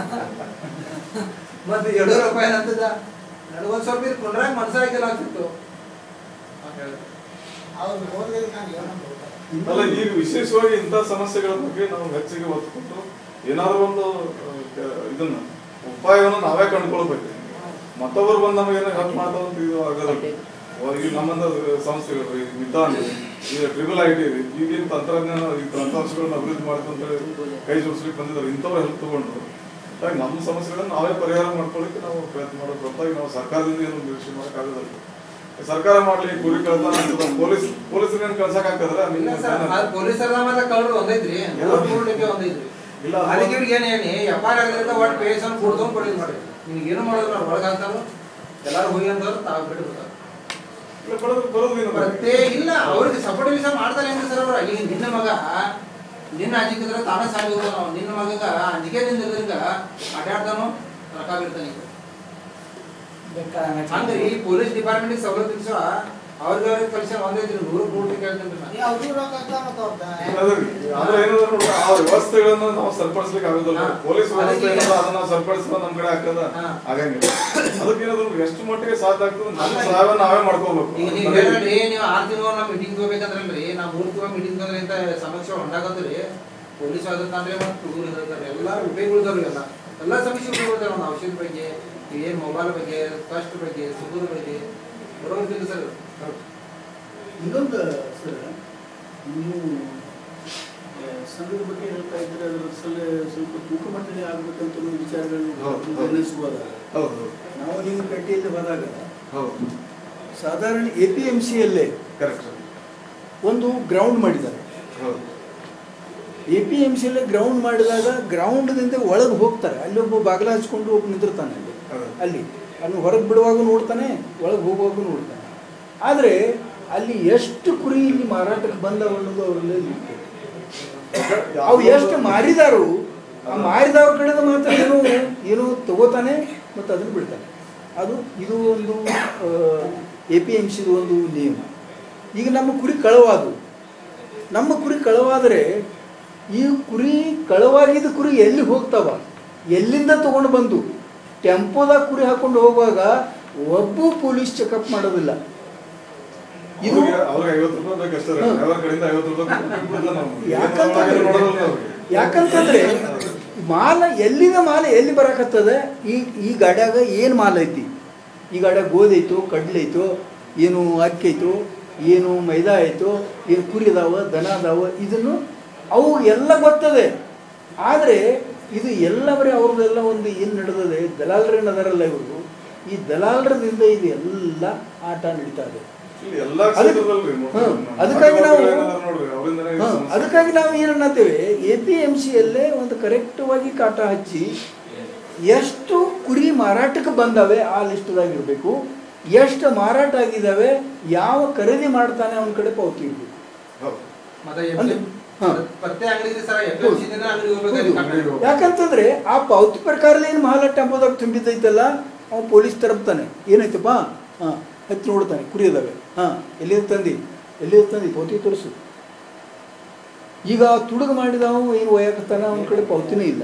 ಮತ್ತೆ ಯಡಿಯೂರಪ್ಪ ಏನಂತದ ನನಗೊಂದ್ ಸ್ವಲ್ಪ ಇದು ಕುಂಡ್ರಾಗ ಮನ್ಸಾಗಿಲ್ಲ ಆಗ್ತಿತ್ತು ಅಂತ ಹೇಳ್ದ. ಅವ್ರು ಹೋದ್ರೆ ನಾನು ಏನೋ ಗೊತ್ತಾಗ್ತದೆ. ಅಲ್ಲ ಈಗ ವಿಶೇಷವಾಗಿ ಇಂಥ ಸಮಸ್ಯೆಗಳ ಬಗ್ಗೆ ನಾವು ಹೆಚ್ಚಿಗೆ ಒತ್ತು ಕೊಟ್ಟು ಏನಾದ್ರು ಒಂದು ಆ, ಕ- ಇದನ್ನ ಉಪಾಯವನ್ನು ನಾವೇ ಕಂಡುಕೊಳ್ಬೇಕು ಮತ್ತೊಬ್ಬರು ಬಂದು ನಮಗೇನೋ ಹೆಲ್ಪ್ ಮಾಡ್ತಾವ ಅಂತ ಇದು ಆಗೋದಿಲ್ಲ ಈಗ ನಮ್ಮಂದ ಸಂಸ್ಥೆಗಳು ಈಗ ಮಿತಾನ್ ಇದೆ, ಈಗ ಟ್ರಿಬಲ್ ಐ ಟಿ ಇದೆ ಈಗೇನು ತಂತ್ರಜ್ಞಾನ ಈ ತಂತ್ರಾಂಶಗಳನ್ನ ಅಭಿವೃದ್ಧಿ ಮಾಡ್ಕೊಂತ ಹೇಳಿ ಕೈ ಜೋಡಿಸ್ಲಿಕ್ಕೆ ಬಂದಿದ್ದಾರೆ ಇಂಥವ್ರು ಹೆಲ್ಪ್ ತಗೊಂಡು ಹಾಗಾಗಿ ನಮ್ಮ ಸಮಸ್ಯೆಗಳನ್ನ ನಾವೇ ಪರಿಹಾರ ಮಾಡ್ಕೊಳ್ಳಿಕ್ಕೆ ನಾವು ಪ್ರಯತ್ನ ಮಾಡೋದು ಹೊರತಾಗಿ ನಾವು ಸರ್ಕಾರದಿಂದ ಏನು ನಿರೀಕ್ಷೆ ಮಾಡೋಕ್ಕಾಗೋದಿಲ್ಲ ಸರ್ಕಾರ ಮಾಡ್ಲಿ ಕುರಿ ಕಳ್ತನ ಅಂತದ ಪೊಲೀಸ್ ಪೊಲೀಸರೇನು ಕಳ್ಸಕ್ ಆಗ್ತದ್ರ ಇಲ್ಲ ಸರ್ ಅದು ಪೊಲೀಸರ ಮತ್ತೆ ಕಳ್ಳರು ಒಂದೈತ್ರಿ ಮೂರ್ ಮೂರ್ ಡಬ್ಬಿ ಒಂದೈತ್ರಿ ಇಲ್ಲ, ಅದು- ಅದಕ್ಕೆ ಇವ್ರಿಗೆ ಏನ್ ಹೇಳಿ ಎಫ್ ಐ ಆರ್ ಆಗಿದ್ರೆ ಒಟ್ಟು ಪೇಷನ್ ಕೊಡ್ದವ್ ಕೊಡಿದ್ ಮಾಡಿ ನಿಮ್ಗೆ ಏನು ಮಾಡೋದ್ರ ಒಳಗೆ ಹಾಕ್ತಾರೋ ಎಲ್ಲಾರು ಹೋಗಿ ಅಂತವ್ರು ತಾವು ಬಿಟ್ಟು ಬಿಡ್ತಾರೆ ಮತ್ತೆ ಇಲ್ಲ ಅವ್ರಿಗೆ ಸಪೋರ್ಟ್ ವಿಷಯ ಮಾಡ್ತಾರೆ ಏನ್ರಿ ಸರ್ ಅವ್ರ ಈಗ ನಿನ್ನ ಮಗ ನಿನ್ನ ಅಂಜಿಕಿದ್ರೆ ತಾನೇ ಸಾಗಿ ಹೋದ ನಾವು ನಿನ್ನ ಮಗಗ ಅಂಜಿಕೆ ನಿಂದಿರ್ದಂಗ ಅಡ್ಡಾಡ್ತಾನೋ ರೊಕ್ಕ ಬಿಡ್ತಾನೆ ಈಗ ಹಂಗ್ರಿ ಪೊಲೀಸ್ ಡಿಪಾರ್ಟ್ಮೆಂಟ್ ಸವಲತ್ತು ತಿಳಿಸೋ ಅವ್ರಿಗೆ ಅವ್ರಿಗೆ ಕಲಿಸ ಒಂದೈತ್ರಿ ನೂರು ಮೂರು ಕೇಳ್ತೀನಿ ನಾ. ಏ, ಅವ್ರು ರೊಕ್ಕ ಹಾಕ್ತಾರ ಮತ್ತೆ ಅವ್ರ್ದ. ಆದ್ರೆ ಏನಂದ್ರೆ ನೋಡಿ, ಆ ವ್ಯವಸ್ಥೆಗಳನ್ನ ನಾವು ಸರಿಪಡಿಸ್ಲಿಕ್ಕೆ ಆಗೋದಿಲ್ಲ ಪೊಲೀಸ್ ವ್ಯವಸ್ಥೆ ಏನದ ಅದನ್ನ ನಾವು ಸರಿಪಡಿಸೋ ನಮ್ ಕಡೆ ಹಾಕದ ಆಗಂಗಿಲ್ಲ ಅದಕ್ಕೆ ಏನಾದ್ರು ಎಷ್ಟು ಮಟ್ಟಿಗೆ ಸಾಧ್ಯ ಆಗ್ತದೆ ನಮ್ಮ ಸಹಾಯ ನಾವೇ ಮಾಡ್ಕೋಬೇಕು ಈಗ ನೀವು ಹೇಳ್ರಿ ನೀವು ಆರು ತಿಂಗಳು ನಾವು ಮೀಟಿಂಗ್ ಹೋಗ್ಬೇಕಂದ್ರಲ್ರಿ ನಾವು ಮೂರು ತಿಂಗಳು ಮೀಟಿಂಗ್ ಹೋದ್ರೆ ಇಂಥ ಸಮಸ್ಯೆ ಹೊಂದಾಗತ್ರಿ ಪೊಲೀಸ್ ಆದ್ರೆ ಮತ್ತೆ ಹುಡುಗರು ಇರ್ತಾರೆ ಎಲ್ಲ ಉಪಯೋಗಗಳು ಎಲ್ಲ ಎಲ್ಲ ಸಮಸ್ಯೆ ಉಪಯೋಗಗಳು ಒಂದು ಔಷಧ ಬಗ್ಗೆ ಏನ್ ಮೊಬೈಲ್ ಬಗ್ಗೆ ಕಷ್ಟ ಬಗ್ಗೆ ಸುಗರ್ ಬಗ್ಗೆ ಬರೋದಿಲ್ಲ ಸರ್ ಇನ್ನೊಂದು ಸರ್ ನೀವು ಆ, ಸಂಘದ ಬಗ್ಗೆ ಹೇಳ್ತಾ ಇದ್ರೆ ಅದ್ರ ಸಲ ಸ್ವಲ್ಪ ತೂಕ ಮಟ್ಟನೆ ಆಗ್ಬೇಕಂತ ಅನ್ನೋ ವಿಚಾರಗಳು ಹೌದು, ಹೌದು. ಗಮನಿಸುವಾಗ ಹೌದು ನಾವು ನೀವು ಪೇಟೆಯಲ್ಲಿ ಹೋದಾಗ ಹೌದು ಸಾಧಾರಣ ಎ ಪಿ ಎಂ ಸಿಯಲ್ಲೇ ಕರೆಕ್ಟ್ ಒಂದು ಗ್ರೌಂಡ್ ಮಾಡಿದ್ದಾರೆ ಹೌದು ಎ ಪಿ ಎಂ ಸಿಯಲ್ಲೇ ಗ್ರೌಂಡ್ ಮಾಡಿದಾಗ ಗ್ರೌಂಡ್ದಿಂದ ಒಳಗೆ ಹೋಗ್ತಾರೆ ಅಲ್ಲಿ ಒಬ್ಬ ಬಾಗಿಲ ಹಚ್ಕೊಂಡು ಒಬ್ಬ ನಿಂತಿರ್ತಾನೆ ಅಲ್ಲಿ ಅಲ್ಲಿ ಅಲ್ಲಿ ಹೊರಗೆ ಬಿಡುವಾಗ ನೋಡ್ತಾನೆ ಒಳಗೆ ಹೋಗುವಾಗ ನೋಡ್ತಾನೆ ಆದರೆ ಅಲ್ಲಿ ಎಷ್ಟು ಕುರಿ ಇಲ್ಲಿ ಮಾರಾಟಕ್ಕೆ ಬಂದವು ಅನ್ನೋದು ಅವರಲ್ಲಿ ಇರ್ತದೆ. ಅವು ಎಷ್ಟು ಮಾರಿದಾರು ಆ ಮಾರಿದವ್ರ ಕಡೆದ ಮಾತ್ರ ಏನೋ ಏನೋ ತಗೋತಾನೆ ಮತ್ತು ಅದನ್ನು ಬಿಡ್ತಾನೆ ಅದು ಇದು ಒಂದು ಎ ಪಿ ಎಮ್ ಸಿದು ಒಂದು ನಿಯಮ ಈಗ ನಮ್ಮ ಕುರಿ ಕಳವಾದು ನಮ್ಮ ಕುರಿ ಕಳವಾದರೆ ಈ ಕುರಿ ಕಳವಾಗಿದ್ದ ಕುರಿ ಎಲ್ಲಿ ಹೋಗ್ತಾವ ಎಲ್ಲಿಂದ ತಗೊಂಡು ಬಂದು ಟೆಂಪೋದಾಗ ಕುರಿ ಹಾಕೊಂಡು ಹೋಗುವಾಗ ಒಬ್ಬ ಪೊಲೀಸ್ ಚೆಕಪ್ ಮಾಡೋದಿಲ್ಲ ಇದು ಅವ್ರಿಗೆ ಅವ್ರಿಗೆ ಐವತ್ತು ರೂಪಾಯಿ ಬೇಕಷ್ಟೇ ಡ್ರೈವರ್ ಕಡೆಯಿಂದ ಐವತ್ತು ರೂಪಾಯಿ ಕೊಟ್ಬಿಡ್ತಾರೆ ನಾವು. ಯಾಕಂತಂದ್ರೆ ಏನು ಮಾಡೋದಿಲ್ಲ ಅವ್ರಿಗೆ. ಯಾಕಂತಂದ್ರೆ ಮಾಲ ಎಲ್ಲಿಂದ ಮಾಲ ಎಲ್ಲಿ ಬರಕತ್ತದ ಈ ಈ ಗಾಡ್ಯಾಗ ಏನು ಮಾಲ ಐತಿ ಈ ಗಾಡ್ಯಾಗ ಗೋಧಿ ಐತೋ ಕಡ್ಲೆ ಐತೋ ಏನು ಅಕ್ಕಿ ಐತೋ ಏನು ಮೈದಾ ಐತೋ ಏನು ಕುರಿ ಅದಾವ ದನ ಅದಾವ ಇದನ್ನು ಅವು ಎಲ್ಲ ಗೊತ್ತದೆ ಆದರೆ ಇದು ಎಲ್ಲ ಬರೀ ಅವ್ರದ್ದೆಲ್ಲ ಒಂದು ಏನು ನಡೆದದೆ ದಲಾಲರೇನು ಅದಾರಲ್ಲ ಇವರು ಈ ದಲಾಲರದಿಂದ ಇದು ಎಲ್ಲ ಆಟ ನಡೀತಾ ಇದೆ ಇಲ್ಲಿ ಎಲ್ಲಾ ಅದಕ್ಕೆ- ಕ್ಷೇತ್ರದಲ್ರಿ ಹ್ಮ್. ಅದಕ್ಕಾಗಿ ನಾವು ಏನಾದ್ರು ನೋಡ್ರಿ ಅವರಿಂದನೇ ಈ ಹಾ, ಸಮಸ್ಯೆ. ಅದಕ್ಕಾಗಿ ನಾವು ಏನು ಅನ್ನತ್ತೇವೆ ಎ ಪಿ ಎಮ್ ಸಿಯಲ್ಲೇ ಒಂದು ಕರೆಕ್ಟವಾಗಿ ಕಾಟ ಹಚ್ಚಿ ಎಷ್ಟು ಕುರಿ ಮಾರಾಟಕ್ಕೆ ಬಂದವೆ ಆ ಲಿಸ್ಟ್ದಾಗ ಇರಬೇಕು ಎಷ್ಟು ಮಾರಾಟ ಆಗಿದ್ದಾವೆ ಯಾವ ಖರೀದಿ ಮಾಡ್ತಾನೆ ಅವನ ಕಡೆ ಪಾವತಿ ಇರಬೇಕು ಮತ್ತೆ ಅಂದ್ರೆ- ಹಾ. ಪತ್ತೆ ಅಂಗಡಿ ಸರ್ ಎಫ್ ಎಂ ಸಿದಿಂದ ಅಂಗಡಿ ಹೋಗ್ಬೇಕಾದ್ರೆ ಯಾಕಂತಂದ್ರೆ ಆ ಪಾವತಿ ಪ್ರಕಾರ ಏನು ಮಾಲ ಟೆಂಪೋದಾಗ ತುಂಬಿದ್ದೈತಲ್ಲ ಅವ ಪೊಲೀಸ್ ತರಪ್ತಾನೆ ಏನೈತಪ್ಪ ಹಾಂ ಹಚ್ಚಿ ನೋಡ್ತಾನೆ ಕುರಿ ಅದಾವೆ ಹಾಂ ಎಲ್ಲಿಂದ ತಂದಿ ಎಲ್ಲಿಂದ ತಂದಿ ಪಾವತಿ ತೋರಿಸು ಈಗ ತುಡುಗ ಮಾಡಿದವ ಏನು ಒಯ್ಯಾಕತ್ತಾನ ಅವನ ಕಡೆ ಪಾವತಿನೇ ಇಲ್ಲ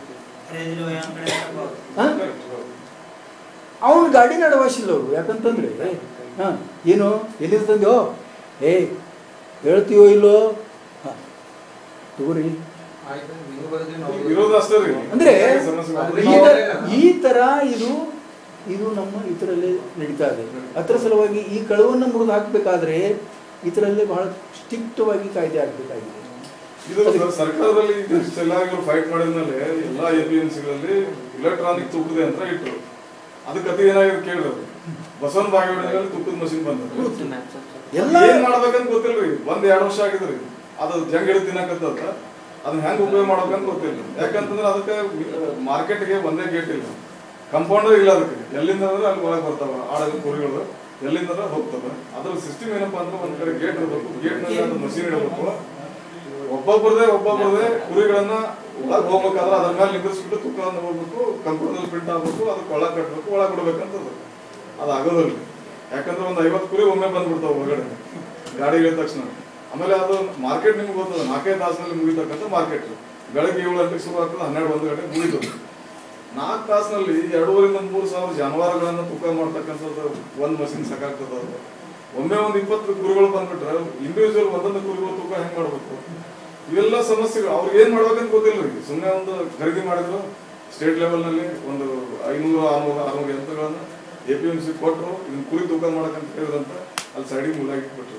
ಅವನ ಗಾಡಿ ನಡವಾಸಿಲ್ಲ ಅವರು ಯಾಕಂತಂದ್ರೆ ಹಾಂ ಏನು ಎಲ್ಲಿಂದ ತಂದ್ಯೋ ಏ ಹೇಳ್ತೀವೋ ಇಲ್ಲೋ ಹಾಂ ತಗೋರಿ ಆಯ್ತು ನೀವು ಬರೋದ್ರಿ ನಾವು ಇರೋದು ಅಷ್ಟೇ ರೀ ಅಂದ್ರೆ ಸಮಸ್ಯೆ ಈ ತರ ಈ ತರ ಇದು ಇದು ನಮ್ಮ ಇದರಲ್ಲೇ ನಡೀತಾ ಇದೆ ಅದರ ಸಲುವಾಗಿ ಈ ಕಳವನ್ನು ಮುರಿದು ಹಾಕಬೇಕಾದ್ರೆ ಇದರಲ್ಲೇ ಬಹಳ ಸ್ಟ್ರಿಕ್ಟವಾಗಿ ಕಾಯ್ದೆ ಆಗಬೇಕಾಗಿದೆ ಇದು ಸರ್ ಸರ್ಕಾರದಲ್ಲಿ ಇಷ್ಟೆಲ್ಲ ಇವರು ಫೈಟ್ ಮಾಡಿದ್ಮೇಲೆ ಎಲ್ಲಾ ಎ ಪಿ ಎಂ ಸಿಗಳಲ್ಲಿ ಇಲೆಕ್ಟ್ರಾನಿಕ್ ತೂಕದ ಯಂತ್ರ ಇಟ್ರು ಅದಕ್ಕೆ ಕತೆ ಏನಾಗಿದೆ ಕೇಳಿದ್ರು ಬಸವನ ಬಾಗೇವಾಡಿನಲ್ಲಿ ತೂಕದ ಮಷಿನ್ ಬಂದ ಎಲ್ಲ ಏನ್ ಮಾಡ್ಬೇಕಂತ ಗೊತ್ತಿಲ್ರಿ ಒಂದ್ ಎರಡ್ ವರ್ಷ ಆಗಿದ್ರಿ ಅದು ಜಂಗ್ ಹಿಡಿದು ತಿನ್ನಕತ್ತದ ಅದನ್ನ ಹೆಂಗ್ ಉಪಯೋಗ ಮಾಡ್ಬೇಕಂತ ಗೊತ್ತಿಲ್ಲ ಯಾಕಂತಂದ್ರೆ ಅದಕ್ಕೆ ಮಾರ್ಕೆಟ್ಗೆ ಒಂದೇ ಗೇಟ್ ಇಲ್ಲ ಕಂಪೌಂಡರ್ ಇಲ್ಲ ಅದಕ್ಕೆ ಎಲ್ಲಿಂದ ಅಂದ್ರೆ ಅಲ್ಲಿ ಒಳಗೆ ಬರ್ತಾವ ಆಡದ ಕುರಿಗಳು ಎಲ್ಲಿಂದ ಹೋಗ್ತವೆ ಅದ್ರ ಸಿಸ್ಟಮ್ ಏನಪ್ಪಾ ಅಂದ್ರೆ ಒಂದ್ ಕಡೆ ಗೇಟ್ ಇರಬೇಕು ಗೇಟ್ ನಲ್ಲಿ ಅದು ಮಷೀನ್ ಇಡಬೇಕು ಒಬ್ಬೊಬ್ಬರದೇ ಒಬ್ಬೊಬ್ಬರದೇ ಕುರಿಗಳನ್ನ ಒಳಗೆ ಹೋಗ್ಬೇಕಾದ್ರೆ ಅದ್ರ ಮೇಲೆ ನಿಂದಿರ್ಸ್ಬಿಟ್ಟು ತೂಕವನ್ನು ಹೋಗ್ಬೇಕು ಕಂಪ್ಯೂಟರ್ ಪ್ರಿಂಟ್ ಆಗ್ಬೇಕು ಅದಕ್ಕೆ ಒಳಗೆ ಕಟ್ಬೇಕು ಒಳಗೆ ಕೊಡ್ಬೇಕಂತದ್ದು ಅದು ಆಗೋದಿಲ್ಲ ಯಾಕಂದ್ರೆ ಒಂದ್ ಐವತ್ತು ಕುರಿ ಒಮ್ಮೆ ಬಂದ್ಬಿಡ್ತಾವ ಒಳಗಡೆ ಗಾಡಿ ಇಳಿದ ತಕ್ಷಣ ಆಮೇಲೆ ಅದು ಮಾರ್ಕೆಟ್ ನಿಮ್ಗೆ ಗೊತ್ತದ ನಾಲ್ಕೈದು ತಾಸಿನಲ್ಲಿ ಮುಗಿತಕ್ಕಂಥ ಮಾರ್ಕೆಟ್ ಬೆಳಗ್ಗೆ ಏಳು ಗಂಟೆಗೆ ಶುರು ಆಗ್ತದೆ ಹನ್ನೆರಡು ಒಂದು ಗಂಟೆಗೆ ಮುಗಿತದೆ ನಾಲ್ಕು ತಾಸಿನಲ್ಲಿ ಎರಡೂವರಿಂದ ಮೂರು ಸಾವಿರ ಜಾನುವಾರುಗಳನ್ನ ತೂಕ ಮಾಡ್ತಕ್ಕಂಥದ್ದು ಒಂದು ಮಷಿನ್ ಸಾಕಾಗ್ತದ ಅದು ಒಮ್ಮೆ ಒಂದು ಇಪ್ಪತ್ತು ಕುರಿಗಳು ಬಂದ್ಬಿಟ್ರೆ ಇಂಡಿವಿಜುವಲ್ ಒಂದೊಂದು ಕುರಿಗಳು ತೂಕ ಹೆಂಗ್ ಮಾಡ್ಬೇಕು ಇವೆಲ್ಲ ಸಮಸ್ಯೆಗಳು ಅವ್ರಿಗೆ ಏನ್ ಮಾಡ್ಬೇಕಂತ ಗೊತ್ತಿಲ್ಲ ರೀ ಸುಮ್ಮನೆ ಒಂದು ಖರೀದಿ ಮಾಡಿದ್ರು ಸ್ಟೇಟ್ ಲೆವೆಲ್ ನಲ್ಲಿ ಒಂದು ಐನೂರು ಆರ್ನೂರು ಆರ್ನೂರು ಯಂತ್ರಗಳನ್ನ ಎ ಪಿ ಎಂ ಸಿ ಕೊಟ್ಟರು ಇದನ್ನ ಕುರಿ ತೂಕ ಮಾಡಕಂತ ಹೇಳಿದ್ರಂತ ಅಲ್ಲಿ ಸೈಡಿಗೆ ಮುಲಾಗಿ ಕೊಟ್ಟರು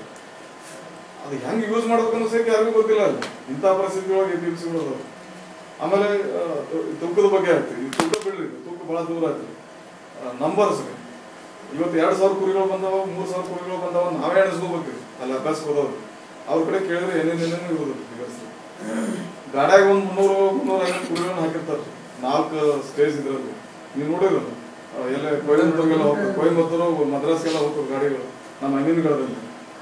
ಅದು ಹೆಂಗ್ ಯೂಸ್ ಮಾಡ್ಬೇಕು ಅನ್ನೋ ಸಹಿತ ಯಾರಿಗೂ ಗೊತ್ತಿಲ್ಲ ಅಲ್ಲಿ ಇಂಥ ಪರಿಸ್ಥಿತಿಯೊಳಗೆ ಎ ಪಿ ಎಂ ಸಿಗಳು ಅದಾವ ಆಮೇಲೆ ಆ, ತೂಕದ ಬಗ್ಗೆ ಆಯ್ತು ಈ ತೂಕ ಬಿಡ್ರಿ ಇದು ತೂಕ ಬಹಳ ದೂರ ಆಯ್ತು ನಂಬರ್ಸ್ ಇವತ್ತು ಎರಡ್ ಸಾವಿರ ಕುರಿಗಳು ಬಂದಾವ ಮೂರ್ ಸಾವಿರ ಕುರಿಗಳು ಬಂದಾವ ನಾವೇ ಎಣಿಸ್ಕೋಬೇಕು ಅಲ್ಲಿ ಅಭ್ಯಾಸ ಹೋದವ್ರು ಅವ್ರ ಕಡೆ ಕೇಳಿದ್ರೆ ಏನೇನೇನೇನು ಇರೋದು figures. ಗಾಡ್ಯಾಗ ಒಂದ್ ಮುನ್ನೂರು ಮುನ್ನೂರ ಐವತ್ತು ಕುರಿಗಳನ್ನ ಹಾಕಿರ್ತಾರೆ ನಾಲ್ಕು ಸ್ಟೇಜ್ ಇದ್ರಲ್ಲಿ ನೀವು ನೋಡಿರಲ್ಲ ಆ, ಎಲ್ಲ ಕೊಯಂಬತ್ತೂರ್ಗೆಲ್ಲ ಹೋಗ್ತಾರೆ ಕೊಯಂಬತ್ತೂರು ಮದ್ರಾಸ್ಗೆಲ್ಲ ಹೋಗ್ತಾರೆ ಗಾಡಿಗಳು ನಮ್ಮ ಅಂಗನಗಳಲ್ಲಿ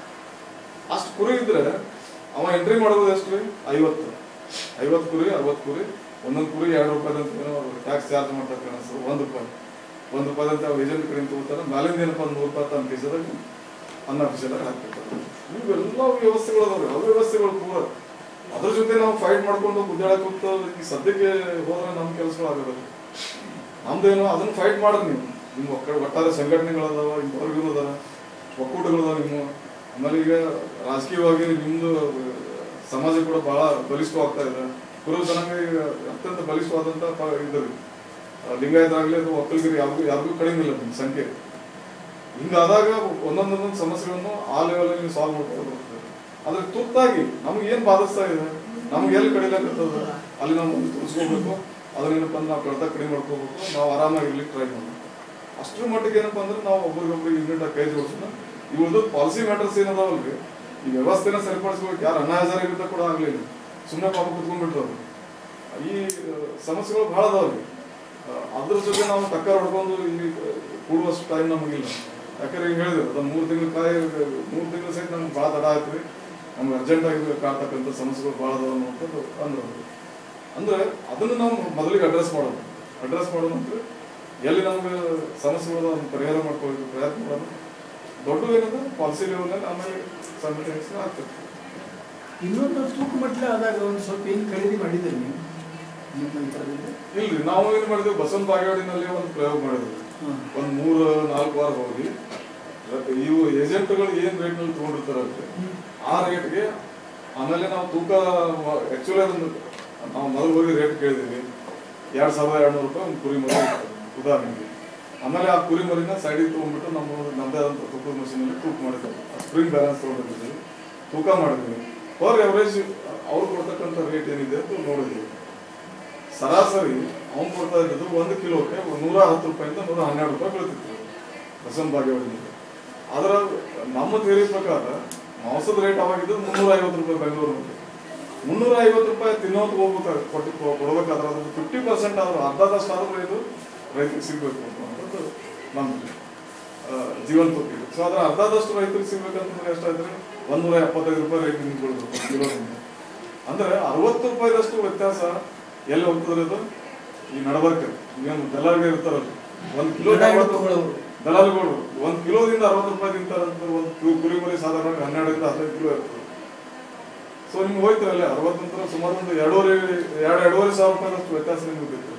ಅಷ್ಟು ಕುರಿ ಇದ್ರೆ ಅವ ಎಂಟ್ರಿ ಮಾಡೋದು ಎಷ್ಟು ರೀ ಐವತ್ತು ಐವತ್ತು ಕುರಿ ಅರವತ್ತು ಕುರಿ ಒಂದೊಂದು ಕುರಿ ಎರಡು ರೂಪಾಯಿ ಅಂತ ಏನೋ ಟ್ಯಾಕ್ಸ್ ಚಾರ್ಜ್ ಮಾಡ್ತಾರೆ ಕಾಣಿಸ್ತದೆ ಒಂದು ರೂಪಾಯಿ ಒಂದು ರೂಪಾಯಿ ಅಂತ ಏಜೆಂಟ್ ಕಡೆಯಿಂದ ತಗೋತಾರೆ ಮೇಲಿಂದ ಏನಪ್ಪ ಒಂದು ನೂರು ರೂಪಾಯಿ ತನ್ನ ಕೇಸದಾಗ ಅನ್ನ ಆಫೀಸದಾಗ ಹಾಕ್ಬಿಡ್ತಾರೆ ಇವೆಲ್ಲ ವ್ಯವಸ್ಥೆಗಳು ಅದಾವೆ ಅವ್ಯವಸ್ಥೆಗಳು ಪೂರ ಅದ್ರ ಜೊತೆ ನಾವು ಫೈಟ್ ಮಾಡ್ಕೊಂಡು ಗುದ್ದಾಡಕ್ ಹೋಗ್ತಾ ಈ ಸದ್ಯಕ್ಕೆ ಹೋದ್ರೆ ನಮ್ಮ ಕೆಲಸಗಳು ಆಗೋದಿಲ್ಲ ನಮ್ದೇನು ಅದನ್ನ ಫೈಟ್ ಮಾಡೋದು ನೀವು ನಿಮ್ಮ ಒಕ್ಕ ಒಟ್ಟಾರೆ ಸಂಘಟನೆಗಳದಾವ ಇಂಥವ್ರಿಗೂ ಅದಾವ ಒಕ್ಕೂಟಗಳದಾವ ನಿಮ್ಮ ಆಮೇಲೆ ಈಗ ರಾಜಕೀಯವಾಗಿ ನಿಮ್ದು ಸಮಾಜ ಕೂಡ ಬಹಳ ಬಲಿಷ್ಠವಾಗ್ತಾ ಇದೆ ಕುರುಬ ಜನಾಂಗ ಈಗ ಅತ್ಯಂತ ಬಲಿಷ್ಠವಾದಂತ ಪ- ಇದು ರೀ. ಆ, ಲಿಂಗಾಯತರಾಗ್ಲಿ ಅಥವಾ ಒಕ್ಕಲಿಗರು ಯಾರಿಗೂ ಯಾರಿಗೂ ಕಡಿಮೆ ಇಲ್ಲ ನಿಮ್ಮ ಸಂಖ್ಯೆ ಹಿಂಗಾದಾಗ ಒಂದೊಂದೊಂದೊಂದು ಸಮಸ್ಯೆಗಳನ್ನು ಆ ಲೆವೆಲ್ ನೀವು ಸಾಲ್ವ್ ಮಾಡ್ಕೊಂಡು ಹೋಗ್ತದೆ ಆದ್ರೆ ತುರ್ತಾಗಿ ನಮ್ಗೆ ಏನ್ ಬಾಧಿಸ್ತಾ ಇದೆ ನಮ್ಗೆ ಎಲ್ಲಿ ಕಡಿಲಾಕತ್ತದ ಅಲ್ಲಿ ನಾವು ಒಂದು ತುಳಿಸ್ಕೋಬೇಕು ಅದನ್ನೇನಪ್ಪ ಅಂದ್ರೆ ನಾವು ಕಡಿತ ಕಡಿಮೆ ಮಾಡ್ಕೋಬೇಕು ನಾವು ಆರಾಮಾಗಿ ಇರ್ಲಿಕ್ಕೆ ಟ್ರೈ ಮಾಡಬೇಕು ಅಷ್ಟ್ರ ಮಟ್ಟಿಗೆ ಏನಪ್ಪ ಅಂದ್ರೆ ನಾವು ಒಬ್ರಿಗೊಬ್ರಿಗೆ ಯೂನಿಟ್ ಕೈ ಜೋಡಿಸೋಣ ಇವ್ರದ್ದು ಪಾಲಿಸಿ ಮ್ಯಾಟರ್ಸ್ ಏನದಾವಲ್ರಿ ಈ ವ್ಯವಸ್ಥೆನ ಸರಿಪಡಿಸ್ಬೇಕು ಯಾರು ಅನ್ನ ಹಜಾರಿಗಿಂತ ಕೂಡ ಆಗ್ಲಿಲ್ಲ ಸುಮ್ಮನೆ ಪಾಪ ಕುತ್ಕೊಂಡ್ಬಿಟ್ರು ಅವ್ರು. ಈ ಆ, ಸಮಸ್ಯೆಗಳು ಬಹಳ ಅದಾವ್ರಿ ಆ, ಅದ್ರ ಜೊತೆ ನಾವು ಟಕ್ಕರ್ ಹೊಡ್ಕೊಂಡು ಇಲ್ಲಿ ಕೂಡುವಷ್ಟು ಟೈಮ್ ನಮಗಿಲ್ಲ ಯಾಕಂದ್ರೆ ಈಗ ಹೇಳಿದ್ರು ಅದು ಮೂರು ತಿಂಗಳು ಕಾಯಿ ಮೂರು ತಿಂಗಳು ಸಹಿತ ನಮ್ಗೆ ಭಾಳ ತಡ ಆಯ್ತು ರೀ ನಮ್ಗೆ ಅರ್ಜೆಂಟ್ ಆಗಿ ಕಾಡ್ತಕ್ಕಂಥ ಸಮಸ್ಯೆಗಳು ಭಾಳ ಅದಾವ ಅನ್ನುವಂಥದ್ದು ಅಂದ್ರು ಅವ್ರು. ಅಂದ್ರೆ ಅದನ್ನು ನಾವು ಮೊದಲಿಗೆ ಅಡ್ರೆಸ್ ಮಾಡೋದು ಅಡ್ರೆಸ್ ಮಾಡೋದು ಅಂದ್ರೆ ಎಲ್ಲಿ ನಮ್ಗೆ ಸಮಸ್ಯೆಗಳು ಅದನ್ನ ಪರಿಹಾರ ಮಾಡ್ಕೊಳ್ಳೋದು ಪ್ರಯತ್ನ ಮಾಡೋದು ದೊಡ್ಡ ಏನಂದ್ರೆ ಪಾಲಿಸಿ ಲೆವೆಲ್ ಆಮೇಲೆ ಸೈಮಲ್ಟೇನಿಯಸ್ ಆಗ್ತದೆ ಇನ್ನೊಂದು ತೂಕ ಮಟ್ಲೆ ಆದಾಗ ಒಂದು ಸ್ವಲ್ಪ ಏನು ಖರೀದಿ ಮಾಡಿದ್ದೀರಿ ನೀವು ನಿಮ್ಮ ಯಂತ್ರದಿಂದ ಇಲ್ರಿ ನಾವು ಏನ್ ಮಾಡಿದ್ವಿ ಬಸವನ ಬಾಗೇವಾಡಿನಲ್ಲಿ ಒಂದು ಪ್ರಯೋಗ ಮಾಡಿದ್ವಿ ಒಂದ್ ಮೂರ್ ನಾಲ್ಕು ವಾರ ಹೋಗಿ ಇವು ಏಜೆಂಟ್ಗಳು ಏನ್ ರೇಟ್ ನಲ್ಲಿ ತಗೊಂಡಿರ್ತಾರಲ್ರಿ ಆ ರೇಟ್ಗೆ ಆಮೇಲೆ ನಾವು ತೂಕ ಆಕ್ಚುಲಿ ಅದನ್ನ ನಾವು ಮೊದಲು ಹೋಗಿ ರೇಟ್ ಕೇಳಿದೀವಿ ಎರಡ್ ಸಾವಿರದ ಎರಡ್ನೂರು ರೂಪಾಯಿ ಒಂದು ಕುರಿ ಮರಿ ಇರ್ತದೆ, ಉದಾಹರಣೆಗೆ ಆಮೇಲೆ ಆ ಕುರಿ ಮರಿನ ಸೈಡಿಗೆ ತಗೊಂಡ್ಬಿಟ್ಟು ನಮ್ಮ ನಮ್ಮದೇ ಆದಂತ ತೂಕದ machine ಅಲ್ಲಿ ತೂಕ ಮಾಡಿದ್ವಿ ಸ್ಪ್ರಿಂಗ್ ಬ್ಯಾಲೆನ್ಸ್ ತಗೊಂಡಿದ್ದೀವಿ ತೂಕ ಮಾಡಿದ್ವಿ ಪರ್ ಎವರೇಜ್ ಅವ್ರು ಕೊಡ್ತಕ್ಕಂಥ ರೇಟ್ ಏನಿದೆ ಅಂತ ನೋಡಿದ್ವಿ ಸರಾಸರಿ ಅವ್ನು ಕೊಡ್ತಾ ಇದ್ದದ್ದು ಒಂದು ಕಿಲೋಕ್ಕೆ ನೂರ ಹತ್ತು ರೂಪಾಯಿಂದ ನೂರ ಹನ್ನೆರಡು ರೂಪಾಯಿ ಬೀಳ್ತಿತ್ತು ಬಸವನ ಬಾಗೇವಾಡಿನಲ್ಲಿ ಅದರ ನಮ್ಮ ಥಿಯರಿ ಪ್ರಕಾರ ಮಾಂಸದ ರೇಟ್ ಅವಾಗಿದ್ದು ಮುನ್ನೂರ ಐವತ್ತು ರೂಪಾಯಿ ಬೆಂಗಳೂರು ಮುನ್ನೂರ ಐವತ್ತು ರೂಪಾಯಿ ತಿನ್ನೋದು ಹೋಗ್ಬೇಕು ಕೊಟ್ಟು ಕೊಡ್ಬೇಕಾದ್ರೆ ಅದು ಫಿಫ್ಟಿ ಪರ್ಸೆಂಟ್ ಆದ್ರೂ ಅರ್ಧದಷ್ಟು ಆದ್ರೂ ಇದು ರೈತರಿಗೆ ಸಿಗ್ಬೇಕು ಅನ್ನೋದು ನಮ್ದು ಆ, ಜೀವನ ತುಪ್ಪಿಗೆ ಸೊ ಅದ್ರ ಅರ್ಧದಷ್ಟು ರೈತರಿಗೆ ಸಿಗ್ಬೇಕಂತಂದ್ರೆ ಎಷ್ಟಾಯ್ತು ಒಂದೂರ ಎಪ್ಪತ್ತೈದು ರೂಪಾಯಿ ರೈತ ನಿಂತ್ಕೊಳ್ಬೇಕು ಒಂದು ಕಿಲೋದಿಂದ ಅಂದ್ರೆ ಅರವತ್ತು ರೂಪಾಯಿದಷ್ಟು ವ್ಯತ್ಯಾಸ ಎಲ್ಲಿ ಹೋಗ್ತದ್ರಿ ಅದು ಈ ನಡಬರ್ಕ ಏನು ದಲ್ಲಾಳಿಗೆ ಇರ್ತಾರಲ್ಲ ಒಂದು ಕಿಲೋ ದಲಾಳಿಗಳು ಒಂದು ಕಿಲೋದಿಂದ ಅರವತ್ತು ರೂಪಾಯಿ ತಿಂತಾರಂತ ಒಂದು ಕು- ಕುರಿ ಮರಿ ಸಾಧಾರಣವಾಗಿ ಹನ್ನೆರಡರಿಂದ ಹದಿನೈದು ಕಿಲೋ ಇರ್ತದೆ ಸೊ ನಿಮ್ಗೆ ಹೋಯ್ತರಲ್ಲ ಅರವತ್ತಂತರ ಸುಮಾರು ಒಂದು ಎರಡೂವರೆ ಎರಡು ಎರಡೂವರೆ ಸಾವಿರ ರೂಪಾಯಿದಷ್ಟು ವ್ಯತ್ಯಾಸ ನಿಮ್ಗೆ ಬಿತ್ತು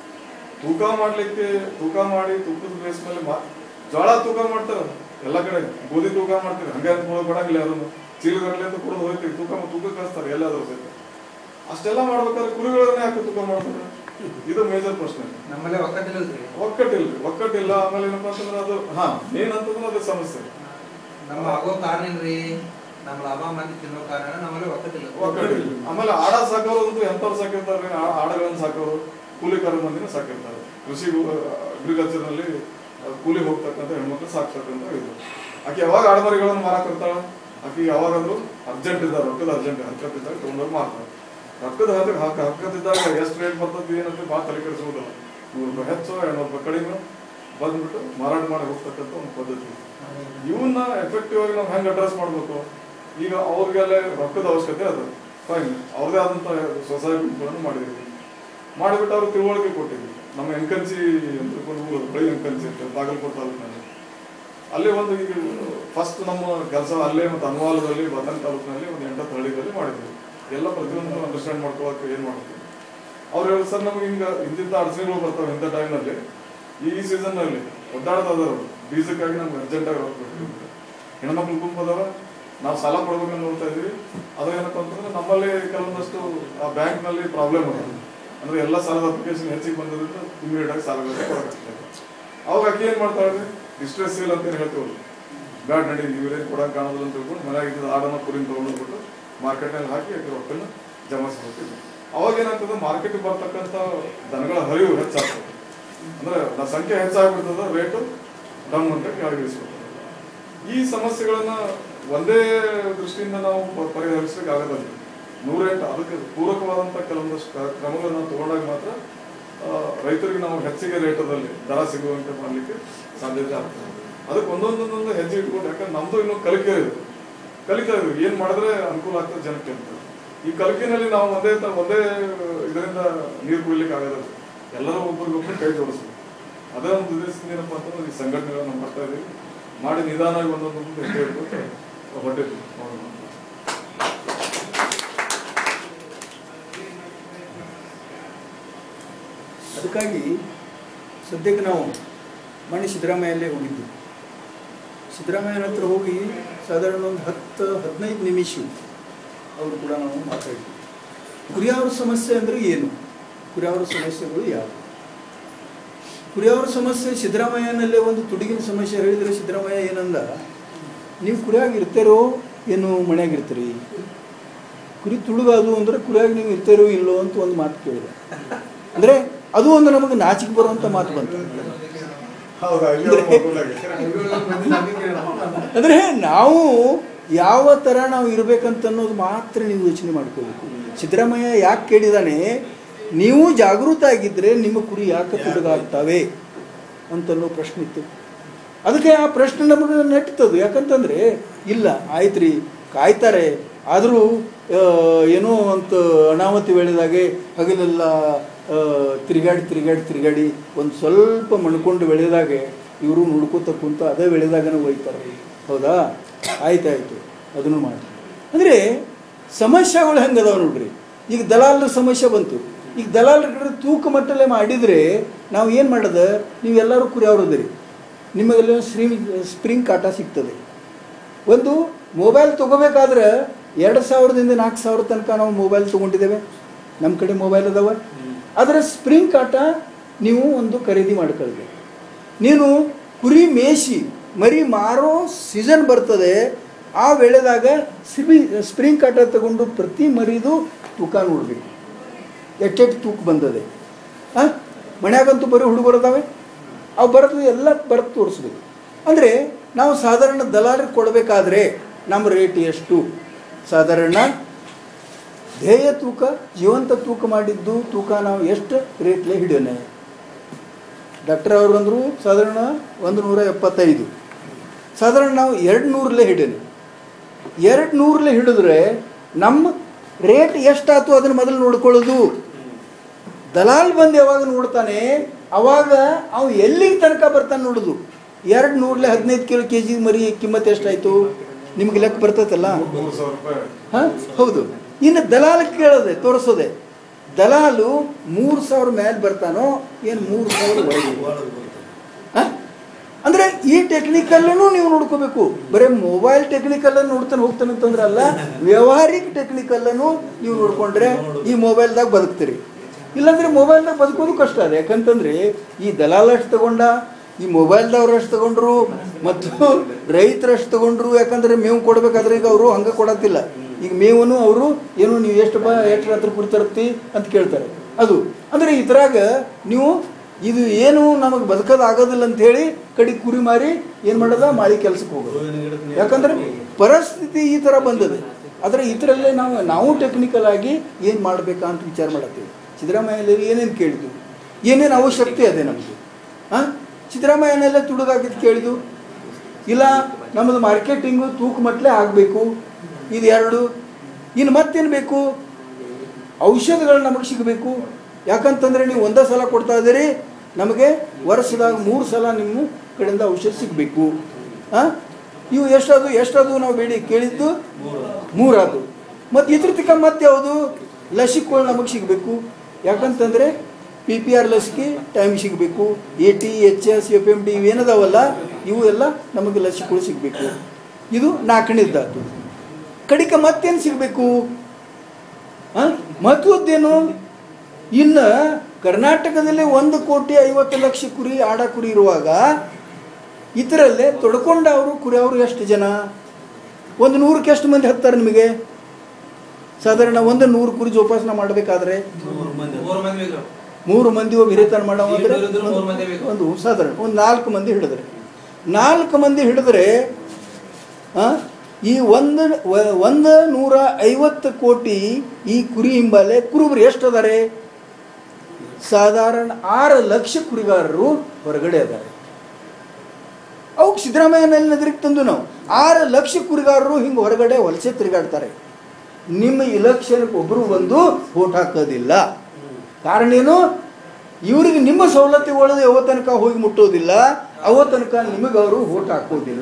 ತೂಕ ಮಾಡ್ಲಿಕ್ಕೆ ತೂಕ ಮಾಡಿ ತೂಕದ ಬೇಸ್ ಮೇಲೆ ಮಾ- ಜೋಳ ತೂಕ ಮಾಡ್ತಾರ ಎಲ್ಲ ಕಡೆ ಗೋಧಿ ತೂಕ ಮಾಡ್ತೀವಿ ಹಂಗೆ ಅಂತ ಕೊಡೋದು ಕೊಡಂಗಿಲ್ಲ ಯಾರನ್ನು ಚೀಲಗಟ್ಟಲೆ ಅಂತ ಕೊಡೋದು ಹೋಯ್ತೀವಿ ತೂಕ ತೂಕ ಕಳಿಸ್ತಾರೆ ಎಲ್ಲಾದ್ರೂ ಸಹಿತ ಅಷ್ಟೆಲ್ಲ ಮಾಡ್ಬೇಕಾದ್ರೆ ಕುರಿಗಳನ್ನೇ ಯಾಕೆ ತೂಕ ಮಾಡ್ತಾರೆ ಇದು ಮೇಜರ್ ಪ್ರಶ್ನೆ ನಮ್ಮಲ್ಲೇ ಒಕ್ಕಟ್ಟಿಲ್ಲದ್ರಿ ಒಕ್ಕಟ್ಟಿಲ್ಲ ಒಕ್ಕಟ್ಟಿಲ್ಲ ಆಮೇಲೆ ಏನಪ್ಪಾ ಅಂತಂದ್ರೆ ಅದು ಹಾ ಮೇನ್ ಅಂತಂದ್ರೆ ಅದು ಸಮಸ್ಯೆ ನಮ್ಮ ಆಗೋ ಕಾರಣ ಏನ್ರಿ ನಮ್ಮ ಲಾಭ ಮಂದಿ ತಿನ್ನೋ ಕಾರಣ ನಮ್ಮಲ್ಲಿ ಒಕ್ಕಟ್ಟಿಲ್ಲ ಒಕ್ಕಟ್ಟಿಲ್ಲ ಆಮೇಲೆ ಆಡ ಸಾಕೋರು ಅಂತೂ ಎಂತವ್ರು ಸಾಕಿರ್ತಾರೆ ಆ- ಆಡಗಳನ್ನ ಸಾಕೋರು ಕೂಲಿಕಾರ ಮಂದಿನ ಸಾಕಿರ್ತಾರೆ ಕೃಷಿ ಅಗ್ರಿಕಲ್ಚರ್ ನಲ್ಲಿ ಆ, ಕೂಲಿಗೆ ಹೋಗ್ತಕ್ಕಂಥ ಹೆಣ್ಮಕ್ಳು ಸಾಕ್ತಕ್ಕಂಥ ಇದು ಆಕೆ ಯಾವಾಗ ಆಡಮರಿಗಳನ್ನು ಮಾರಾಕ್ ಇರ್ತಾಳ ಆಕೆ ಯಾವಾಗಾದ್ರೂ ಅರ್ಜೆಂಟ್ ಇದ್ದ ರೊಕ್ಕದ ಅರ್ಜೆಂಟ್ ಹರ್ಕತ್ತಿದ್ದಾಗ ತಗೊಂಡೋಗಿ ಮಾರ್ತಾರೆ ರೊಕ್ಕದ ಹಕ್ಕ ಹಕ್ಕ ಹಕ್ಕದಿದ್ದಾಗ ಎಷ್ಟು ರೇಟ್ ಬರ್ತದೆ ಏನಂತ ಭಾಳ ತಲೆ ಕೆಡಿಸ್ಬೋದಲ್ಲ ನೂರು ರೂಪಾಯಿ ಹೆಚ್ಚು ಎರಡ್ನೂರು ರೂಪಾಯಿ ಕಡಿಮೆ ಬಂದ್ಬಿಟ್ಟು ಮಾರಾಟ ಮಾಡಿ ಹೋಗ್ತಕ್ಕಂಥ ಒಂದು ಪದ್ಧತಿ ಇವನ್ನ ಎಫೆಕ್ಟಿವ್ ಆಗಿ ನಾವು ಹೆಂಗ್ ಅಡ್ರೆಸ್ ಮಾಡ್ಬೇಕು ಈಗ ಅವ್ರಿಗೆಲ್ಲ ರೊಕ್ಕದ ಅವಶ್ಯಕತೆ ಅದ ಫೈನ್ ಅವ್ರದೇ ಆದಂತ ಸೊಸೈಟಿಗಳನ್ನು ಮಾಡಿದೀವಿ ಮಾಡಿಬಿಟ್ಟು ಅವ್ರಿಗೆ ತಿಳುವಳಿಕೆ ಕೊಟ್ಟಿದ್ವಿ ನಮ್ಮ ಎಂಕಂಚಿ ಅಂತ ಊರು ಬಳಿ ಎಂಕಂಚಿ ಅಂತ ಬಾಗಲಕೋಟೆ ತಾಲೂಕಿನಲ್ಲಿ ಅಲ್ಲೇ ಒಂದು ಈಗ ಫಸ್ಟ್ ನಮ್ಮ ಕೆಲಸ ಅಲ್ಲೇ ಮತ್ತು ಅನುವಾಲದಲ್ಲಿ ಬದನ್ ತಾಲೂಕಿನಲ್ಲಿ ಒಂದು ಎಂಟತ್ತು ಹಳ್ಳಿಗಳಲ್ಲಿ ಮಾಡಿದ್ವಿ ಎಲ್ಲ ಪ್ರತಿಯೊಂದು ಅಂಡರ್ಸ್ಟ್ಯಾಂಡ್ ಮಾಡ್ಕೊಳಕ್ಕೆ ಏನು ಮಾಡ್ತೀವಿ ಅವ್ರು ಹೇಳಿ ಸರ್ ನಮ್ಗೆ ಹಿಂಗೆ ಇಂತಿಂಥ ಅಡಚಣೆಗಳು ಬರ್ತಾವೆ ಇಂಥ ಟೈಮ್ನಲ್ಲಿ ಈ ಸೀಸನ್ನಲ್ಲಿ ಒದ್ದಾಡ್ತದಾರ ಬೀಜಕ್ಕಾಗಿ ನಮ್ಗೆ ಅರ್ಜೆಂಟಾಗಿ ಹೋಗ್ಬೇಕು ಹೆಣ್ಮಕ್ಳು ಗುಂಪು ಅದಾವ ನಾವು ಸಾಲ ಕೊಡ್ಬೇಕಂತ ನೋಡ್ತಾ ಇದೀವಿ ಅದು ಏನಪ್ಪ ಅಂತಂದ್ರೆ ನಮ್ಮಲ್ಲಿ ಕೆಲವೊಂದಷ್ಟು ಆ ಬ್ಯಾಂಕ್ನಲ್ಲಿ ಪ್ರಾಬ್ಲಮ್ ಅದ ಅಂದ್ರೆ ಎಲ್ಲ ಸಾಲದ ಅಪ್ಲಿಕೇಶನ್ ಹೆಚ್ಚಿಗೆ ಬಂದಿರೋದ್ರಿಂದ ಇಮಿಡಿಯೇಟ್ ಆಗಿ ಸಾಲಗಳನ್ನ ಕೊಡಬೇಕಾಗ್ತದೆ ಅವಾಗ ಅಕ್ಕಿ ಏನ್ ಮಾಡ್ತಾಳೆ ಡಿಸ್ಟ್ರೆಸ್ ಸೇಲ್ ಅಂತ ಏನು ಹೇಳ್ತೀವಲ್ಲ ಬ್ಯಾಡ್ ನಡಿ ಇವ್ರೇನು ಕೊಡಕ್ಕೆ ಕಾಣೋದಿಲ್ಲ ಅಂತ ತಿಳ್ಕೊಂಡು ಮನೆಯಾಗ ಇದ್ದ ಆಡನ್ನ ಕುರಿನ ತೊಗೊಂಡೋಗ್ಬಿಟ್ಟು ಮಾರ್ಕೆಟ್ನಲ್ಲಿ ಹಾಕಿ ಅಕ್ಕಿ ರೊಕ್ಕನ ಜಮಾಯಿಸ್ಬಿಡ್ತೀವಿ ಅವಾಗ ಏನಾಗ್ತದೆ ಮಾರ್ಕೆಟ್ಗೆ ಬರ್ತಕ್ಕಂಥ ದನಗಳ ಹರಿವು ಹೆಚ್ಚಾಗ್ತದೆ ಅಂದ್ರೆ ನ ಸಂಖ್ಯೆ ಹೆಚ್ಚಾಗ್ಬಿಡ್ತದ ರೇಟು ಡಮ್ ಅಂತ ಕೆಳಗೆ ಇಳಿಸ್ಬಿಡ್ತದೆ ಈ ಸಮಸ್ಯೆಗಳನ್ನ ಒಂದೇ ದೃಷ್ಟಿಯಿಂದ ನಾವು ಪ- ಪರಿಹರಿಸಲಿಕ್ಕೆ ಆಗೋದಿಲ್ಲ ನೂರೆಂಟು ಅದಕ್ಕೆ ಪೂರಕವಾದಂಥ ಕೆಲವೊಂದಷ್ಟು ಕ- ಕ್ರಮಗಳನ್ನ ತಗೊಂಡಾಗ ಮಾತ್ರ ಆ, ರೈತರಿಗೆ ನಾವು ಹೆಚ್ಚಿಗೆ ರೇಟದಲ್ಲಿ ದರ ಸಿಗುವಂತೆ ಮಾಡಲಿಕ್ಕೆ ಸಾಧ್ಯತೆ ಆಗ್ತದೆ ಅದಕ್ಕೆ ಒಂದೊಂದೊಂದೊಂದು ಹೆಜ್ಜೆ ಇಟ್ಕೊಂಡು ಯಾಕಂದ್ರೆ ನಮ್ದು ಇನ್ನೂ ಕಲಿಕೆ ಇದೆ ಕಲಿತಾ ಇದ್ವಿ ಏನ್ ಮಾಡಿದ್ರೆ ಅನುಕೂಲ ಆಗ್ತದೆ ಜನಕ್ಕೆ ಅಂತ ಈ ಕಲಿಕೆನಲ್ಲಿ ನಾವು ಒಂದೇ ತ- ಒಂದೇ ಇದರಿಂದ ನೀರು ಕುಡಿಲಿಕ್ಕೆ ಆಗೋದಿಲ್ಲ ಎಲ್ಲರೂ ಒಬ್ರಿಗೊಬ್ರು ಕೈ ಜೋಡಿಸ್ಬೇಕು ಅದೇ ಒಂದು ಉದ್ದೇಶದಿಂದ ಏನಪ್ಪ ಅಂತಂದ್ರೆ ಈ ಸಂಘಟನೆಗಳನ್ನ ಮಾಡ್ತಾ ಇದೀವಿ ಮಾಡಿ ನಿಧಾನವಾಗಿ ಒಂದೊಂದು ಹೆಜ್ಜೆ ಇಟ್ಬಿಟ್ಟು ಹೊಟ್ಟಿದ್ವಿ ಅದಕ್ಕಾಗಿ ಸದ್ಯಕ್ಕೆ ನಾವು ಮನೆ ಸಿದ್ದರಾಮಯ್ಯಲ್ಲೇ ಹೋಗಿದ್ದು ಸಿದ್ದರಾಮಯ್ಯನ ಹತ್ರ ಹೋಗಿ ಸಾಧಾರಣ ಒಂದು ಹತ್ತು ಹದಿನೈದು ನಿಮಿಷ ಅವರು ಕೂಡ ನಾವು ಮಾತಾಡಿದ್ವಿ ಕುರಿಯಾವ್ರ ಸಮಸ್ಯೆ ಅಂದರೆ ಏನು ಕುರಿಯಾವ್ರ ಸಮಸ್ಯೆಗಳು ಯಾವುವು ಕುರಿಯಾವ್ರ ಸಮಸ್ಯೆ ಸಿದ್ದರಾಮಯ್ಯನಲ್ಲೇ ಒಂದು ತುಡುಗಿನ ಸಮಸ್ಯೆ ಹೇಳಿದರೆ ಸಿದ್ದರಾಮಯ್ಯ ಏನಂದ ನೀವು ಕುರಿಯಾಗಿ ಇರ್ತೀರೋ ಏನು ಮನ್ಯಾಗ ಇರ್ತೀರಿ ಕುರಿ ತುಳುಗಾದು ಅಂದ್ರೆ ಕುರಿಯಾಗಿ ನೀವು ಇರ್ತೀರೋ ಇಲ್ಲೋ ಅಂತ ಒಂದು ಮಾತು ಕೇಳಿದೆ ಅಂದರೆ ಅದು ಒಂದು ನಮಗೆ ನಾಚಿಕೆ ಬರುವಂಥ ಮಾತು ಬಂತು ಅಂದರೆ ನಾವು ಯಾವ ಥರ ನಾವು ಇರಬೇಕಂತ ಅನ್ನೋದು ಮಾತ್ರ ನೀವು ಯೋಚನೆ ಮಾಡ್ಕೋಬೇಕು ಸಿದ್ದರಾಮಯ್ಯ ಯಾಕೆ ಕೇಳಿದಾನೆ ನೀವು ಜಾಗೃತ ಆಗಿದ್ದರೆ ನಿಮ್ಮ ಕುರಿ ಯಾಕೆ ತುಡುಗಾಗ್ತವೆ ಅಂತನ್ನೋ ಪ್ರಶ್ನೆ ಇತ್ತು ಅದಕ್ಕೆ ಆ ಪ್ರಶ್ನೆ ನಮಗೆ ನೆಟ್ಟದು ಯಾಕಂತಂದರೆ ಇಲ್ಲ ಆಯ್ತು ರೀ ಕಾಯ್ತಾರೆ ಆದರೂ ಏನೋ ಅಂತ ಅನಾಮತಿ ಬೆಳೆದಾಗೆ ಹಗಲೆಲ್ಲ ಆ, ತಿರುಗಾಡಿ ತಿರುಗಾಡಿ ತಿರುಗಾಡಿ ಒಂದು ಸ್ವಲ್ಪ ಮಣ್ಕೊಂಡು ಬೆಳೆದಾಗೆ ಇವರು ನೋಡ್ಕೋತ ಕುಂತ ಅದೇ ಬೆಳೆದಾಗನೇ ಒಯ್ತಾರೆ ಹೌದಾ ಆಯ್ತಾಯ್ತು ಅದನ್ನು ಮಾಡಿ ಅಂದರೆ ಸಮಸ್ಯೆಗಳು ಹೆಂಗದಾವ ನೋಡ್ರಿ ಈಗ ದಲಾಲರ ಸಮಸ್ಯೆ ಬಂತು ಈಗ ದಲಾಲರ ಕಡೆ ತೂಕ ಮಟ್ಟಲೆ ಮಾಡಿದರೆ ನಾವು ಏನು ಮಾಡೋದು ನೀವೆಲ್ಲರೂ ಕುರಿ ಅವ್ರದ್ರಿ ನಿಮಗೆಲ್ಲ ಸ್ಟ್ರೀಮ್ ಸ್ಪ್ರಿಂಗ್ ಕಾಟ ಸಿಗ್ತದೆ ಒಂದು ಮೊಬೈಲ್ ತೊಗೋಬೇಕಾದ್ರೆ ಎರಡು ಸಾವಿರದಿಂದ ನಾಲ್ಕು ಸಾವಿರ ತನಕ ನಾವು ಮೊಬೈಲ್ ತೊಗೊಂಡಿದ್ದೇವೆ ನಮ್ಮ ಕಡೆ ಮೊಬೈಲ್ ಅದಾವ ಅದರ ಸ್ಪ್ರಿಂಗ್ ಕಾಟ ನೀವು ಒಂದು ಖರೀದಿ ಮಾಡ್ಕೊಳ್ಬೇಕು ನೀನು ಕುರಿ ಮೇಯಿಸಿ ಮರಿ ಮಾರೋ ಸೀಸನ್ ಬರ್ತದೆ ಆ ವೇಳೆದಾಗ ಸ್ಪ್ರಿ ಸ್ಪ್ರಿಂಗ್ ಕಾಟ ತಗೊಂಡು ಪ್ರತಿ ಮರಿದು ತೂಕ ನೋಡಬೇಕು ಎಟ್ಟೆಟ್ಟು ತೂಕ ಬಂದದೆ ಹಾಂ ಮನ್ಯಾಗಂತೂ ಬರೀ ಹುಡುಗರು ಅದಾವೆ ಅವು ಬರೋದು ಎಲ್ಲ ಬರೆದು ತೋರಿಸ್ಬೇಕು ಅಂದರೆ ನಾವು ಸಾಧಾರಣ ದಲಾಲರಿಗೆ ಕೊಡಬೇಕಾದ್ರೆ ನಮ್ಮ ರೇಟ್ ಎಷ್ಟು ಸಾಧಾರಣ ಧ್ಯೇಯ ತೂಕ ಜೀವಂತ ತೂಕ ಮಾಡಿದ್ದು ತೂಕ ನಾವು ಎಷ್ಟು ರೇಟ್ಲೆ ಹಿಡಿಯೋಣ ಡಾಕ್ಟರ್ ಅವರು ಅಂದರು ಸಾಧಾರಣ ಒಂದು ನೂರ ಎಪ್ಪತ್ತೈದು ಸಾಧಾರಣ ನಾವು ಎರಡು ನೂರಲ್ಲೇ ಹಿಡೀನಿ ಎರಡು ನೂರಲ್ಲೇ ಹಿಡಿದ್ರೆ ನಮ್ಮ ರೇಟ್ ಎಷ್ಟಾಯ್ತು ಅದನ್ನು ಮೊದಲು ನೋಡ್ಕೊಳ್ಳೋದು ದಲಾಲ್ ಬಂದು ಯಾವಾಗ ನೋಡ್ತಾನೆ ಅವಾಗ ಅವ ಎಲ್ಲಿಗೆ ತನಕ ಬರ್ತಾನೆ ನೋಡೋದು ಎರಡು ನೂರಲೆ ಹದಿನೈದು ಕಿಲೋ ಕೆ ಜಿ ಮರಿ ಕಿಮ್ಮತ್ತು ಎಷ್ಟಾಯಿತು ನಿಮ್ಗೆ ಲೆಕ್ಕ ಬರ್ತೈತಲ್ಲ ಮೂರು ಸಾವಿರ ರೂಪಾಯಿ ಹಾಂ ಹೌದು ಇನ್ನು ದಲಾಲ್ ಕೇಳೋದೆ ತೋರಿಸೋದೆ ದಲಾಲು ಮೂರು ಸಾವಿರ ಮೇಲೆ ಬರ್ತಾನೋ ಏನು ಮೂರು ಸಾವಿರ ಒಳಗೆ ಆ? ಅಂದ್ರೆ ಈ ಟೆಕ್ನಿಕಲ್ಲೂ ನೀವು ನೋಡ್ಕೋಬೇಕು ಬರೀ ಮೊಬೈಲ್ ಟೆಕ್ನಿಕಲ್ಲನ್ನು ನೋಡ್ತಾನೆ ಹೋಗ್ತಾನೆ ಅಂತಂದ್ರೆ ಅಲ್ಲ ವ್ಯವಹಾರಿಕ ಟೆಕ್ನಿಕಲ್ಲನ್ನು ನೀವು ನೋಡ್ಕೊಂಡ್ರೆ ಈ ಮೊಬೈಲ್ದಾಗ ಬದುಕ್ತೀರಿ ಇಲ್ಲಾಂದ್ರೆ ಮೊಬೈಲ್ದಾಗ ಬದುಕೋದು ಕಷ್ಟ ಅದ ಯಾಕಂತಂದ್ರೆ ಈ ದಲಾಲ್ ಅಷ್ಟು ತಗೊಂಡ ಈ ಮೊಬೈಲ್ದವ್ರು ಅಷ್ಟು ತಗೊಂಡ್ರು ಮತ್ತು ರೈತರು ಅಷ್ಟು ತಗೊಂಡ್ರು ಯಾಕಂದ್ರೆ ಮೇವು ಕೊಡ್ಬೇಕಾದ್ರೆ ಈಗ ಅವರು ಹಂಗೆ ಕೊಡತ್ತಿಲ್ಲ ಈಗ ಮೇವನ್ನು ಅವರು ಏನು ನೀವು ಎಷ್ಟು ಬಾ ಎಷ್ಟು ಹತ್ರ ಕುರಿ ತರ್ತಿ ಅಂತ ಕೇಳ್ತಾರೆ ಅದು ಅಂದರೆ ಇದ್ರಾಗ ನೀವು ಇದು ಏನು ನಮಗೆ ಬದುಕೋದು ಆಗೋದಿಲ್ಲ ಅಂತ ಹೇಳಿ ಕಡಿ ಕುರಿ ಮಾರಿ ಏನು ಮಾಡೋದ ಮಾಳಿ ಕೆಲ್ಸಕ್ಕೆ ಹೋಗೋದು ಯಾಕಂದ್ರೆ ಪರಿಸ್ಥಿತಿ ಈ ಥರ ಬಂದದೆ ಆದರೆ ಇದರಲ್ಲೇ ನಾವು ನಾವು ಟೆಕ್ನಿಕಲ್ ಆಗಿ ಏನು ಮಾಡಬೇಕಾ ಅಂತ ವಿಚಾರ ಮಾಡತ್ತೀವಿ ಸಿದ್ದರಾಮಯ್ಯಲ್ಲಿ ಏನೇನು ಕೇಳಿದ್ವು ಏನೇನು ಅವಶ್ಯಕತೆ ಅದೇ ನಮಗೆ ಹಾಂ ಸಿದ್ದರಾಮಯ್ಯನೆಲ್ಲ ತುಡುಗಾಕಿದ್ದು ಕೇಳಿದ್ವು ಇಲ್ಲ ನಮ್ಮದು ಮಾರ್ಕೆಟಿಂಗು ತೂಕ ಮಟ್ಲೆ ಆಗಬೇಕು ಇದು ಎರಡು ಇನ್ನು ಮತ್ತೇನು ಬೇಕು ಔಷಧಗಳು ನಮಗೆ ಸಿಗಬೇಕು ಯಾಕಂತಂದರೆ ನೀವು ಒಂದೇ ಸಲ ಕೊಡ್ತಾ ಇದ್ದೀರಿ ನಮಗೆ ವರ್ಷದಾಗ ಮೂರು ಸಲ ನಿಮ್ಮ ಕಡೆಯಿಂದ ಔಷಧ ಸಿಗಬೇಕು ಆ? ಇವು ಎಷ್ಟದು ಎಷ್ಟದು ನಾವು ಬೇಡಿ ಕೇಳಿದ್ದು ಮೂರಾದು ಮತ್ತು ಇದ್ರ ತಿಕ್ಕ ಮತ್ತೆ ಯಾವುದು ಲಸಿಕೆಗಳು ನಮಗೆ ಸಿಗಬೇಕು ಯಾಕಂತಂದರೆ ಪಿ ಪಿ ಆರ್ ಲಸಿಕೆ ಟೈಮ್ ಸಿಗಬೇಕು A T H S F M D ಇವೇನದಾವಲ್ಲ ಇವು ಎಲ್ಲ ನಮಗೆ ಲಸಿಕೆಗಳು ಸಿಗಬೇಕು ಇದು ನಾಲ್ಕನೇದ್ದಾತು ಕಡಿಕ ಮತ್ತೇನು ಸಿಗಬೇಕು ಮಹತ್ವದ್ದೇನು ಇನ್ನು ಕರ್ನಾಟಕದಲ್ಲಿ ಒಂದು ಕೋಟಿ ಐವತ್ತು ಲಕ್ಷ ಕುರಿ ಆಡ ಕುರಿ ಇರುವಾಗ ಇದರಲ್ಲೇ ತೊಡ್ಕೊಂಡವರು ಕುರಿ ಅವರು ಎಷ್ಟು ಜನ ಒಂದು ನೂರಕ್ಕೆ ಎಷ್ಟು ಮಂದಿ ಹತ್ತಾರೆ ನಿಮಗೆ ಸಾಧಾರಣ ಒಂದು ನೂರು ಕುರಿ ಜೋಪಾಸನ ಮಾಡಬೇಕಾದ್ರೆ ಮೂರು ಮಂದಿ ಬೇಕು ಮೂರು ಮಂದಿ ಒಬ್ಬ ಹಿರಿತನ ಮಾಡೋ ಅಂದ್ರೆ ಇಬ್ರು ಇದ್ರು ಮೂರು ಮಂದಿ ಬೇಕು. ಒಂದು ಸಾಧಾರಣ ಒಂದು ನಾಲ್ಕು ಮಂದಿ ಹಿಡಿದ್ರೆ ನಾಲ್ಕು ಮಂದಿ ಹಿಡಿದ್ರೆ ಆ, ಈ ಒಂದು ವ- ಒಂದು ನೂರ ಐವತ್ತು ಕೋಟಿ ಈ ಕುರಿ ಹಿಂಬಾಲೆ ಕುರುಬರು ಎಷ್ಟು ಅದಾರೆ ಸಾಧಾರಣ ಆರು ಲಕ್ಷ ಕುರಿಗಾರರು ಹೊರಗಡೆ ಅದಾರೆ ಅವಕ್ಕೆ ಸಿದ್ದರಾಮಯ್ಯನಲ್ಲಿ ನಗರಿಗೆ ತಂದು ನಾವು ಆರು ಲಕ್ಷ ಕುರಿಗಾರರು ಹಿಂಗೆ ಹೊರಗಡೆ ವಲಸೆ ತಿರುಗಾಡ್ತಾರೆ ನಿಮ್ಮ ಇಲೆಕ್ಷನ್ಗೆ ಒಬ್ಬರು ಬಂದು ವೋಟ್ ಹಾಕೋದಿಲ್ಲ ಕಾರಣ ಏನು ಇವರಿಗೆ ನಿಮ್ಮ ಸವಲತ್ತುಗಳು ಯಾವ ತನಕ ಹೋಗಿ ಮುಟ್ಟೋದಿಲ್ಲ ಅವ ತನಕ ನಿಮಗೆ ಅವರು ವೋಟ್ ಹಾಕೋದಿಲ್ಲ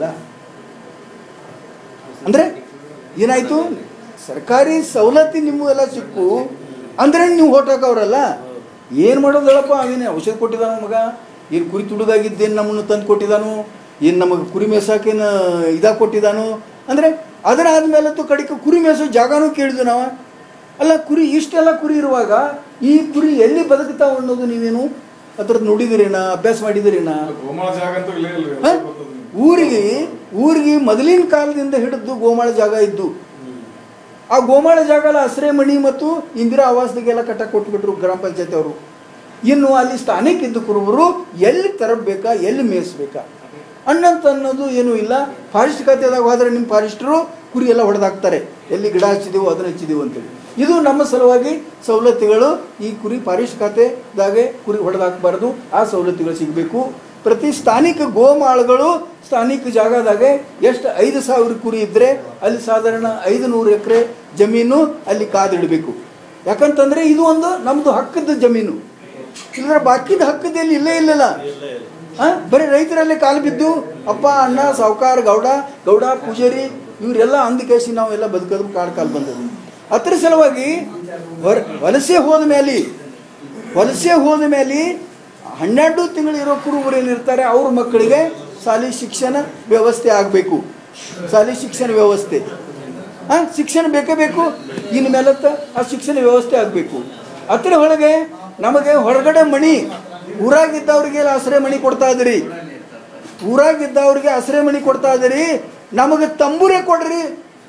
ಅಂದರೆ ಏನಾಯ್ತು ಸರ್ಕಾರಿ ಸವಲತ್ತು ನಿಮಗೆಲ್ಲ ಸಿಕ್ಕು ಅಂದ್ರೆ ನೀವು ವೋಟ್ ಹಾಕೋರಲ್ಲ ಏನು ಮಾಡೋದು ಹೇಳಪ್ಪ ಅವೇನೇ ಔಷಧ ಕೊಟ್ಟಿದ್ದಾನ ಮಗ ಏನು ಕುರಿ ತುಡುದಾಗಿದ್ದೇನು ನಮ್ಮನ್ನು ತಂದು ಕೊಟ್ಟಿದ್ದಾನು ಏನು ನಮಗೆ ಕುರಿ ಮೇಸಾಕೇನು ಇದಾಗ ಕೊಟ್ಟಿದ್ದಾನು ಅಂದರೆ ಅದರ ಆದ್ಮೇಲಂತೂ ಕಡಿಕ ಕುರಿ ಮೇಸೋ ಜಾಗನೂ ಕೇಳಿದ್ವಿ ನಾವು ಅಲ್ಲ ಕುರಿ ಇಷ್ಟೆಲ್ಲ ಕುರಿ ಇರುವಾಗ ಈ ಕುರಿ ಎಲ್ಲಿ ಬದುಕ್ತಾವ ಅನ್ನೋದು ನೀವೇನು ಅದ್ರದ್ದು ನೋಡಿದಿರೇನ ಅಭ್ಯಾಸ ಮಾಡಿದಿರೇನ ಗೋಮಾಳ ಜಾಗ ಅಂತೂ ಇಲ್ಲೇ ಇಲ್ಲ ಹ? ಊರಿಗೆ ಊರಿಗೆ ಮೊದಲಿನ ಕಾಲದಿಂದ ಹಿಡಿದು ಗೋಮಾಳ ಜಾಗ ಇದ್ದು ಆ ಗೋಮಾಳ ಜಾಗ ಎಲ್ಲ ಹಸ್ರೆ ಮಣಿ ಮತ್ತು ಇಂದಿರಾ ಆವಾಸದಾಗೆಲ್ಲ ಕಟ್ಟ ಕೊಟ್ಬಿಟ್ರು ಗ್ರಾಮ ಪಂಚಾಯತ್ ಅವರು ಇನ್ನು ಅಲ್ಲಿ ಸ್ಥಾನಿಕ ಇದ್ದ ಕುರುಬರು ಎಲ್ಲಿ ತರಬೇಕಾ ಎಲ್ಲಿ ಮೇಯಿಸ್ಬೇಕಾ ಅನ್ನಂತ ಅನ್ನೋದು ಏನೂ ಇಲ್ಲ ಫಾರೆಸ್ಟ್ ಖಾತೆದಾಗ ಹೋದ್ರೆ ನಿಮ್ಮ ಫಾರೆಸ್ಟರು ಕುರಿ ಎಲ್ಲ ಹೊಡೆದಾಕ್ತಾರೆ ಎಲ್ಲಿ ಗಿಡ ಹಚ್ಚಿದೆವು ಅದನ್ನ ಹಚ್ಚಿದೆವು ಅಂತೇಳಿ ಇದು ನಮ್ಮ ಸಲುವಾಗಿ ಸವಲತ್ತುಗಳು ಈ ಕುರಿ ಫಾರೆಸ್ಟ್ ಖಾತೆದಾಗೆ ಕುರಿ ಹೊಡೆದಾಕಬಾರ್ದು ಆ ಸವಲತ್ತುಗಳು ಸಿಗಬೇಕು ಪ್ರತಿ ಸ್ಥಾನಿಕ ಗೋಮಾಳಗಳು ಸ್ಥಾನಿಕ ಜಾಗದಾಗೆ ಎಷ್ಟು ಐದು ಸಾವಿರ ಕುರಿ ಇದ್ದರೆ ಅಲ್ಲಿ ಸಾಧಾರಣ ಐದು ನೂರು ಎಕರೆ ಜಮೀನು ಅಲ್ಲಿ ಕಾದಿಡಬೇಕು ಯಾಕಂತಂದ್ರೆ ಇದು ಒಂದು ನಮ್ಮದು ಹಕ್ಕದ ಜಮೀನು ಇಲ್ಲದ್ರೆ ಬಾಕಿದ ಹಕ್ಕದಲ್ಲಿ ಇಲ್ಲೇ ಇಲ್ಲಲ್ಲ ಆ? ಬರೀ ರೈತರಲ್ಲೇ ಕಾಲು ಬಿದ್ದು ಅಪ್ಪ ಅಣ್ಣ ಸಾವುಕಾರ ಗೌಡ ಗೌಡ ಪೂಜಾರಿ ಇವರೆಲ್ಲ ಅಂದ ಕೇಸಿ ನಾವೆಲ್ಲ ಬದುಕೋದು ಕಾಡು ಕಾಲು ಬಂದದ್ದು ಅದ್ರ ಸಲುವಾಗಿ ಹೊರ ವಲಸೆ ಹೋದ ಮೇಲೆ ವಲಸೆ ಹೋದ ಮೇಲೆ ಹನ್ನೆರಡು ತಿಂಗಳು ಇರೋ ಕುರುಬರು ಏನಿರ್ತಾರೆ ಅವ್ರ ಮಕ್ಕಳಿಗೆ ಶಾಲಿ ಶಿಕ್ಷಣ ವ್ಯವಸ್ಥೆ ಆಗಬೇಕು ಶಾಲಿ ಶಿಕ್ಷಣ ವ್ಯವಸ್ಥೆ ಆ ಶಿಕ್ಷಣ ಬೇಕೇ ಬೇಕು ಇನ್ನು ಮೇಲತ್ತ ಆ ಶಿಕ್ಷಣ ವ್ಯವಸ್ಥೆ ಆಗಬೇಕು ಅದ್ರ ಒಳಗೆ ನಮಗೆ ಹೊರಗಡೆ ಮಣಿ ಊರಾಗಿದ್ದವ್ರಿಗೆ ಆಶ್ರಯ ಮಣಿ ಕೊಡ್ತಾ ಇದ್ರಿ ಊರಾಗಿದ್ದವ್ರಿಗೆ ಆಶ್ರಯ ಮಣಿ ಕೊಡ್ತಾ ಇದ್ರಿ ನಮಗೆ ತಂಬೂರೇ ಕೊಡ್ರಿ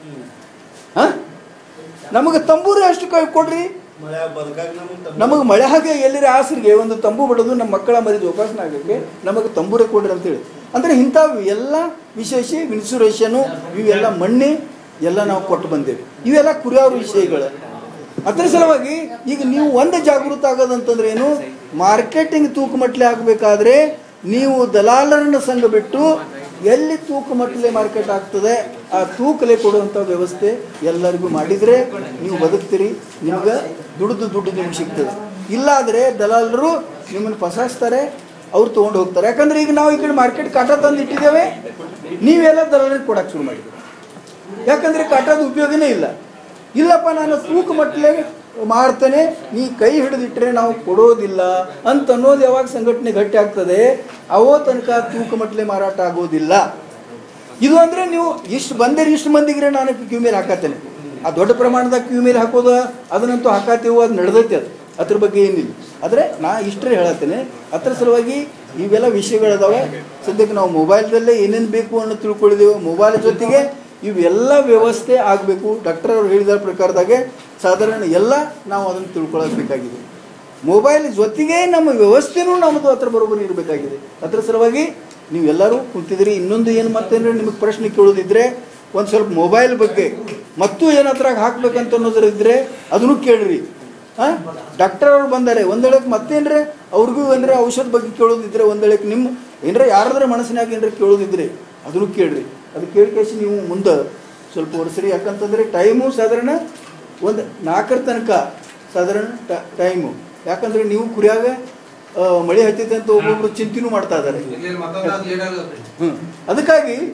ಆ? ನಮಗೆ ತಂಬೂರೇ ಅಷ್ಟು ಕೈ- ಕೊಡ್ರಿ ಮಳೆ ಬದುಕಾಗ ನಮಗೆ ನಮಗೆ ಮಳೆ ಹಾಗೆ ಎಲ್ಲಿರ ಆಸರಿಗೆ ಒಂದು ತಂಬು ಬಿಡೋದು ನಮ್ಮ ಮಕ್ಕಳ ಮರಿ ಜೋಪಾಸನೆ ಆಗಕ್ಕೆ ನಮಗೆ ತಂಬೂರೆ ಕೊಡ್ರಿ ಅಂತೇಳಿ ಅಂದರೆ ಇಂಥವು ಎಲ್ಲ ವಿಶೇಷ ಇನ್ಸುರೇಷನು ಇವೆಲ್ಲ ಮಣ್ಣೆ ಎಲ್ಲ ನಾವು ಕೊಟ್ಟು ಬಂದೇವೆ ಇವೆಲ್ಲ ಕುರಿಯವ್ರ ವಿಷಯಗಳು ಅದರ ಸಲುವಾಗಿ ಈಗ ನೀವು ಒಂದು ಜಾಗೃತ ಆಗೋದಂತಂದ್ರೆ ಏನು ಮಾರ್ಕೆಟಿಂಗ್ ತೂಕ ಮಟ್ಲೆ ಆಗಬೇಕಾದ್ರೆ ನೀವು ದಲಾಲರನ್ನ ಸಂಘ ಬಿಟ್ಟು ಎಲ್ಲಿ ತೂಕ ಮಟ್ಲೆ ಮಾರ್ಕೆಟ್ ಆಗ್ತದೆ ಆ ತೂಕಲೆ ಕೊಡುವಂಥ ವ್ಯವಸ್ಥೆ ಎಲ್ಲರಿಗೂ ಮಾಡಿದರೆ ನೀವು ಬದುಕ್ತೀರಿ ನಿಮ್ಗೆ ದುಡ್ದು ದುಡ್ಡು ನಿಮ್ಗೆ ಸಿಗ್ತದೆ ಇಲ್ಲಾದರೆ ದಲಾಲರು ನಿಮ್ಮನ್ನು ಫಸಾಸ್ತಾರೆ ಅವ್ರು ತೊಗೊಂಡು ಹೋಗ್ತಾರೆ ಯಾಕಂದ್ರೆ ಈಗ ನಾವು ಈ ಕಡೆ ಮಾರ್ಕೆಟ್ ಕಾಟ ತಂದು ಇಟ್ಟಿದ್ದೇವೆ ನೀವೆಲ್ಲ ದಲಾಲರಿಗೆ ಕೊಡಕ್ಕೆ ಶುರು ಮಾಡಿದ್ದೀವಿ ಯಾಕಂದ್ರೆ ಕಾಟದ ಉಪಯೋಗನೇ ಇಲ್ಲ ಇಲ್ಲಪ್ಪ ನಾನು ತೂಕ ಮಟ್ಲೆ ಮಾರ್ತೇನೆ ನೀ ಕೈ ಹಿಡಿದಿಟ್ರೆ ನಾವು ಕೊಡೋದಿಲ್ಲ ಅಂತ ಅನ್ನೋದು ಯಾವಾಗ ಸಂಘಟನೆ ಗಟ್ಟಿ ಆಗ್ತದೆ ಅವೋ ತನಕ ತೂಕ ಮಟ್ಲೆ ಮಾರಾಟ ಆಗೋದಿಲ್ಲ ಇದು ಅಂದ್ರೆ ನೀವು ಇಷ್ಟು ಬಂದಿರಿ ಇಷ್ಟು ಮಂದಿಗೆ ನಾನು ಕ್ಯೂ ಮೇಲೆ ಹಾಕತ್ತೇನೆ ಆ ದೊಡ್ಡ ಪ್ರಮಾಣದಾಗ ಕ್ಯೂ ಮೇಲೆ ಹಾಕೋದು ಅದನ್ನಂತೂ ಹಾಕತ್ತೀವೋ ಅದು ನಡೆದೈತೆ ಅದು ಅದ್ರ ಬಗ್ಗೆ ಏನಿಲ್ಲ ಆದರೆ ನಾ ಇಷ್ಟೇ ಹೇಳತ್ತೇನೆ ಅದ್ರ ಸಲುವಾಗಿ ಇವೆಲ್ಲ ವಿಷಯಗಳದಾವೆ ಸದ್ಯಕ್ಕೆ ನಾವು ಮೊಬೈಲ್ದಲ್ಲೇ ಏನೇನು ಬೇಕು ಅನ್ನೋ ತಿಳ್ಕೊಂಡಿದ್ದೇವೆ ಮೊಬೈಲ್ ಜೊತೆಗೆ ಇವೆಲ್ಲ ವ್ಯವಸ್ಥೆ ಆಗಬೇಕು ಡಾಕ್ಟರ್ ಅವರು ಹೇಳಿದ ಪ್ರಕಾರದಾಗೆ ಸಾಧಾರಣ ಎಲ್ಲ ನಾವು ಅದನ್ನು ತಿಳ್ಕೊಳ್ಳಬೇಕಾಗಿದೆ ಮೊಬೈಲ್ ಜೊತೆಗೆ ನಮ್ಮ ವ್ಯವಸ್ಥೆನೂ ನಮ್ಮದು ಅದ್ರ ಬರೋಬ್ಬರಿ ಇರಬೇಕಾಗಿದೆ ಅದ್ರ ಸಲುವಾಗಿ ನೀವೆಲ್ಲರೂ ಕುಂತಿದ್ದೀರಿ ಇನ್ನೊಂದು ಏನು ಮತ್ತೇನಾರ ನಿಮಗೆ ಪ್ರಶ್ನೆ ಕೇಳೋದಿದ್ರೆ ಒಂದು ಸ್ವಲ್ಪ ಮೊಬೈಲ್ ಬಗ್ಗೆ ಮತ್ತೂ ಏನಾದ್ರಾಗ ಹಾಕ್ಬೇಕಂತ ಅನ್ನೋದ್ರ ಇದ್ರೆ ಅದನ್ನು ಕೇಳ್ರಿ ಹಾಂ ಡಾಕ್ಟರ್ ಅವ್ರು ಬಂದಾರೆ ಒಂದೆಳಕ್ಕೆ ಮತ್ತೇನ್ರೆ ಅವ್ರಿಗೂ ಏನರ ಔಷಧ ಬಗ್ಗೆ ಕೇಳೋದಿದ್ರೆ ಒಂದೆಳಕ್ಕೆ ನಿಮ್ಮ ಏನರ ಯಾರಾದ್ರೆ ಮನಸ್ಸಿನಾಗ ಏನರ ಕೇಳೋದಿದ್ರೆ ಅದನ್ನು ಕೇಳ್ರಿ ಅದು ಕೇಳಿಕೇಸಿ ನೀವು ಮುಂದೆ ಸ್ವಲ್ಪ ಒರೆಸ್ರಿ ಯಾಕಂತಂದರೆ ಟೈಮು ಸಾಧಾರಣ ಒಂದು ನಾಲ್ಕರ ತನಕ ಸಾಧಾರಣ ಟೈಮು ಯಾಕಂದರೆ ನೀವು ಕುರಿಯಾಗ ಆ, ಮಳೆ ಹತ್ತೈತೆ ಅಂತ ಒಬ್ಬೊಬ್ರು ಚಿಂತೆನೂ ಮಾಡ್ತಾ ಇದ್ದಾರೆ ಇಲ್ಲಿ ಮತ್ತೊಂದು ಅದು ಲೇಟ್ ಆಗುತ್ತೆ ಹ್ಮ್. ಅದಕ್ಕಾಗಿ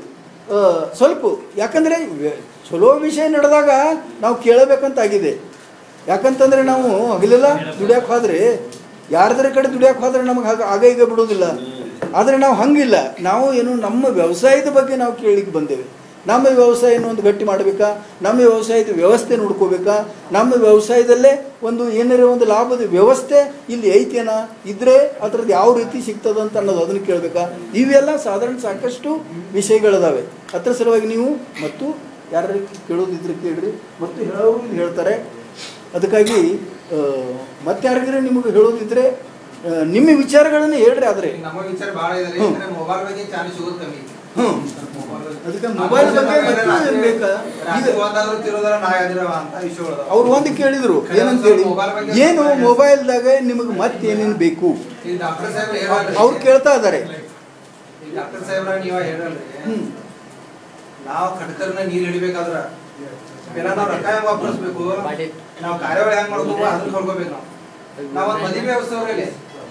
ಆ, ಸ್ವಲ್ಪ ಯಾಕಂದರೆ ವೆ- ಚಲೋ ವಿಷಯ ನಡೆದಾಗ ನಾವು ಕೇಳಬೇಕಂತಾಗಿದೆ ಯಾಕಂತಂದರೆ ನಾವು ಹಗಲೆಲ್ಲ ದುಡಿಯೋಕೆ ಹೋದರೆ ಯಾರದರ ಕಡೆ ದುಡಿಯೋಕೆ ಹೋದರೆ ನಮಗೆ ಹಾಗೆ ಆಗ ಈಗ ಬಿಡೋದಿಲ್ಲ ಆದರೆ ನಾವು ಹಂಗಿಲ್ಲ ನಾವು ಏನು ನಮ್ಮ ವ್ಯವಸಾಯದ ಬಗ್ಗೆ ನಾವು ಕೇಳಲಿಕ್ಕೆ ಬಂದೇವೆ ನಮ್ಮ ವ್ಯವಸಾಯನ ಒಂದು ಗಟ್ಟಿ ಮಾಡಬೇಕಾ ನಮ್ಮ ವ್ಯವಸಾಯದ ವ್ಯವಸ್ಥೆ ನೋಡ್ಕೋಬೇಕಾ ನಮ್ಮ ವ್ಯವಸಾಯದಲ್ಲೇ ಒಂದು ಏನಾರ ಒಂದು ಲಾಭದ ವ್ಯವಸ್ಥೆ ಇಲ್ಲಿ ಐತೇನಾ ಇದ್ರೆ ಅದ್ರದ್ದು ಯಾವ ರೀತಿ ಸಿಗ್ತದಂತ ಅನ್ನೋದು ಅದನ್ನು ಕೇಳಬೇಕಾ ಇವೆಲ್ಲ ಸಾಧಾರಣ ಸಾಕಷ್ಟು ವಿಷಯಗಳಿದಾವೆ ಅದ್ರ ಸಲುವಾಗಿ ನೀವು ಮತ್ತು ಯಾರು ಕೇಳೋದಿದ್ರೆ ಕೇಳ್ರಿ ಮತ್ತು ಹೇಳೋರು ಇಲ್ಲಿ ಹೇಳ್ತಾರೆ ಅದಕ್ಕಾಗಿ ಆ, ಮತ್ತೆ ಯಾರಿಗಾರ ನಿಮಗೆ ಹೇಳೋದಿದ್ರೆ ಆ, ನಿಮ್ಮ ವಿಚಾರಗಳನ್ನು ಹೇಳ್ರಿ ಆದರೆ ನಮ್ಮ ವಿಚಾರ ಭಾಳ ಇದೆ ಹ್ಮ್. ಮೊಬೈಲ್ ಬಗ್ಗೆ ಚಾನ್ಸ್ ಸಿಗೋದು ಕಮ್ಮಿ ಹ್ಞೂ ಅದಕ್ಕೆ ಮೊಬೈಲ್ ಬಗ್ಗೆ ಮತ್ತೆ ಏನ್ ಬೇಕಾ ಈಗ ರಾತ್ರಿ ಒಂದಾದ್ರೂ ತಿರೋದ್ರ ನಾ ಯಾವ್ದಿರವ ಅಂತ ವಿಷಯಗಳು ಅದಾವ. ಅವ್ರು ಒಂದು ಕೇಳಿದ್ರು ಏನಂತೇಳಿ ಏನು ಮೊಬೈಲ್ದಾಗ ನಿಮಗೆ ಮತ್ತೆ ಏನೇನು ಬೇಕು ಈಗ ಡಾಕ್ಟರ್ ಸಾಹೇಬ್ರು ಹೇಳಲ್ರಿ ಅವ್ರು ಕೇಳ್ತಾ ಇದ್ದಾರೆ ಈಗ ಡಾಕ್ಟರ್ ಸಾಹೇಬ್ರ ನೀವ ಹೇಳಲ್ರಿ ಹ್ಮ್. ನಾವು ಖಡ್ಕರ್ನ ನೀರ್ ಹಿಡಿಬೇಕಾದ್ರ ಎಲ್ಲ ನಾವು ರೊಕ್ಕ ಹೆಂಗ್ ವಾಪರಿಸ್ಬೇಕು ನಾವು ಕಾರ್ಯಗಳು ಹೆಂಗ್ ಮಾಡ್ಬೇಕು ಅದನ್ನ ನೋಡ್ಕೋಬೇಕು ನಾವು ನಾವ್ ಒಂದ್ ಮದುವೆ ವ್ಯವಸ್ಥೆ ಅವ್ರಲ್ಲಿ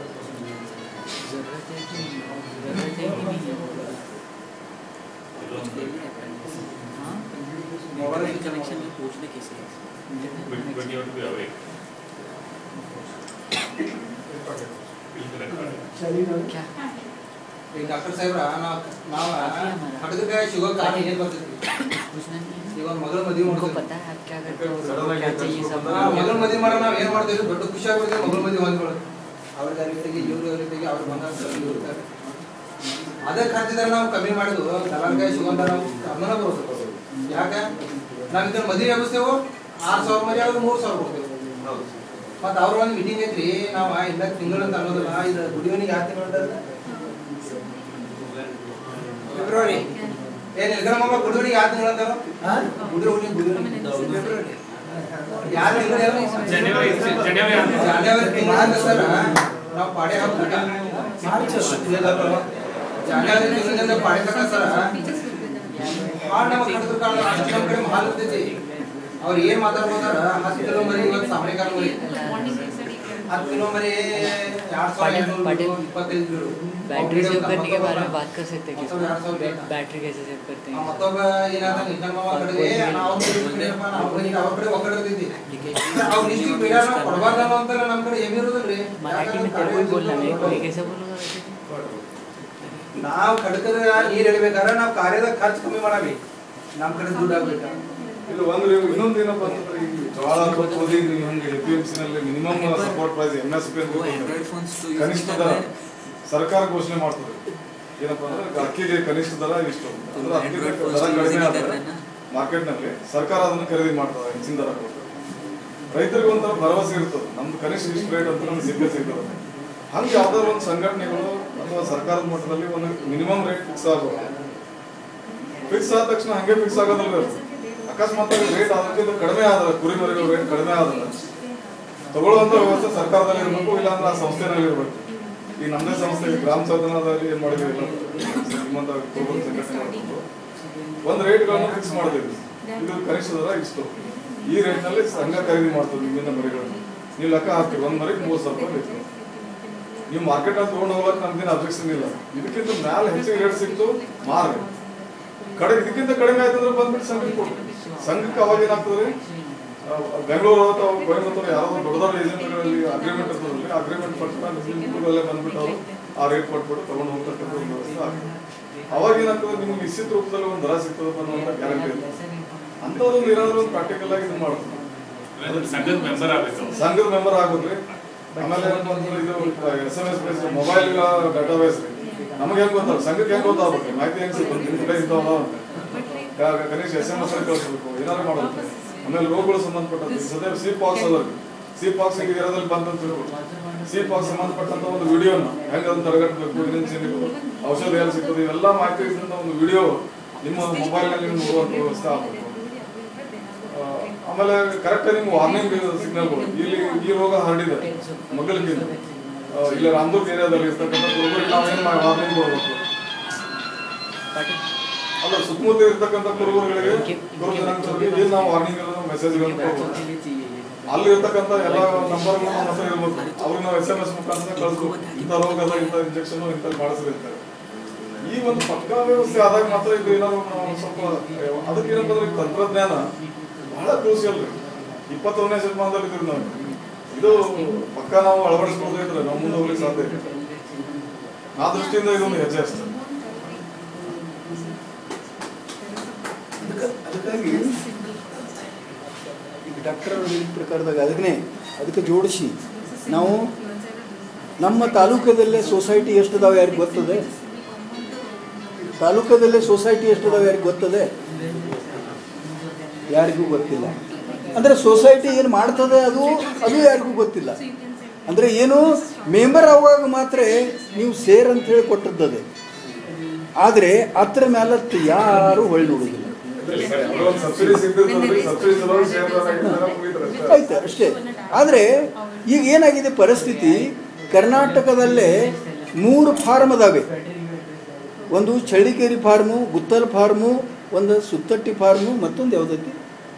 कनेक्शन में पूछने कैसे But, but you have to be awake. You'll be recorded. क्या ಈಗ ಡಾಕ್ಟರ್ ಸಾಹೇಬ್ರ ನಾವ್ ನಾವ್ ಖಡ್ಗಕ್ಕೆ ಸಿಗೋ ಕಾರಣ ಏನ್ ಬರ್ತೈತಿ पूछना नहीं है ಈಗ ಒಂದ್ ಮಗಳ ಮದುವೆ उनको ಮಾಡ್ತೀವಿ पता है आप क्या करते हो सबको क्या चाहिए सब ಆ ಮಗಳ ಮದುವೆ ಮಾಡೋ ನಾವ್ ಏನ್ ಮಾಡ್ತೀವಿ ದೊಡ್ಡ ಖುಷಿ ಆಗ್ಬಿಡ್ತೀವಿ ಮಗಳ ಮದುವೆ ಹೊಂದ್ಕೊಳ್ಳೋದು ಅವ್ರ ಜೊತೆಗೆ ಇವ್ರ ಜೊತೆಗೆ ಅವ್ರ ಬಂದಾಗ ಇವ್ರು ಇರ್ತಾರೆ ಅದೇ ಖರ್ಚಿದ್ರೆ ನಾವು ಕಮ್ಮಿ ಮಾಡಿದ್ವು ದಲಾಲ್ಕಾಯಿ ಸಿಗೋಂತ ನಾವು ಅದನ್ನ ಬರೋದು ಯಾಕೆ ನಾವ್ ಇದನ್ನ ಮದುವೆ ವ್ಯವಸ್ಥೆವು ಆರು ಸಾವಿರ ಮರಿ ಆದ್ರೆ ಮೂರು ಸಾವಿರ ಕೊಡ್ತೇವೆ ಮತ್ತೆ ಅವ್ರ ಒಂದು ಮೀಟಿಂಗ್ ಐತ್ರಿ ನಾವು ಇಲ್ಲ ತಿಂಗಳು ಅಂತ ಅನ್ನೋದಿಲ್ಲ ಇದು ಗುಡಿವನಿಗೆ ಯಾವ ತಿಂಗಳು ಅಂತ ಫೆಬ್ರವರಿ ಏನ್ ಇಲ್ಕರ ಮಗ ಗುಡಿವನಿಗೆ ಯಾವ ತಿಂಗಳು ಅಂತಾರೋ ಗುಡಿವನಿ ಗುಡಿವನಿ ಫೆಬ್ರವರಿ ಯಾರು ತಿಂಗಳು January, January ಅಂತ. ಜಾನ್ಯವರಿ ತಿಂಗಳು ಅಂತ ಸರ್ ನಾವು ಪಾಡೆ ಹಾಕ್ಬಿಟ್ಟ ಜಾನ್ಯವರಿ ತಿಂಗಳಿಂದ ಪಾಡೆ ತಕ ಸರ್ ಹಾಡ್ ನಮ್ಮ ಕಡದ್ರ ಕಾಲ ಅಷ್ಟು ನಮ್ಮ ಕಡೆ ಮಾಲ್ ಇರ್ತೈತಿ ಅವ್ರು ಏನ್ ಮಾತಾಡ್ಬೋದಾರ ಹತ್ತು ಕಿಲೋ ಮರಿ ಇವತ್ತು ಸಾಮನೆ ಕಾಲ ಮರಿ ಹತ್ತು ಕಿಲೋ ಮರಿ ಎರಡ್ ಸಾವಿರ ಎರಡ್ನೂರು ಇಪ್ಪತ್ತೈದು ಬೀಳು बैटरी सेव करने के बारे में बात कर सकते हैं ಮತ್ತೊಬ್ಬ ಎರಡ್ ಸಾವಿರ ಬೇಕಾ? बैटरी कैसे सेव करते ಆ हैं ಮತ್ತೊಬ್ಬ ಏನಾದ ನಿಜ ಮಾವ ಕಡೆಗೆ ನಾವು ಅವ್ರ ಕಡೆ ಬಿಡ್ಲೇನಪ್ಪ, ನಾವು ಅವ್ರ ಕಡೆ ಅವ್ರ ಕಡೆ ಒಕ್ಕಡೆ ಇರ್ತೈತಿ ಅವ್ರ ಇಷ್ಟು ಬೇಡ ನಾವು ಕೊಡಬಾರ್ದು ಅಂತ ನಮ್ಮ ಕಡೆ ಏನ್ ಇರೋದಿಲ್ರಿ मराठी में तेरे को ही बोलना है कोई कैसे बोलूंगा वैसे ನಾವು ಕಡಕದ ನೀರ್ ಹಿಡಿಬೇಕಾದ್ರೆ ನಾವು ಕಾರ್ಯದ ಖರ್ಚು ಕಮ್ಮಿ ಮಾಡಾವಿ ನಮ್ ಕಡೆ ದುಡ್ಡು ಆಗ್ಬೇಕ ಇದು ಒಂದು ನೀವು ಇನ್ನೊಂದು ಏನಪ್ಪ ಅಂತಂದ್ರೆ ಈ ಜೋಳ ಅಥವಾ ಗೋಧಿ ನೀವು ಹಂಗೆ ಎ ಪಿ ಎಂ ಸಿ ನಲ್ಲಿ minimum support price M S P ಕನಿಷ್ಠ ದರ ಸರ್ಕಾರ ಘೋಷಣೆ ಮಾಡ್ತದೆ ಏನಪ್ಪ ಅಂದ್ರೆ ಅಕ್ಕಿಗೆ ಕನಿಷ್ಠ ದರ ಇಷ್ಟು ಅಂದ್ರೆ ಅಕ್ಕಿಗೆ ದರ ಕಡಿಮೆ ಆದ್ರೆ ಮಾರ್ಕೆಟ್ ನಲ್ಲಿ ಸರ್ಕಾರ ಅದನ್ನು ಖರೀದಿ ಮಾಡ್ತದೆ ಹೆಚ್ಚಿನ ದರ ಕೊಟ್ಟು ರೈತರಿಗೆ ಒಂಥರ ಭರವಸೆ ಇರ್ತದೆ ನಮ್ದು ಕನಿಷ್ಠ ಇಷ್ಟು ರೇಟ್ ಅಂತ ನಮ್ಗೆ ಸಿಕ್ಕೇ ಸಿಗ್ತದೆ ಹಂಗೆ ಯಾವ್ದಾದ್ರು ಒಂದು ಸಂಘಟನೆಗಳು ಅಥವಾ ಸರ್ಕಾರದ ಮಟ್ಟದಲ್ಲಿ ಒಂದು ಮಿನಿಮಮ್ ರೇಟ್ ಫಿಕ್ಸ್ ಆಗಬೇಕು ಫಿಕ್ಸ್ ಆದ ತಕ್ಷಣ ಹಂಗೆ ಫಿಕ್ಸ್ ಆಗೋದಿಲ್ಲ ಅದು. ಅಕಸ್ಮಾತ್ ರೇಟ್ ಅದಕ್ಕಿಂತ ಕಡಿಮೆ ಆದ್ರೆ ಕುರಿ ಮರಿಗಳ ರೇಟ್ ಕಡಿಮೆ ಆದ್ರೆ ತಗೊಳ್ಳುವಂತ ವ್ಯವಸ್ಥೆ ಸರ್ಕಾರದಲ್ಲಿ ಇರಬೇಕು ಇಲ್ಲಾಂದ್ರೆ ಆ ಸಂಸ್ಥೆನಲ್ಲಿ ಇರಬೇಕು ಈ ನಮ್ಮದೇ ಸಂಸ್ಥೆ ಈ ಗ್ರಾಮ ಸದನದಲ್ಲಿ ಏನ್ ಮಾಡಿದ್ವಿ ಇಲ್ಲ ನಿಮ್ಮಂತ ಕುರುಬರ ಸಂಘಟನೆ ಮಾಡ್ಕೊಂಡು ಒಂದು ರೇಟ್ಗಳನ್ನು ಫಿಕ್ಸ್ ಮಾಡಿದ್ವಿ ಇದು ಕನಿಷ್ಠ ದರ ಇಷ್ಟು ಈ ರೇಟ್ ನಲ್ಲಿ ಸಂಘ ಖರೀದಿ ಮಾಡ್ತದೆ ನಿಮ್ಮಿಂದ ಮರಿಗಳನ್ನು ನೀವು ಲೆಕ್ಕ ಹಾಕ್ತೀವಿ ಒಂದ್ ಮರಿಗೆ ಮೂರು ಸಾವಿರ ರೂಪಾಯಿ ಬೇಕು ನೀವು ಮಾರ್ಕೆಟ್ ಅಲ್ಲಿ ತಗೊಂಡು ಹೋಗಕ್ ನಮ್ದೇನು ಅಬ್ಜೆಕ್ಷನ್ ಇಲ್ಲ ಇದಕ್ಕಿಂತ ಮ್ಯಾಲ ಹೆಚ್ಚಿಗೆ ರೇಟ್ ಸಿಕ್ತು ಮಾರ್ಗ ಕಡೆ ಇದಕ್ಕಿಂತ ಕಡಿಮೆ ಆಯ್ತು ಅಂದ್ರೆ ಬಂದ್ಬಿಟ್ಟು ಸಂಘಕ್ಕೆ ಕೊಡ್ರಿ ಸಂಘಕ್ಕೆ ಅವಾಗ ಏನಾಗ್ತದೆ ಆ, ಬೆಂಗಳೂರು ಅಥವಾ ಕೊಯಂಬತ್ತೂರು ಯಾವ್ದೋ ದೊಡ್ಡ ದೊಡ್ಡ ಏಜೆಂಟ್ಗಳಲ್ಲಿ ಅಗ್ರಿಮೆಂಟ್ ಇರ್ತದಲ್ಲಿ ಅಗ್ರಿಮೆಂಟ್ ಪ್ರಕಾರ ನಿಮ್ಮಲ್ಲೇ ಬಂದ್ಬಿಟ್ಟು ಅವರು ಆ ರೇಟ್ ಕೊಟ್ಬಿಟ್ಟು ತಗೊಂಡು ಹೋಗ್ತಕ್ಕಂಥ ಒಂದು ವ್ಯವಸ್ಥೆ ಆಗ್ತದೆ ಅವಾಗ ಏನಾಗ್ತದೆ ನಿಮ್ಗೆ ನಿಶ್ಚಿತ ರೂಪದಲ್ಲಿ ಒಂದು ದರ ಸಿಗ್ತದಪ್ಪ ಅನ್ನೋ ಗ್ಯಾರಂಟಿ ಇಲ್ಲ ಅಂಥದ್ದೊಂದು ಏನಾದ್ರು ಒಂದು ಪ್ರಾಕ್ಟಿಕಲ್ ಆಗಿ ಇದು ಮಾಡ್ತಾರೆ ಅಂದ್ರೆ ಸಂಘದ ಮೆಂಬರ್ ಆಗ್ಬೇಕು ಸಂಘದ ಮೆಂಬರ್ ಆಗೋದ್ರಿ ಆಮೇಲೆ ಏನಪ್ಪ ಅಂದ್ರೆ ಇದು S M S base mobile database ನಮಗೆ ಹೆಂಗ್ ಗೊತ್ತಾಗ ಸಂಘಕ್ಕೆ ಹೆಂಗ್ ಗೊತ್ತಾಗ್ಬೇಕು ಮಾಹಿತಿ ಹೆಂಗ್ ಸಿಗ್ಬೇಕು ನಿಮ್ ಕಡೆ ಇಂಥವ್ ಅದಾವ ಅಂತ ಕ- ಕನಿಷ್ಠ ಎಸ್ ಎಂ ಎಸ್ ಕಳಿಸ್ಬೇಕು ಏನಾದ್ರು ಮಾಡಬೇಕು ಆಮೇಲೆ ರೋಗಗಳು ಸಂಬಂಧಪಟ್ಟದ್ದು ಈ ಸದ್ಯ ಸಿ ಪಾಕ್ಸ್ ಅದ ಸಿ ಪಾಕ್ಸ್ ಈಗ ಇರೋದ್ರಲ್ಲಿ ಬಂದಂತ ಸಿ ಪಾಕ್ಸ್ ಸಂಬಂಧಪಟ್ಟಂತ ಒಂದು ವಿಡಿಯೋನ ಹೆಂಗ್ ಅದನ್ನ ತಡೆಗಟ್ಟಬೇಕು ಏನೇನ್ ಸಿಗಬೇಕು ಔಷಧ ಎಲ್ಲಿ ಸಿಗ್ತದೆ ಇವೆಲ್ಲ ಮಾಹಿತಿ ಇದ್ದಂತ ಒಂದು ವಿಡಿಯೋ ನಿಮ್ಮ ಮೊಬೈಲ್ ನಲ್ಲಿ ನಿಮ್ಗೆ ನೋಡುವಂತ ವ್ಯವಸ್ಥೆ ಆಗ್ಬೇಕು ಆ, ಆಮೇಲೆ ಕರೆಕ್ಟ್ ನಿಮ್ಗೆ ವಾರ್ನಿಂಗ್ ಸಿಗ್ನಲ್ಗಳು ಇಲ್ಲಿ ಈ ರೋಗ ಹರಡಿದೆ ಮಗಲಿಗಿಂತ ಆ, ಇಲ್ಲ ರಾಮದುರ್ಗ ಏರಿಯಾದಲ್ಲಿ ಇರ್ತಕ್ಕಂಥ ಕುರುಬರಿಗೆ ನಾವೇನು ವಾರ್ನಿಂಗ್ ಕೊಡ್ಬೇಕು ಅಲ್ಲ ಸುತ್ತಮುತ್ತ ಇರ್ತಕ್ಕಂಥ ಕುರುಬರುಗಳಿಗೆ ಕುರುಬ ಜನಾಂಗದವರಿಗೆ ಏನ್ ನಾವು ವಾರ್ನಿಂಗ್ ಮೆಸೇಜ್ ಕೊಡ್ಬೇಕು ಅಲ್ಲಿ ಇರ್ತಕ್ಕಂಥ ಎಲ್ಲ ನಂಬರ್ಗಳು ನಮ್ಮ ಹತ್ರ ಇರ್ಬೇಕು ಅವ್ರಿಗೆ ನಾವು ಎಸ್ ಎಂ ಎಸ್ ಮುಖಾಂತರ ಕಳಿಸ್ಬೇಕು ಇಂಥ ರೋಗ ಅದ ಇಂಥ ಇಂಜೆಕ್ಷನ್ ಇಂಥ ಮಾಡಿಸಿರ್ತಾರೆ ಈ ಒಂದು ಪಕ್ಕಾ ವ್ಯವಸ್ಥೆ ಆದಾಗ ಮಾತ್ರ ಇದು ಏನಾದ್ರು ನಾವು ಸ್ವಲ್ಪ ಅದಕ್ಕೆ ಏನಪ್ಪ ಅಂದ್ರೆ ತಂತ್ರಜ್ಞಾನ ಬಹಳ ಕ್ರೂಸಿಯಲ್ ರೀ ಇಪ್ಪತ್ತೊಂದನೇ ಶತಮಾನದಲ್ಲಿ ಇದ್ದೀವಿ ನಾವು ಇದು ಪಕ್ಕ ನಾವು ಅಳವಡಿಸ್ಕೊಳ್ಳೋದಿದ್ರೆ ನಾವು ಮುಂದೆ ಹೋಗ್ಲಿಕ್ಕೆ ಸಾಧ್ಯ ಇಲ್ಲ ಆ ದೃಷ್ಟಿಯಿಂದ ಇದೊಂದು ಹೆಜ್ಜೆ ಅಷ್ಟೇ ಅದಕ್ಕೆ ಅದಕ್ಕಾಗಿ ಈಗ ಡಾಕ್ಟರ್ ಅವ್ರು ಹೇಳಿದ ಪ್ರಕಾರದಾಗ ಅದನ್ನೇ ಅದಕ್ಕೆ ಜೋಡಿಸಿ ನಾವು ನಮ್ಮ ತಾಲೂಕದಲ್ಲೇ ಸೊಸೈಟಿ ಎಷ್ಟಿದಾವೆ ಯಾರಿಗೆ ಗೊತ್ತದೆ ತಾಲೂಕದಲ್ಲೇ ಸೊಸೈಟಿ ಎಷ್ಟಿದಾವೆ ಯಾರಿಗೆ ಗೊತ್ತದೆ ಯಾರಿಗೂ ಗೊತ್ತಿಲ್ಲ ಅಂದರೆ ಸೊಸೈಟಿ ಏನು ಮಾಡ್ತದೆ ಅದು ಅದು ಯಾರಿಗೂ ಗೊತ್ತಿಲ್ಲ ಅಂದರೆ ಏನು ಮೆಂಬರ್ ಆಗುವಾಗ ಮಾತ್ರ ನೀವು ಸೇರ್ ಅಂತ ಹೇಳಿ ಕೊಟ್ಟದ್ದದೆ ಆದರೆ ಅದ್ರ ಮೇಲತ್ತು ಯಾರು ಹೊಳ್ಳಿ ನೋಡುವುದಿಲ್ಲ ಒಂದು ಸಬ್ಸಿಡಿ ಸಿಗ್ತಿರ್ತದ್ರಿ ಸಬ್ಸಿಡಿ ಸಲುವಾಗಿ share ಆಗಿರ್ತಾರೆ, ಮುಗೀತ್ರಿ ಅಷ್ಟೇ. ಆಯ್ತು ಅಷ್ಟೇ ಆದರೆ ಈಗ ಏನಾಗಿದೆ ಪರಿಸ್ಥಿತಿ ಕರ್ನಾಟಕದಲ್ಲೇ ಮೂರು ಫಾರ್ಮ್ ಅದಾವೆ ಒಂದು ಚಳ್ಳಿಕೇರಿ ಫಾರ್ಮು ಗುತ್ತಲ್ ಫಾರ್ಮು ಒಂದು ಸುತ್ತಟ್ಟಿ ಫಾರ್ಮು ಮತ್ತೊಂದು ಯಾವುದೈತಿ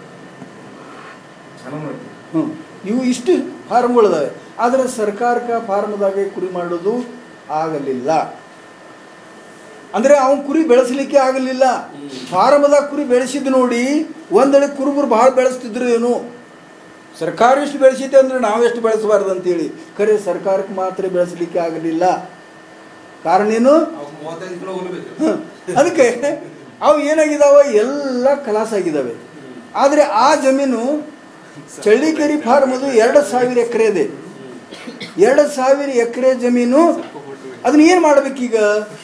ಹ್ಞೂ ಇವು ಇಷ್ಟು ಫಾರ್ಮ್ಗಳಿದಾವೆ ಆದರೆ ಸರ್ಕಾರಕ್ಕೆ ಫಾರ್ಮ್ದಾಗೆ ಕುರಿ ಮಾಡೋದು ಆಗಲಿಲ್ಲ ಅಂದರೆ ಅವನು ಕುರಿ ಬೆಳೆಸಲಿಕ್ಕೆ ಆಗಲಿಲ್ಲ ಫಾರ್ಮದಾಗ ಕುರಿ ಬೆಳೆಸಿದ್ದು ನೋಡಿ ಒಂದೆಡೆ ಕುರುಬರು ಭಾಳ ಬೆಳೆಸ್ತಿದ್ರು ಏನು ಸರ್ಕಾರ ಎಷ್ಟು ಬೆಳೆಸಿದೆ ಅಂದ್ರೆ ನಾವೆಷ್ಟು ಬೆಳೆಸಬಾರ್ದು ಅಂತೇಳಿ ಖರೆ ಸರ್ಕಾರಕ್ಕೆ ಮಾತ್ರ ಬೆಳೆಸಲಿಕ್ಕೆ ಆಗಲಿಲ್ಲ ಕಾರಣ ಏನು ಮೂವತ್ತೈದು ಕಿಲೋ ಹೋಗ್ಬೇಕು ಹ. ಅದಕ್ಕೆ ಅವು ಏನಾಗಿದಾವೆ ಎಲ್ಲ ಕಲಾಸ ಆಗಿದ್ದಾವೆ ಆದರೆ ಆ ಜಮೀನು ಚಳ್ಳಿಕೆರಿ ಫಾರ್ಮ್ ಅದು ಎರಡು ಸಾವಿರ ಎಕರೆ ಇದೆ ಎರಡು ಸಾವಿರ ಎಕರೆ ಜಮೀನು ಅದನ್ನ ಏನು ಮಾಡ್ಬೇಕೀಗ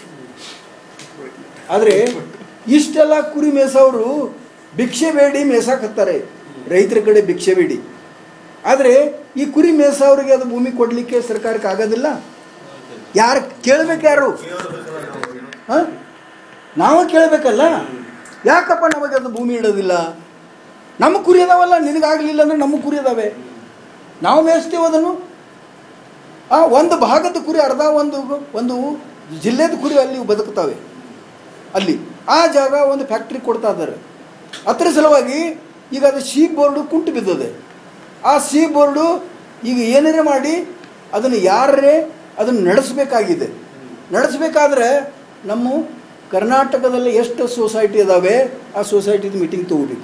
ಆದರೆ ಇಷ್ಟೆಲ್ಲ ಕುರಿ ಮೇಸವರು ಭಿಕ್ಷೆ ಬೇಡಿ ಮೇಸಾಕತ್ತಾರೆ ರೈತರ ಕಡೆ ಭಿಕ್ಷೆ ಬೇಡಿ ಆದರೆ ಈ ಕುರಿ ಮೇಸವ್ರಿಗೆ ಅದು ಭೂಮಿ ಕೊಡಲಿಕ್ಕೆ ಸರ್ಕಾರಕ್ಕೆ ಆಗೋದಿಲ್ಲ ಯಾರು ಕೇಳ್ಬೇಕು ಯಾರು ಹಾಂ ನಾವು ಕೇಳಬೇಕಲ್ಲ ಯಾಕಪ್ಪ ನಮಗೆ ಅದು ಭೂಮಿ ಇಡೋದಿಲ್ಲ ನಮ್ಮ ಕುರಿ ಅದಾವಲ್ಲ ನಿನಗಾಗಲಿಲ್ಲ ಅಂದ್ರೆ ನಮ್ಮ ಕುರಿ ಅದಾವೆ ನಾವು ಮೇಯಿಸ್ತೇವೆ ಅದನ್ನು ಆ ಒಂದು ಭಾಗದ ಕುರಿ ಅರ್ಧ ಒಂದು ಒಂದು ಜಿಲ್ಲೆದ ಕುರಿ ಅಲ್ಲಿ ಬದುಕ್ತಾವೆ ಅಲ್ಲಿ ಆ ಜಾಗ ಒಂದು ಫ್ಯಾಕ್ಟ್ರಿ ಕೊಡ್ತಾ ಇದ್ದಾರೆ ಅದರ ಸಲುವಾಗಿ ಈಗ ಅದು ಸಿ ಬೋರ್ಡು ಕುಂಟು ಬಿದ್ದದೆ ಆ ಸಿ ಬೋರ್ಡು ಈಗ ಏನಾರೇ ಮಾಡಿ ಅದನ್ನು ಯಾರೇ ಅದನ್ನು ನಡೆಸಬೇಕಾಗಿದೆ ನಡೆಸಬೇಕಾದ್ರೆ ನಮ್ಮ ಕರ್ನಾಟಕದಲ್ಲಿ ಎಷ್ಟು ಸೊಸೈಟಿ ಇದಾವೆ ಆ ಸೊಸೈಟಿದು ಮೀಟಿಂಗ್ ತಗೋಬೇಕು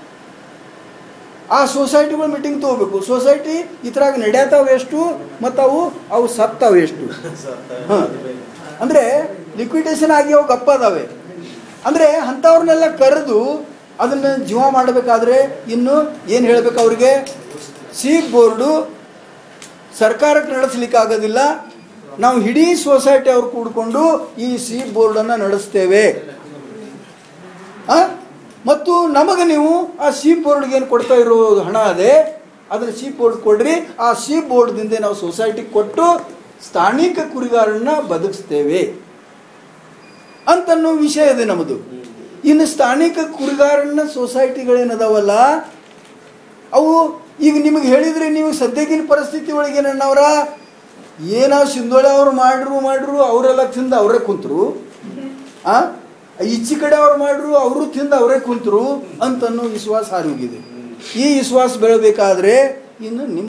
ಆ ಸೊಸೈಟಿಗಳ ಮೀಟಿಂಗ್ ತಗೋಬೇಕು ಸೊಸೈಟಿ ಇದ್ರಾಗ ನಡೆಯತಾವ ಎಷ್ಟು ಮತ್ತು ಅವು ಅವು ಸತ್ತಾವ ಎಷ್ಟು ಹಾಂ ಅಂದರೆ ಲಿಕ್ವಿಡೇಷನ್ ಆಗಿ ಅವು ಗಪ್ಪ ಅದಾವೆ ಅಂದರೆ ಅಂಥವ್ರನ್ನೆಲ್ಲ ಕರೆದು ಅದನ್ನು ಜೀವ ಮಾಡಬೇಕಾದ್ರೆ ಇನ್ನು ಏನು ಹೇಳಬೇಕು ಅವ್ರಿಗೆ ಸಿ ಬೋರ್ಡು ಸರ್ಕಾರಕ್ಕೆ ನಡೆಸಲಿಕ್ಕೆ ಆಗೋದಿಲ್ಲ ನಾವು ಇಡೀ ಸೊಸೈಟಿ ಅವ್ರು ಕೂಡಿಕೊಂಡು ಈ ಸಿ ಬೋರ್ಡನ್ನು ನಡೆಸ್ತೇವೆ ಆ? ಮತ್ತು ನಮಗೆ ನೀವು ಆ ಸಿ ಬೋರ್ಡ್ಗೆ ಏನು ಕೊಡ್ತಾ ಇರೋ ಹಣ ಅದೇ ಅದನ್ನು ಸಿ ಬೋರ್ಡ್ ಕೊಡ್ರಿ ಆ ಸಿ ಬೋರ್ಡ್ದಿಂದ ನಾವು ಸೊಸೈಟಿಗೆ ಕೊಟ್ಟು ಸ್ಥಾನಿಕ ಕುರಿಗಾರನ್ನ ಬದುಕಿಸ್ತೇವೆ ಅಂತನ್ನೋ ವಿಷಯ ಇದೆ ನಮ್ಮದು ಇನ್ನು ಸ್ಥಾನಿಕ ಕುರಿಗಾರನ್ನ ಸೊಸೈಟಿಗಳೇನದಾವಲ್ಲ ಅವು ಈಗ ನಿಮಗೆ ಹೇಳಿದ್ರೆ ನೀವು ಸದ್ಯಕ್ಕಿನ ಪರಿಸ್ಥಿತಿ ಒಳಗೆ ನನ್ನವರ ಏನೋ ಸಿಂಧೋಳೆ ಅವ್ರು ಮಾಡ್ರು ಮಾಡ್ರು ಅವರೆಲ್ಲ ತಿಂದು ಅವರೇ ಕುಂತರು ಆ ಈಚೆ ಕಡೆ ಅವ್ರು ಮಾಡ್ರು ಅವರು ತಿಂದು ಅವರೇ ಕುಂತರು ಅಂತನ್ನೋ ವಿಶ್ವಾಸ ಹಾರಿ ಹೋಗಿದೆ ಈ ವಿಶ್ವಾಸ ಬೆಳಬೇಕಾದ್ರೆ ಇನ್ನು ನಿಮ್ಮ